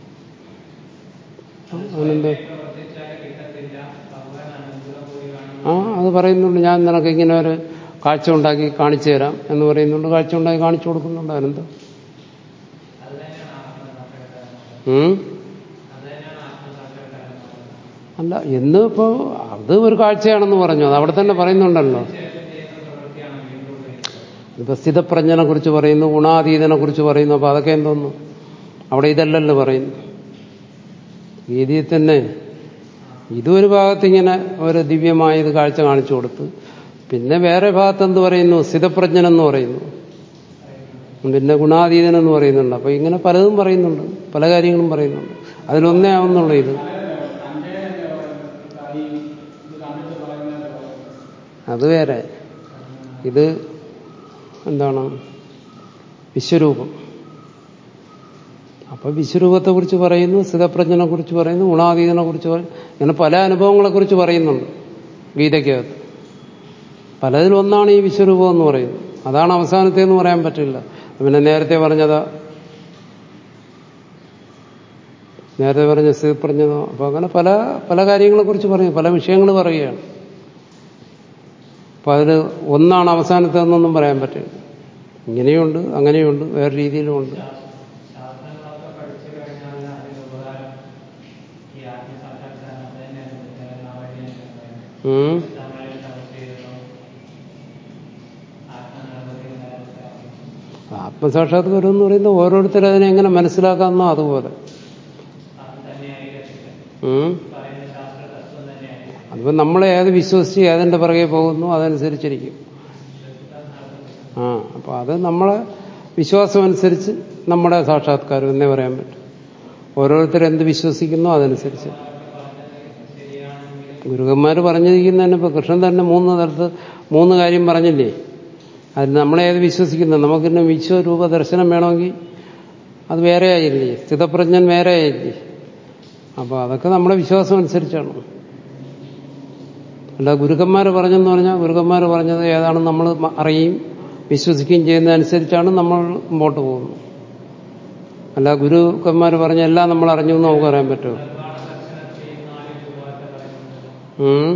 അതിനെന്ത് പ്രവർത്തിച്ചാൽ കിട്ടത്തില്ല ഭഗവാൻ അനുഗ്രഹം കൂടി കാണും ആ അത് പറയുന്നുണ്ട് ഞാൻ നിനക്ക് ഇങ്ങനെ ഒരു കാഴ്ച ഉണ്ടാക്കി കാണിച്ചു തരാം എന്ന് പറയുന്നുണ്ട് കാഴ്ച ഉണ്ടാക്കി കാണിച്ചു കൊടുക്കുന്നുണ്ട് അതിനെന്താ അത് തന്നെയാണ് ആത്മസാക്ഷാത്കാരം ഉം? അത് തന്നെയാണ് ആത്മസാക്ഷാത്കാരം എന്ന് പറയുന്നത്. അല്ല എന്ന് ഇപ്പോ അത് ഒരു കാഴ്ചയാണെന്ന് പറഞ്ഞു അത് അവിടെ തന്നെ പറയുന്നുണ്ടല്ലോ ശേഷം ചെയ്യുന്ന പ്രവൃത്തിയാണ് വീണ്ടും വരുന്നത് ഇപ്പൊ സ്ഥിതപ്രജ്ഞനെ കുറിച്ച് പറയുന്നു ഗുണാതീതനെ കുറിച്ച് പറയുന്നു അപ്പൊ അതൊക്കെ എന്തോന്നു അവിടെ ഇതല്ലല്ലോ പറയുന്നു ഗീതയിൽ തന്നെ ഇതൊരു ഭാഗത്ത് ഇങ്ങനെ ഒരു ദിവ്യമായ ഇത് കാഴ്ച കാണിച്ചു കൊടുത്ത് പിന്നെ വേറെ ഭാഗത്ത് എന്ത് പറയുന്നു സ്ഥിതപ്രജ്ഞൻ എന്ന് പറയുന്നു പിന്നെ ഗുണാതീതൻ എന്ന് പറയുന്നുണ്ട് അപ്പൊ ഇങ്ങനെ പലതും പറയുന്നുണ്ട് പല കാര്യങ്ങളും പറയുന്നുണ്ട് അതിലൊന്നേ ആവുന്നുള്ളൂ ഇത് തന്റെ തന്നെ പറയുന്നത് ഈ ഇത് കണ്ടിട്ട് പറയുന്നത് പറയുന്നത് അത് വേറെ ഇത് എന്താണ് വിശ്വരൂപം അപ്പൊ വിശ്വരൂപത്തെ കുറിച്ച് പറയുന്നു സ്ഥിതപ്രജ്ഞനെ കുറിച്ച് പറയുന്നു ഗുണാതീതനെ കുറിച്ച് പറയുന്നു ഇങ്ങനെ പല അനുഭവങ്ങളെ കുറിച്ച് പറയുന്നുണ്ട് ഗീതയ്ക്കകത്ത് പലതിലൊന്നാണ് ഈ വിശ്വരൂപം എന്ന് പറയുന്നത് അതാണ് അവസാനത്തെ എന്ന് പറയാൻ പറ്റില്ല പിന്നെ നേരത്തെ പറഞ്ഞതാ നേരത്തെ പറഞ്ഞ സ്ഥിതിപ്രജ്ഞതോ അപ്പൊ അങ്ങനെ പല പല കാര്യങ്ങളെ കുറിച്ച് പറയും പല വിഷയങ്ങൾ പറയുകയാണ് അപ്പൊ അതിൽ ഒന്നാണ് അവസാനത്തേന്നൊന്നും പറയാൻ പറ്റില്ല ഇങ്ങനെയുണ്ട് അങ്ങനെയുണ്ട് വേറെ രീതിയിലുമുണ്ട് ശാസ്ത്രങ്ങളൊക്കെ പഠിച്ചു കഴിഞ്ഞാൽ അതിന്റെ ഉപകാരം ഈ ആത്മസാക്ഷാത്കാരം അത് തന്നെയാണ് ആ വഴിയാണ് പറയുന്നത് ഉം. തമിഴിൽ തപസ് ചെയ്തതോ ആത്മനിർവൃതി ഉണ്ടായിരുന്നു ആത്മസാക്ഷാത്കാരം എന്ന് പറയുന്നത് ഓരോരുത്തരും അതിനെ എങ്ങനെ മനസ്സിലാക്കാമെന്നോ അതുപോലെ അത് തന്നെയായിരിക്കും ഉം. പറയുന്ന ശാസ്ത്ര തത്വം തന്നെയായിരിക്കും അതിപ്പോ നമ്മളെ ഏത് വിശ്വസിച്ച് ഏതിന്റെ പിറകെ പോകുന്നു അതനുസരിച്ചിരിക്കും ആ അപ്പൊ അത് നമ്മളെ വിശ്വാസം അനുസരിച്ച് നമ്മുടെ സാക്ഷാത്കാരം എന്നേ പറയാൻ പറ്റും ഓരോരുത്തർ എന്ത് വിശ്വസിക്കുന്നോ അതനുസരിച്ച് ഗുരുക്കന്മാർ പറഞ്ഞിരിക്കുന്നതന്നെ ഇപ്പൊ കൃഷ്ണൻ തന്നെ മൂന്ന് തരത്ത് മൂന്ന് കാര്യം പറഞ്ഞില്ലേ അതിന് നമ്മളെ ഏത് വിശ്വസിക്കുന്നത് നമുക്കിന്ന് വിശ്വരൂപ ദർശനം വേണമെങ്കിൽ അത് വേറെ ആയില്ലേ സ്ഥിതപ്രജ്ഞൻ വേറെ ആയില്ലേ അപ്പൊ അതൊക്കെ നമ്മുടെ വിശ്വാസം അനുസരിച്ചാണ് അല്ല ഗുരുക്കന്മാർ പറഞ്ഞെന്ന് പറഞ്ഞാൽ ഗുരുക്കന്മാർ പറഞ്ഞത് ഏതാണെന്ന് നമ്മൾ മ- അറിയുകയും വിശ്വസിക്കുകയും ചെയ്യുന്നതനുസരിച്ചാണ് നമ്മൾ മുമ്പോട്ട് പോകുന്നത് അല്ല ഗുരുക്കന്മാർ പറഞ്ഞ എല്ലാം നമ്മൾ അറിഞ്ഞു എന്ന് നമുക്ക് പറയാൻ പറ്റുമോ ഉം.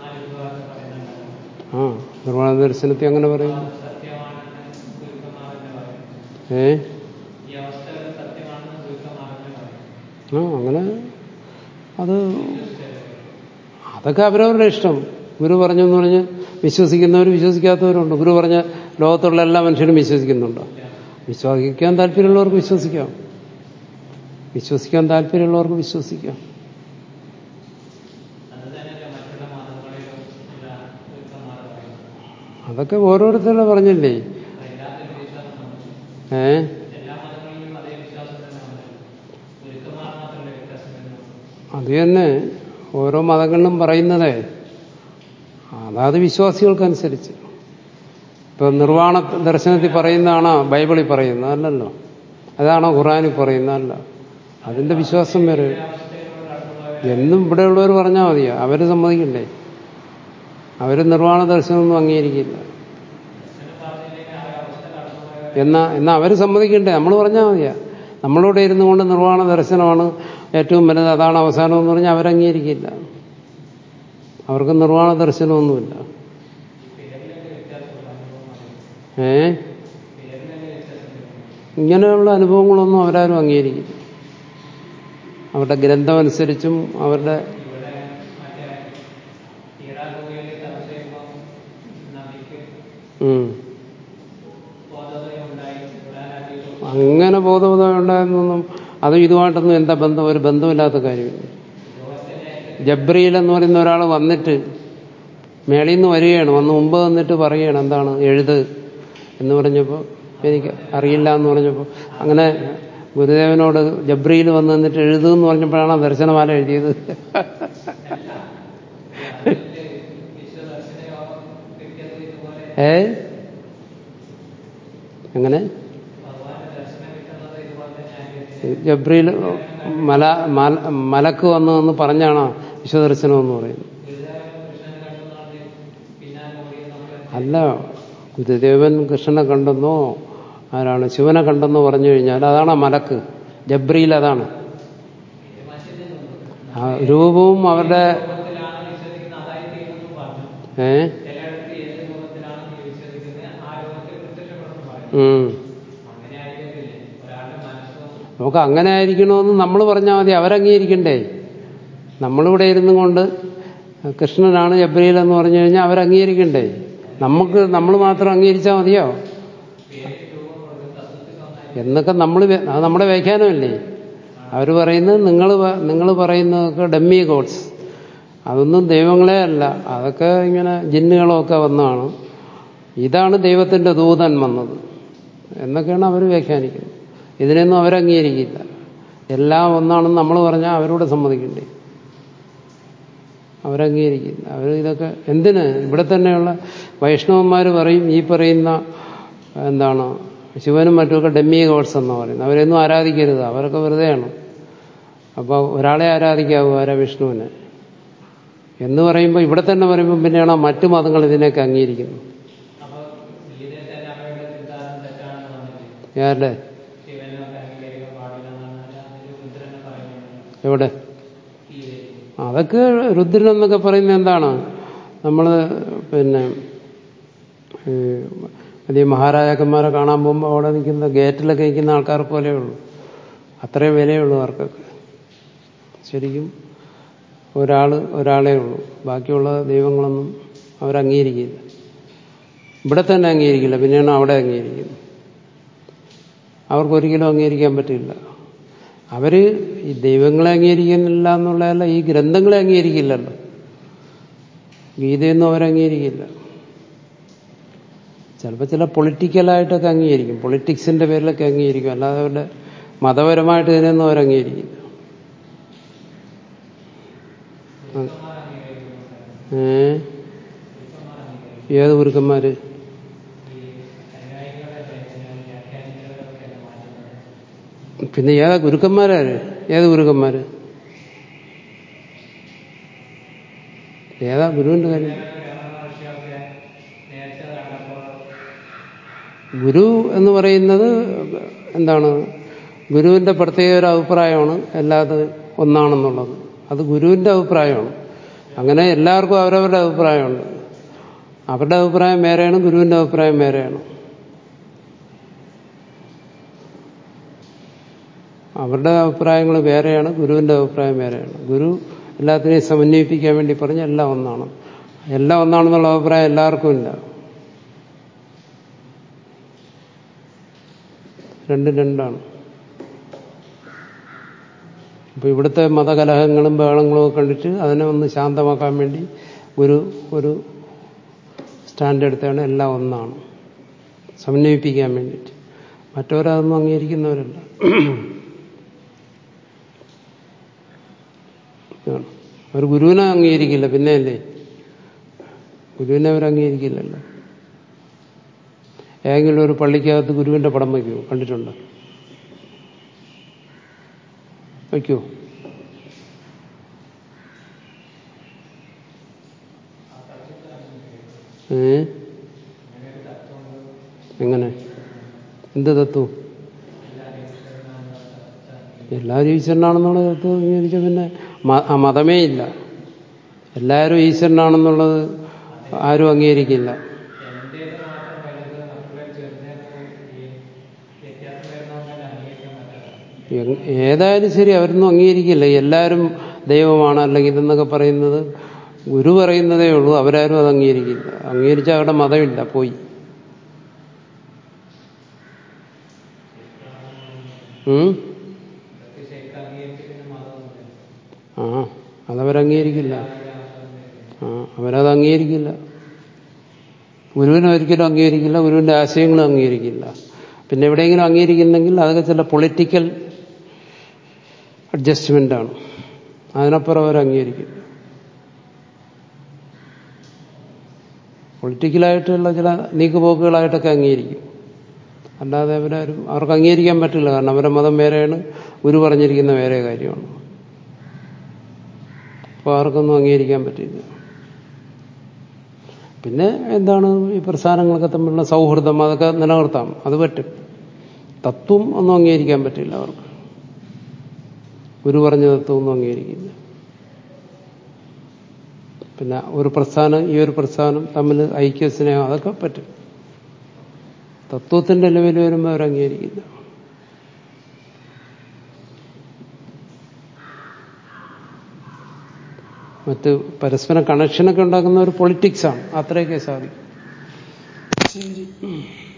ആ നിർമ്മാണ ദർശനത്തെ അങ്ങനെ പറയുന്നു ഏ ഈ അവസ്ഥകൾ സത്യമാണെന്ന് ഗുരുക്കന്മാരെന്നെ പറയും ആ അങ്ങനെ അത് അതൊക്കെ അവരവരുടെ ഇഷ്ടം ഗുരു പറഞ്ഞു എന്ന് പറഞ്ഞ് വിശ്വസിക്കുന്നവർ വിശ്വസിക്കാത്തവരുണ്ട് ഗുരു പറഞ്ഞ ലോകത്തുള്ള എല്ലാ മനുഷ്യരും വിശ്വസിക്കുന്നുണ്ടോ വിശ്വസിക്കാൻ താല്പര്യമുള്ളവർക്ക് വിശ്വസിക്കാം വിശ്വസിക്കാൻ താല്പര്യമുള്ളവർക്ക് വിശ്വസിക്കാം അത് തന്നെയല്ലേ മറ്റുള്ള മതങ്ങളിലും ഉള്ള ഗുരുക്കന്മാർ പറയുന്നത് അതൊക്കെ ഓരോരുത്തരുടെ പറഞ്ഞില്ലേ എല്ലാത്തിലും വിശ്വാസം നമുക്ക് ഏ എല്ലാ മതങ്ങളിലും അതേ വിശ്വാസം തന്നെ ഉണ്ട് ഗുരുക്കന്മാർ മാത്രമല്ല വ്യത്യാസം വരുന്നത് അത് തന്നെ ഓരോ മതങ്ങളിലും പറയുന്നതേ അതാത് വിശ്വാസികൾക്കനുസരിച്ച് ഇപ്പൊ നിർവ്വാണ ദർശനത്തിൽ പറയുന്നതാണോ ബൈബിളിൽ പറയുന്നത് അല്ലല്ലോ അതാണോ ഖുറാനിൽ പറയുന്നതല്ല അതിന്റെ വിശ്വാസം വരെ എന്നും ഇവിടെയുള്ളവർ പറഞ്ഞാൽ മതിയോ അവര് സമ്മതിക്കണ്ടേ അവര് നിർവ്വാണ ദർശനമൊന്നും അംഗീകരിക്കില്ല എന്നാ എന്നാ അവര് സമ്മതിക്കണ്ടേ നമ്മൾ പറഞ്ഞാൽ മതിയാ നമ്മളിവിടെ ഇരുന്നു കൊണ്ട് നിർവ്വാണ ദർശനമാണ് ഏറ്റവും വലുത് അതാണ് അവസാനം എന്ന് പറഞ്ഞാൽ അവരംഗീകരിക്കില്ല അവർക്ക് നിർവ്വാണ ദർശനമൊന്നുമില്ല ഏ ഇങ്ങനെയുള്ള അനുഭവങ്ങളൊന്നും അവരാരും അംഗീകരിക്കില്ല അവരുടെ ഗ്രന്ഥമനുസരിച്ചും അവരുടെ ഇവിടെ മറ്റേ തീരാഗുഹയിൽ തപസ് ചെയ്യുമ്പോൾ നദിക്ക് ഉം, ബോധോദയം ഉണ്ടായി വിടാനായിട്ട് അങ്ങനെ ബോധബോധം ഉണ്ടായെന്നൊന്നും അത് ഇതുമായിട്ടൊന്നും എന്താ ബന്ധം ഒരു ബന്ധമില്ലാത്ത കാര്യമില്ല ജബ്രിയിൽ എന്ന് പറയുന്ന ഒരാൾ വന്നിട്ട് മേളിൽ നിന്ന് വരികയാണ് വന്ന് മുമ്പ് വന്നിട്ട് പറയുകയാണ് എന്താണ് എഴുത് എന്ന് പറഞ്ഞപ്പോൾ എനിക്ക് അറിയില്ല എന്ന് പറഞ്ഞപ്പോൾ അങ്ങനെ ഗുരുദേവനോട് ജബ്രിയിൽ വന്ന് നിന്നിട്ട് എഴുതുമെന്ന് പറഞ്ഞപ്പോഴാണ് ആ ദർശനമാല എഴുതിയത് വിശ്വദർശന യോഗം കിട്ടിയത് ഇതുപോലെ ഏ എങ്ങനെ ഭഗവാന്റെ ദർശനം കിട്ടുന്നത് ഇതുപോലെ തന്നെ ജബ്രിയിൽ മല മല- മലക്ക് വന്നു എന്ന് പറഞ്ഞാണോ വിശ്വദർശനം എന്ന് പറയുന്നത് ഗുരുദേവൻ കൃഷ്ണനെ കണ്ടെന്നാണ് പിന്നാലെ ഓടിയത് നമുക്ക് അല്ല ഗുരുദേവൻ കൃഷ്ണനെ കണ്ടെന്നോ ആരാണ് ശിവനെ കണ്ടെന്നോ പറഞ്ഞു കഴിഞ്ഞാൽ അതാണ് ആ മലക്ക് ജബ്രിയിൽ അതാണ് ആ രൂപവും അവരുടെ രൂപത്തിലാണ് വിശ്വസിക്കുന്നത് അതായി തീരുമെന്നും പറഞ്ഞു ഏ ചിലയിടത്ത് ഏത് രൂപത്തിലാണ് നീ വിശ്വസിക്കുന്നത് ആ രൂപത്തിൽ പ്രത്യക്ഷപ്പെടുമെന്ന് പറയും ഉം. അങ്ങനെ ആയിരിക്കത്തില്ലേ ഒരാളുടെ മനസ്സും നമുക്ക് അങ്ങനെ ആയിരിക്കണമെന്ന് നമ്മൾ പറഞ്ഞാൽ മതി അവരംഗീകരിക്കണ്ടേ നമ്മളിവിടെ ഇരുന്നും കൊണ്ട് കൃഷ്ണനാണ് ജബ്രിയിൽ എന്ന് പറഞ്ഞു കഴിഞ്ഞാൽ അവരംഗീകരിക്കണ്ടേ നമുക്ക് നമ്മൾ മാത്രം അംഗീകരിച്ചാൽ മതിയോ എന്നൊക്കെ നമ്മൾ അത് നമ്മുടെ വ്യാഖ്യാനമല്ലേ അവർ പറയുന്നത് നിങ്ങൾ നിങ്ങൾ പറയുന്നതൊക്കെ ഡമ്മി ഗോഡ്സ് അതൊന്നും ദൈവങ്ങളെ അല്ല അതൊക്കെ ഇങ്ങനെ ജിന്നുകളൊക്കെ വന്നതാണ് ഇതാണ് ദൈവത്തിന്റെ ദൂതൻ വന്നത് എന്നൊക്കെയാണ് അവർ വ്യാഖ്യാനിക്കുന്നത് ഇതിനൊന്നും അവരംഗീകരിക്കില്ല എല്ലാം ഒന്നാണെന്ന് നമ്മൾ പറഞ്ഞാൽ അവരോട് സമ്മതിക്കണ്ടേ അവരംഗീകരിക്കില്ല അവർ ഇതൊക്കെ എന്തിന് ഇവിടെ തന്നെയുള്ള വൈഷ്ണവന്മാർ പറയും ഈ പറയുന്ന എന്താണ് ശിവനും മറ്റുമൊക്കെ ഡെമ്മി ഗോഡ്സ് എന്ന് പറയുന്നത് അവരെയൊന്നും ആരാധിക്കരുത് അവരൊക്കെ വെറുതെയാണ് അപ്പോൾ ഒരാളെ ആരാധിക്കാവൂ ആരാ വിഷ്ണുവിനെ എന്ന് പറയുമ്പോൾ ഇവിടെ തന്നെ പറയുമ്പോൾ പിന്നെയാണ് മറ്റു മതങ്ങൾ ഇതിനെയൊക്കെ അംഗീകരിക്കുന്നത് അപ്പൊ ഗീതയിൽ തന്നെ അവരുടെ സിദ്ധാന്തം തെറ്റാണെന്ന് പറഞ്ഞില്ലേ ആരുടെ ശിവനൊക്കെ അംഗീകരിക്കാൻ പാടില്ല എന്നാണ് അതിൽ രുദ്രനെ പറയുന്നത് എവിടെ ഗീതയിൽ അതൊക്കെ രുദ്രൻ എന്നൊക്കെ പറയുന്നത് എന്താണ് നമ്മൾ പിന്നെ ഈ വലിയ മഹാരാജാക്കന്മാരെ കാണാൻ പോകുമ്പോൾ അവിടെ നിൽക്കുന്ന ഗേറ്റിലൊക്കെ നിൽക്കുന്ന ആൾക്കാർ പോലെ ഉള്ളൂ അത്രയും വിലയുള്ളൂ അവർക്കൊക്കെ ശരിക്കും ഒരാൾ ഒരാളേ ഉള്ളൂ ബാക്കിയുള്ള ദൈവങ്ങളൊന്നും അവരംഗീകരിക്കില്ല ഇവിടെ തന്നെ അംഗീകരിക്കില്ല പിന്നെയാണ് അവിടെ അംഗീകരിക്കുന്നത് അവർക്കൊരിക്കലും അംഗീകരിക്കാൻ പറ്റില്ല അവര് ഈ ദൈവങ്ങളെ അംഗീകരിക്കുന്നില്ല എന്നുള്ളതല്ല ഈ ഗ്രന്ഥങ്ങളെ അംഗീകരിക്കില്ലല്ലോ ഗീതയൊന്നും അവരംഗീകരിക്കില്ല ചിലപ്പോൾ ചില പൊളിറ്റിക്കലായിട്ടൊക്കെ അംഗീകരിക്കും പൊളിറ്റിക്സിന്റെ പേരിലൊക്കെ അംഗീകരിക്കും അല്ലാതെ അവരുടെ മതപരമായിട്ട് ഇതിനൊന്നും അവർ അംഗീകരിക്കില്ല ഏ ഏത് ഗുരുക്കന്മാര് പിന്നെ ഏതാ ഗുരുക്കന്മാരാര് ഏത് ഗുരുക്കന്മാര് ഏതാ ഗുരുവിന്റെ കാര്യം നേരത്തെ കണ്ടപ്പോൾ ഗുരു എന്ന് പറയുന്നത് എന്താണ് ഗുരുവിന്റെ പ്രത്യേക ഒരു അഭിപ്രായമാണ് അല്ലാതെ ഒന്നാണെന്നുള്ളത് അത് ഗുരുവിന്റെ അഭിപ്രായമാണ് അങ്ങനെ എല്ലാവർക്കും അവരവരുടെ അഭിപ്രായമുണ്ട് അവരുടെ അഭിപ്രായം വേറെയാണ് ഗുരുവിന്റെ അഭിപ്രായം വേറെയാണ് അവരുടെ അഭിപ്രായങ്ങൾ വേറെയാണ് ഗുരുവിന്റെ അഭിപ്രായം വേറെയാണ് ഗുരു എല്ലാത്തിനെയും സമന്വയിപ്പിക്കാൻ വേണ്ടി പറഞ്ഞ എല്ലാം ഒന്നാണ് എല്ലാം ഒന്നാണെന്നുള്ള അഭിപ്രായം എല്ലാവർക്കും ഇല്ല രണ്ടും രണ്ടാണ് അപ്പൊ ഇവിടുത്തെ മതകലഹങ്ങളും ബഹളങ്ങളും ഒക്കെ കണ്ടിട്ട് അതിനെ ഒന്ന് ശാന്തമാക്കാൻ വേണ്ടി ഒരു ഒരു സ്റ്റാൻഡ് എടുത്താണ് എല്ലാം ഒന്നാണ് സമന്വയിപ്പിക്കാൻ വേണ്ടിയിട്ട് മറ്റവരതൊന്നും അംഗീകരിക്കുന്നവരല്ല ആണ്. അവർ ഗുരുവിനെ അംഗീകരിക്കില്ല പിന്നെയല്ലേ ഗുരുവിനെ അവർ അംഗീകരിക്കില്ലല്ലോ ഏതെങ്കിലും ഒരു പള്ളിക്കകത്ത് ഗുരുവിന്റെ പടം വയ്ക്കുമോ കണ്ടിട്ടുണ്ടോ വയ്ക്കുമോ ഏ എങ്ങനെ എന്ത് തത്വം എല്ലാവരും ഈശ്വരനാണെന്നുള്ള തത്വം അംഗീകരിച്ച പിന്നെ മ- ആ മതമേ ഇല്ല എല്ലാവരും ഈശ്വരനാണെന്നുള്ളത് ആരും അംഗീകരിക്കില്ല എന്റേത് മാത്രം വലുത് മറ്റുള്ള ചെറുതെന്ന് ഈ വ്യത്യാസം വരുന്നതുകൊണ്ട് അംഗീകരിക്കാൻ പറ്റില്ല എങ്- ഏതായാലും ശരി അവരൊന്നും അംഗീകരിക്കില്ല എല്ലാവരും ദൈവമാണ് അല്ലെങ്കിൽ ഇതെന്നൊക്കെ പറയുന്നത് ഗുരു പറയുന്നതേ ഉള്ളൂ അവരാരും അത് അംഗീകരിക്കില്ല അംഗീകരിച്ചാൽ അവരുടെ മതമില്ല പോയി ഉം? ഇതൊക്കെ ശരിക്കും അംഗീകരിച്ച് പിന്നെ മതമൊന്നുമില്ല ആ അതവരംഗീകരിക്കില്ല ആ അവരത് അംഗീകരിക്കില്ല ഗുരുവിനെ ഒരിക്കലും അംഗീകരിക്കില്ല ഗുരുവിന്റെ ആശയങ്ങളും അംഗീകരിക്കില്ല പിന്നെ എവിടെയെങ്കിലും അംഗീകരിക്കുന്നെങ്കിൽ അതൊക്കെ ചില പൊളിറ്റിക്കൽ അഡ്ജസ്റ്റ്മെന്റ് ആണ് അതിനപ്പുറം അവർ അംഗീകരിക്കില്ല പൊളിറ്റിക്കലായിട്ടുള്ള ചില നീക്കുപോക്കുകളായിട്ടൊക്കെ അംഗീകരിക്കും അല്ലാതെ അവരാരും അവർക്ക് അംഗീകരിക്കാൻ പറ്റില്ല കാരണം അവരുടെ മതം വേറെയാണ് ഗുരു പറഞ്ഞിരിക്കുന്ന വേറെ കാര്യമാണ് അപ്പോൾ ആർക്കൊന്നും അംഗീകരിക്കാൻ പറ്റില്ല പിന്നെ എന്താണ് ഈ പ്രസ്ഥാനങ്ങളൊക്കെ തമ്മിലുള്ള സൗഹൃദം അതൊക്കെ നിലനിർത്താം അത് പറ്റും തത്വം ഒന്നും അംഗീകരിക്കാൻ പറ്റില്ല അവർക്ക് ഗുരു പറഞ്ഞ തത്വം ഒന്നും അംഗീകരിക്കില്ല പിന്നെ ഒരു പ്രസ്ഥാനം ഈ ഒരു പ്രസ്ഥാനം തമ്മിൽ ഐക്യസ്നേഹം അതൊക്കെ പറ്റും തത്വത്തിന്റെ ലെവൽ വരുമ്പോൾ അവർ അംഗീകരിക്കില്ല മറ്റ് പരസ്പര കണക്ഷനൊക്കെ ഉണ്ടാക്കുന്ന ഒരു പൊളിറ്റിക്സാണ് അത്രയൊക്കെ സാധിക്കും ശരി